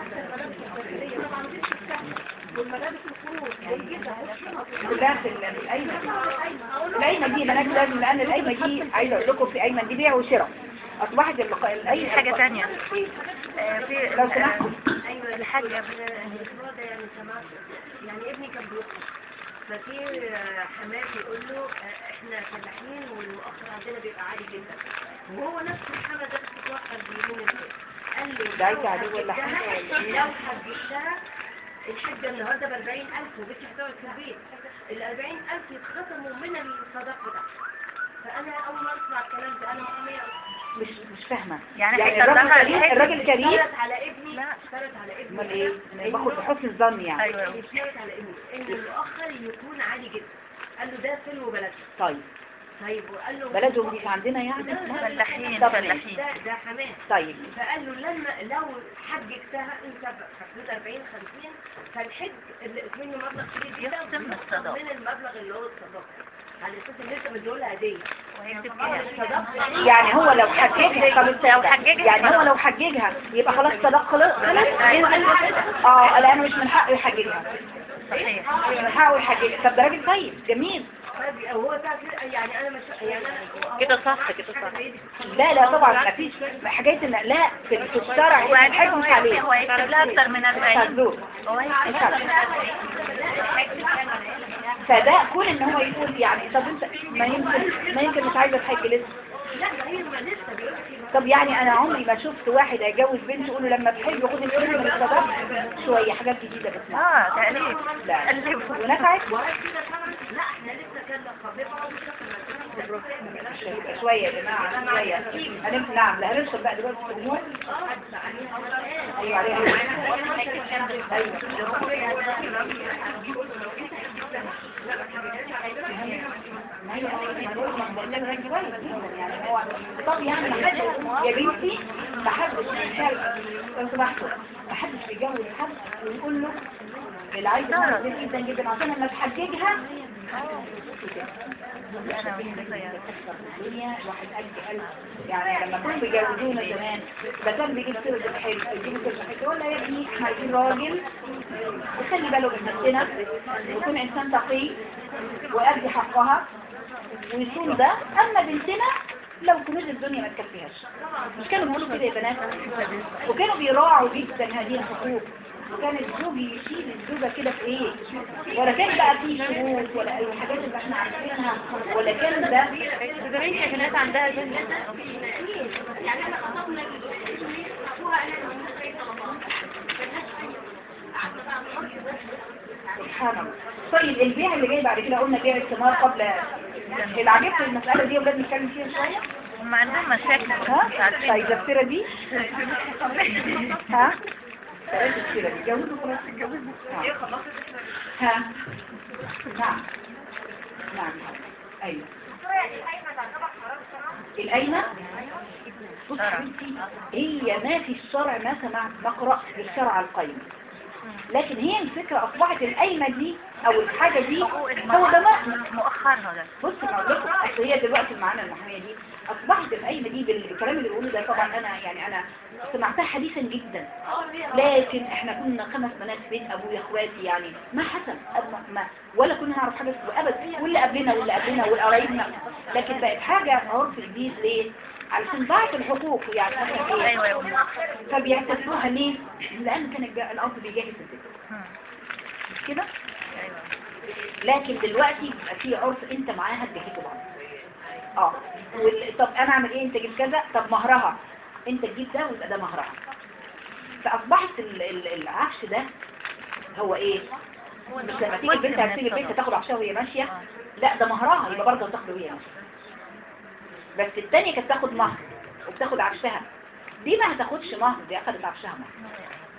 [SPEAKER 1] كلها في ال- في القايمة القايمة دي بنات لازم لأن القايمة دي عايزة أقول لكم في قايمة دي بيع وشراء أصبحت اللق- القايمة
[SPEAKER 5] حاجة تانية
[SPEAKER 1] إيه؟
[SPEAKER 5] آه، في
[SPEAKER 1] لو سمحتوا
[SPEAKER 3] ايوه
[SPEAKER 5] الحاجة
[SPEAKER 3] الموضوع ده يعني سمعت يعني ابني كان بيخطب ففي آه، حماه بيقول له آه، احنا فلاحين والمؤخر عندنا بيبقى عالي جدا وهو نفس الحمى ده بتتوقع بيمين البيت قال له
[SPEAKER 1] ده
[SPEAKER 3] لو
[SPEAKER 1] عايز عدو ولا حاجة
[SPEAKER 3] حجزتها-
[SPEAKER 1] ولا إيه؟
[SPEAKER 3] لو حجزتها الحجة النهارده ب 40000 وبنتي هتقعد في البيت ال 40000 يتخصموا من الصداق بتاعها فأنا أول ما أسمع الكلام ده أنا محامية
[SPEAKER 1] مش مش فاهمة
[SPEAKER 5] يعني
[SPEAKER 1] الراجل
[SPEAKER 5] هيطلعها
[SPEAKER 1] كريم
[SPEAKER 5] الحاجة
[SPEAKER 1] الراجل كريم
[SPEAKER 3] اشترط على ابني
[SPEAKER 5] لا.
[SPEAKER 3] اشترط على ابني
[SPEAKER 1] امال ايه أنا باخد بحسن الظن يعني
[SPEAKER 5] ايوه
[SPEAKER 3] اشترط على ابني ان المؤخر يكون عالي جدا قال له ده فيلم وبلد
[SPEAKER 1] طيب
[SPEAKER 3] طيب وقال له
[SPEAKER 1] بلدهم مش عندنا يعني
[SPEAKER 5] فلاحين
[SPEAKER 1] طب
[SPEAKER 5] فلاحين
[SPEAKER 3] ده ده حماه
[SPEAKER 1] طيب
[SPEAKER 3] فقال له لما لو حججتها انت حدود 40 50 فالحج اللي منه مبلغ كبير جدا
[SPEAKER 5] يخصم الصداق.
[SPEAKER 3] من المبلغ اللي هو الصداق على اساس ان انت مديولها هديه
[SPEAKER 2] وهي بتبقى
[SPEAKER 3] صدقت
[SPEAKER 1] يعني هو لو حججها طب
[SPEAKER 2] لو حججها
[SPEAKER 1] يعني هو لو حججها يبقى خلاص صدق خلاص خلاص اه لا مش من حقه يحججها
[SPEAKER 2] صحيح
[SPEAKER 1] مش من حقه يحججها طب ده راجل طيب جميل
[SPEAKER 3] هو ده كده يعني انا مش يعني انا
[SPEAKER 2] كده صح كده صح
[SPEAKER 1] لا لا طبعا ما فيش حكايه ان لا في في الشرع
[SPEAKER 2] وبعدين
[SPEAKER 1] الحج
[SPEAKER 2] هو
[SPEAKER 1] مش عليه
[SPEAKER 2] هو هيكتب لها اكتر من 40
[SPEAKER 1] فالزور.
[SPEAKER 2] هو هيكتب لها اكتر من 40
[SPEAKER 1] فده كون ان هو يقول يعني طب انت ما يمكن ما يمكن مش عايزه تحج لسه طب يعني انا عمري ما شفت واحد هيجوز بنت يقول له لما تحج خد الفلوس من الصداق شويه حاجات جديده بسمعها
[SPEAKER 2] اه تأليف
[SPEAKER 1] لا
[SPEAKER 2] ألف
[SPEAKER 1] ونفعت
[SPEAKER 3] لا احنا لسه كان خبيرة
[SPEAKER 1] مش هيبقى شويه يا جماعه شويه هنمشي نعم لا هنشرب بقى دلوقتي في الامور ايوه عليها يعني هو طب يعني ما حدش يا بنتي ما حدش لو سمحتوا ما حدش بيجوز حد ويقول له اللي عايز يعمل جدا جدا عشان لما تحججها الدنيا واحد قلب قلب يعني لما كانوا بيجوزونا زمان ده كان بيجيب سيرة الحلو يجيب سيرة الحلو ولا يا ابني احنا عايزين راجل يخلي باله من نفسنا ويكون انسان تقي ويأدي حقها ويصون ده اما بنتنا لو كنوز الدنيا ما تكفيهاش مش كانوا بيقولوا كده يا بنات وكانوا بيراعوا جدا هذه الحقوق وكان الزوج يشيل الزوجة كده في ايه ولا كان بقى فيه شروط ولا الحاجات اللي احنا عارفينها ولا كان ده
[SPEAKER 6] زمان كانت الناس عندها جنة
[SPEAKER 1] سبحان الله طيب البيع اللي جاي بعد كده قلنا بيع الثمار قبل اللي عجبت المسألة دي وجد نتكلم فيها شوية
[SPEAKER 2] هم عندهم مشاكل مش
[SPEAKER 1] ها
[SPEAKER 2] عارفين
[SPEAKER 1] طيب السيرة دي ها بلاش السيرة دي جوزوا خلاص ها. ها نعم نعم ايوه الأيمة بص
[SPEAKER 2] شرع.
[SPEAKER 1] بنتي هي ما في الشرع ما سمعت بقرأ بالشرع القيم لكن هي الفكرة أصبحت القايمة دي أو الحاجة دي هو ده ما
[SPEAKER 2] مؤخرها ده
[SPEAKER 1] بص ما أقول لكم أصل هي دلوقتي معانا المحامية دي أصبحت القايمة دي بالكلام اللي بيقوله ده طبعا أنا يعني أنا سمعتها حديثا جدا لكن احنا كنا خمس بنات في بيت أبويا إخواتي يعني ما حسن أب- ما ولا كنا نعرف حاجة اسمه أبدا واللي قبلنا واللي قبلنا والقرايبنا لكن بقت حاجة عرف جديد ليه؟ علشان ضاعت الحقوق يعني مثلا إيه؟
[SPEAKER 2] ايوه يا امي
[SPEAKER 1] فبيعتبروها ليه؟ لأن كان الج- الأب بيجهز البيت
[SPEAKER 2] هم.
[SPEAKER 1] مش كده؟
[SPEAKER 2] ايوه
[SPEAKER 1] لكن دلوقتي بقى في عرف انت معاها تجهزوا بعض اه وال... طب انا اعمل ايه انت جيب كذا طب مهرها انت تجيب ده ويبقى ده مهرها فاصبحت ال... ال... العفش ده هو ايه مش لما تيجي
[SPEAKER 2] جزء
[SPEAKER 1] البنت
[SPEAKER 2] من
[SPEAKER 1] هتسيب البنت
[SPEAKER 2] الصدقة.
[SPEAKER 1] تاخد عفشها وهي ماشيه
[SPEAKER 2] آه.
[SPEAKER 1] لا ده مهرها يبقى برضه هتاخده وهي ماشيه بس التانية كانت تاخد مهر وبتاخد عفشها دي ما هتاخدش مهر دي اخدت عفشها مهر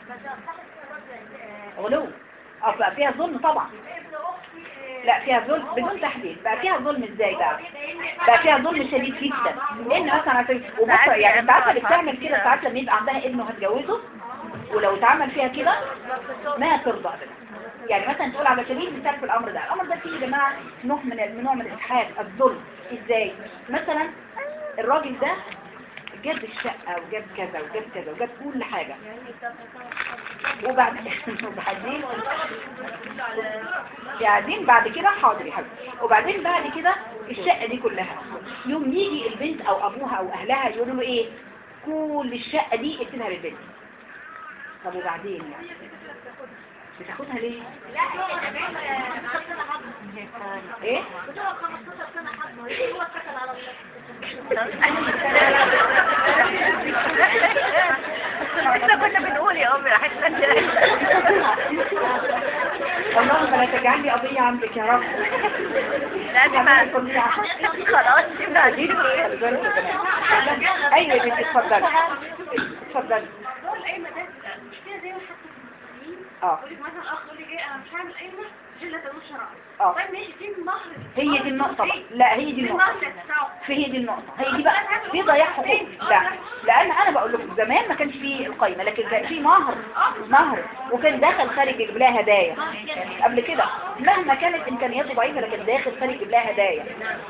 [SPEAKER 1] غلو اه بقى فيها ظلم طبعا لا فيها ظلم بدون تحديد بقى فيها ظلم ازاي بقى بقى فيها ظلم شديد جدا لان مثلا عشان وبكره يعني انت عارفه اللي بتعمل كده ساعات لما يبقى عندها ابنه هتجوزه ولو اتعمل فيها كده ما ترضى ابدا يعني مثلا تقول على سبيل المثال في الامر ده الامر ده فيه يا جماعه نوع من ال- نوع من الاسحاق الظلم ازاي مثلا الراجل ده جاب الشقه وجاب كذا وجاب كذا وجاب كل حاجه وبعدين وبعدين بعدين بعد كده حاضر يا حبيبي وبعدين بعد كده الشقة دي كلها يوم يجي البنت او ابوها او اهلها يقولوا له ايه كل الشقة دي اكتبها للبنت طب وبعدين يعني بتاخدها ليه ايه
[SPEAKER 2] لسه كنا بنقول يا امي راح
[SPEAKER 1] اللهم لا تجعل لي قضية عندك يا رب
[SPEAKER 2] لا دي ما خلاص دي ما
[SPEAKER 1] دي خلي بالك يا بنات. ايوه يا بنتي اتفضلي اتفضلي
[SPEAKER 3] القايمة ده مش كده زي ما حتى في المسلمين
[SPEAKER 1] اه
[SPEAKER 3] يقول لك مثلا اخ يقول لك ايه انا مش هعمل قايمة إلا تقول شرع
[SPEAKER 1] اه
[SPEAKER 3] طيب ماشي في النهر
[SPEAKER 1] هي دي النقطة بقى لا هي دي النقطة في هي دي النقطة هي دي بقى في ضياع حقوق لا لأن أنا بقول لكم زمان ما كانش فيه القايمة لكن بقى فيه نهر نهر وكان داخل خارج يجيب لها هدايا قبل كده مهما كانت إمكانياته ضعيفة لكن داخل خارج يجيب لها هدايا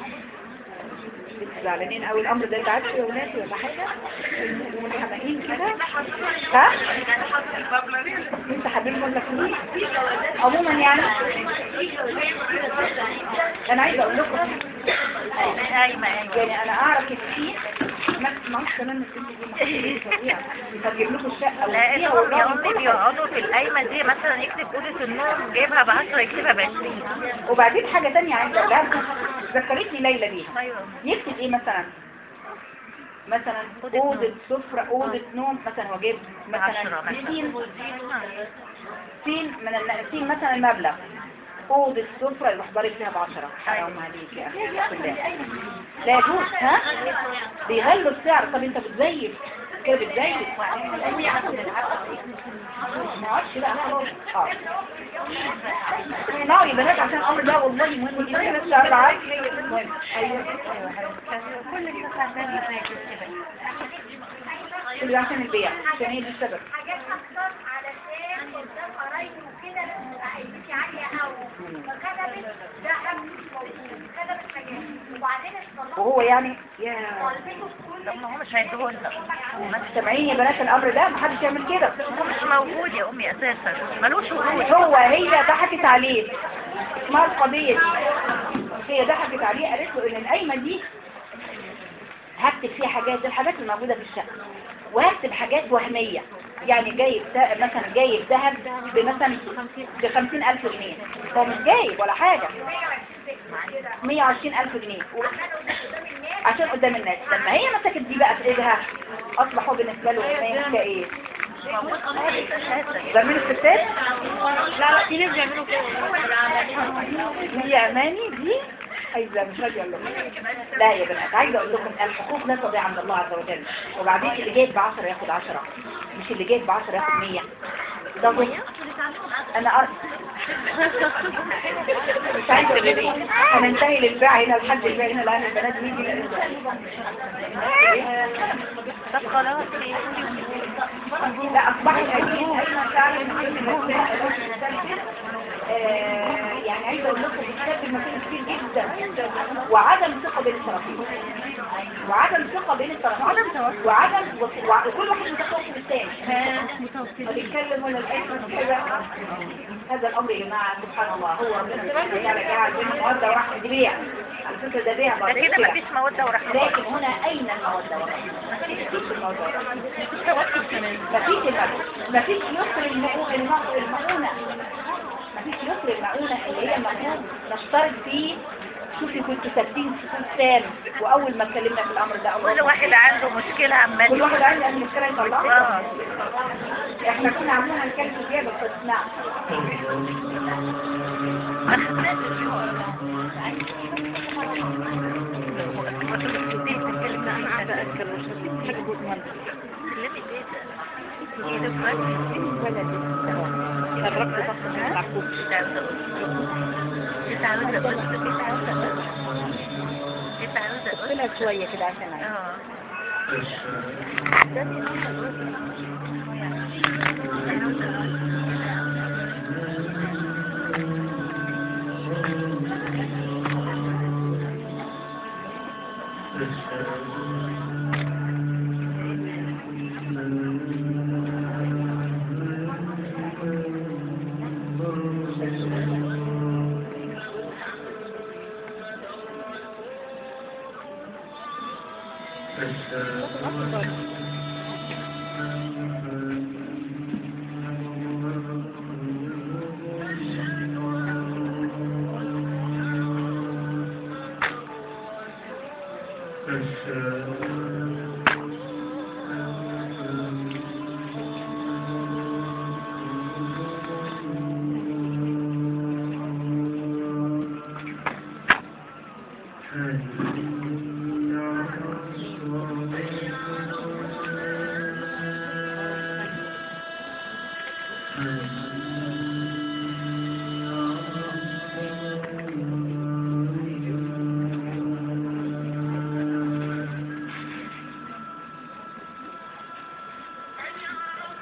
[SPEAKER 1] زعلانين قوي الأمر ده تعبش يا ولادي ولا حاجة ومتحمقين كده ها؟ انت حبيبي ولا فلوس عموما يعني انا عايزه اقول لكم يعني انا اعرف ان في ما تسمعوش كمان من الست دي محتاجة هتجيب لكم الشقه
[SPEAKER 2] لا
[SPEAKER 1] وفيها
[SPEAKER 2] الأم
[SPEAKER 1] والله
[SPEAKER 2] يا أمي
[SPEAKER 1] كل حاجة.
[SPEAKER 2] بيقعدوا في القايمة دي مثلا يكتب أوضة النوم جايبها بعشرة يكتبها بعشرين
[SPEAKER 1] وبعدين حاجه ثانيه عايزه اقولها لكم ذكرتني ليلى بيها
[SPEAKER 2] أيوة
[SPEAKER 1] يكتب ايه مثلا مثلا اوضه سفره اوضه نوم مثلا هو جايب
[SPEAKER 2] عشرة
[SPEAKER 1] مثلا
[SPEAKER 2] مثلا.
[SPEAKER 1] سين سين من الن- سين مثلا المبلغ اوضه سفره يروح ضارب فيها بعشرة حرام عليك يا اخي اتق الله لا يجوز ها بيغلوا السعر طب انت بتزيف كده بتزيف ما اعرفش بقى خلاص اه اسمعوا يا بنات عشان الامر ده والله مهم جدا السعر العالي مهم ايوه
[SPEAKER 2] كل الناس عشان يذاكر كده
[SPEAKER 1] كل ده عشان البيع عشان هي دي السبب
[SPEAKER 7] حاجات اكتر علشان قدام قرايبي وكده عيلتي عاليه قوي فكتبت ده حاجه مش موجود كتبت حاجات وبعدين اتطلقت
[SPEAKER 1] وهو يعني يا
[SPEAKER 7] والدته كل
[SPEAKER 2] طب ما هو مش هيديهولنا
[SPEAKER 1] سامعين يا بنات الامر ده محدش يعمل كده
[SPEAKER 2] هو مش موجود يا أمي أساسا ملوش وجود
[SPEAKER 1] هو هي ضحكت عليه اسمها القضية دي هي ضحكت عليه قالت له ان القايمة دي هكتب فيها حاجات الحاجات الموجودة في الشقة وهكتب حاجات وهمية يعني جايب ده- مثلا جايب ذهب بمثلا بخمسين ألف جنيه هو مش جايب ولا حاجة مية وعشرين ألف جنيه و- عشان قدام الناس لما هي مسكت دي بقى في ايدها اصبحوا بالنسبة له ما ايه ده من الستات
[SPEAKER 6] لا لا في ناس بيعملوا كده
[SPEAKER 1] هي اماني دي عايزه مش راضيه اقول لكم لا يا بنات عايزه اقول لكم الحقوق لا تضيع عند الله عز وجل وبعدين اللي جايب ب 10 ياخد 10 مش اللي جايب ب 10 ياخد 100 ده ظلم انا أر... مش عايزه اقول لكم هننتهي للبيع هنا لحد البيع هنا لان البنات يجي
[SPEAKER 2] طب خلاص
[SPEAKER 1] لا اصبحت هذه الهيئه فعلا من آه، يعني عايزه اقول لكم بتسبب مشاكل كتير جدا وعدم ثقه بين الطرفين وعدم ثقه بين الطرفين وعدم وع- وكل واحد متخصص بالثاني ما بيتكلم ولا الاخر كده هذا الامر يا جماعه سبحان الله هو ربنا سبحانه وتعالى جعل بين الموده ورحمه دي بيع على فكره ده بيع
[SPEAKER 2] ده
[SPEAKER 1] بعد
[SPEAKER 2] كده مفيش مودة ورحمة
[SPEAKER 1] لكن هنا اين الموده والرحمه مفيش الموده والرحمه مفيش الموده مفيش يسر المؤونه المؤونه مفيش يسر المؤونه اللي هي المؤونه نشترط فيه شوفي كنت ساكتين سكوت تام واول ما اتكلمنا في الامر ده
[SPEAKER 2] كل
[SPEAKER 1] الله
[SPEAKER 2] واحد عنده مشكلة
[SPEAKER 1] كل
[SPEAKER 2] عمال
[SPEAKER 1] واحد عنده أي مشكله يطلعها
[SPEAKER 2] اه
[SPEAKER 1] احنا كنا عاملين هنتكلم فيها بس نعم الرب ضغط العقوب قلت شويه كده عشان أعرف.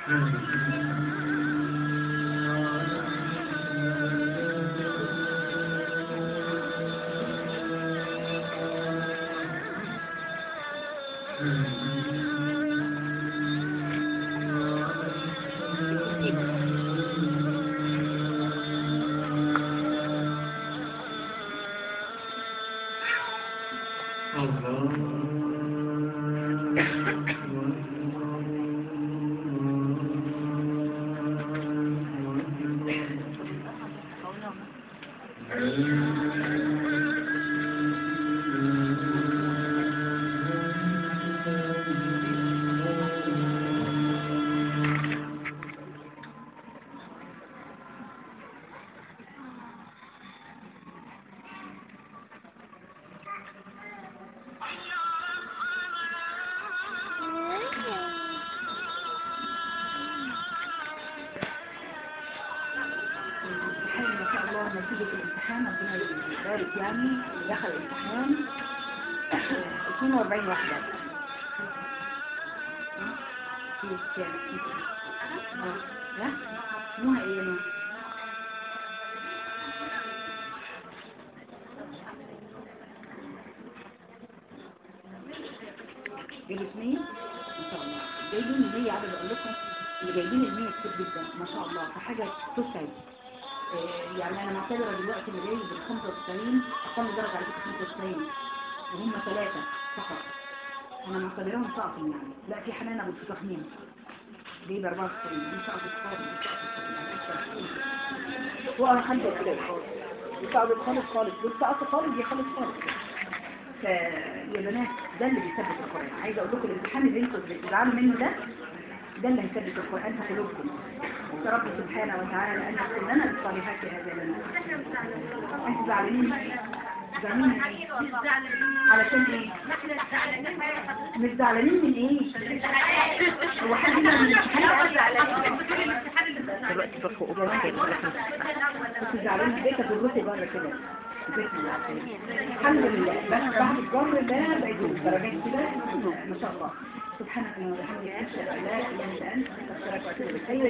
[SPEAKER 1] الامتحان ما شاء الله نتيجة الامتحان ربنا يبارك يعني اللي دخل الامتحان 42 واحدة في كام؟ اه لا اسمها ايه انا؟ جايب اثنين ما شاء الله جايبين المية عدد اقول لكم اللي جايبين المية كتير جدا ما شاء الله فحاجة تسعد آه، يعني انا معتبرة دلوقتي اللي جايب ال 95 اقل درجة على فكرة 95 وهم ثلاثة فقط انا معتبراهم سقطين يعني لا في حنان ابو الفتحين جايب 94 دي سقطت خالص دي سقطت خالص وانا خمسة كده خالص دي سقطت خالص خالص دي سقطت خالص دي خالص خالص فيا بنات ده اللي بيثبت القرآن عايزة اقول لكم الامتحان اللي انتوا بتزعلوا منه ده ده اللي هيثبت القرآن في قلوبكم رب سبحانه وتعالى أن كلنا بالصالحات هذا لنا انتوا زعلانين زعلانين من ايه؟ علشان ايه؟ مش زعلانين من ايه؟ هو حد هنا من الامتحان زعلانين
[SPEAKER 5] دلوقتي بفوق
[SPEAKER 1] كنت زعلانين في بيتك وجوتي بره كده بيتنا الحمد لله بس بعد الظهر ده بقيت درجات كده ما شاء الله سبحانك اللهم وبحمدك اشهد ان لا اله الا انت استغفرك واتوب اليك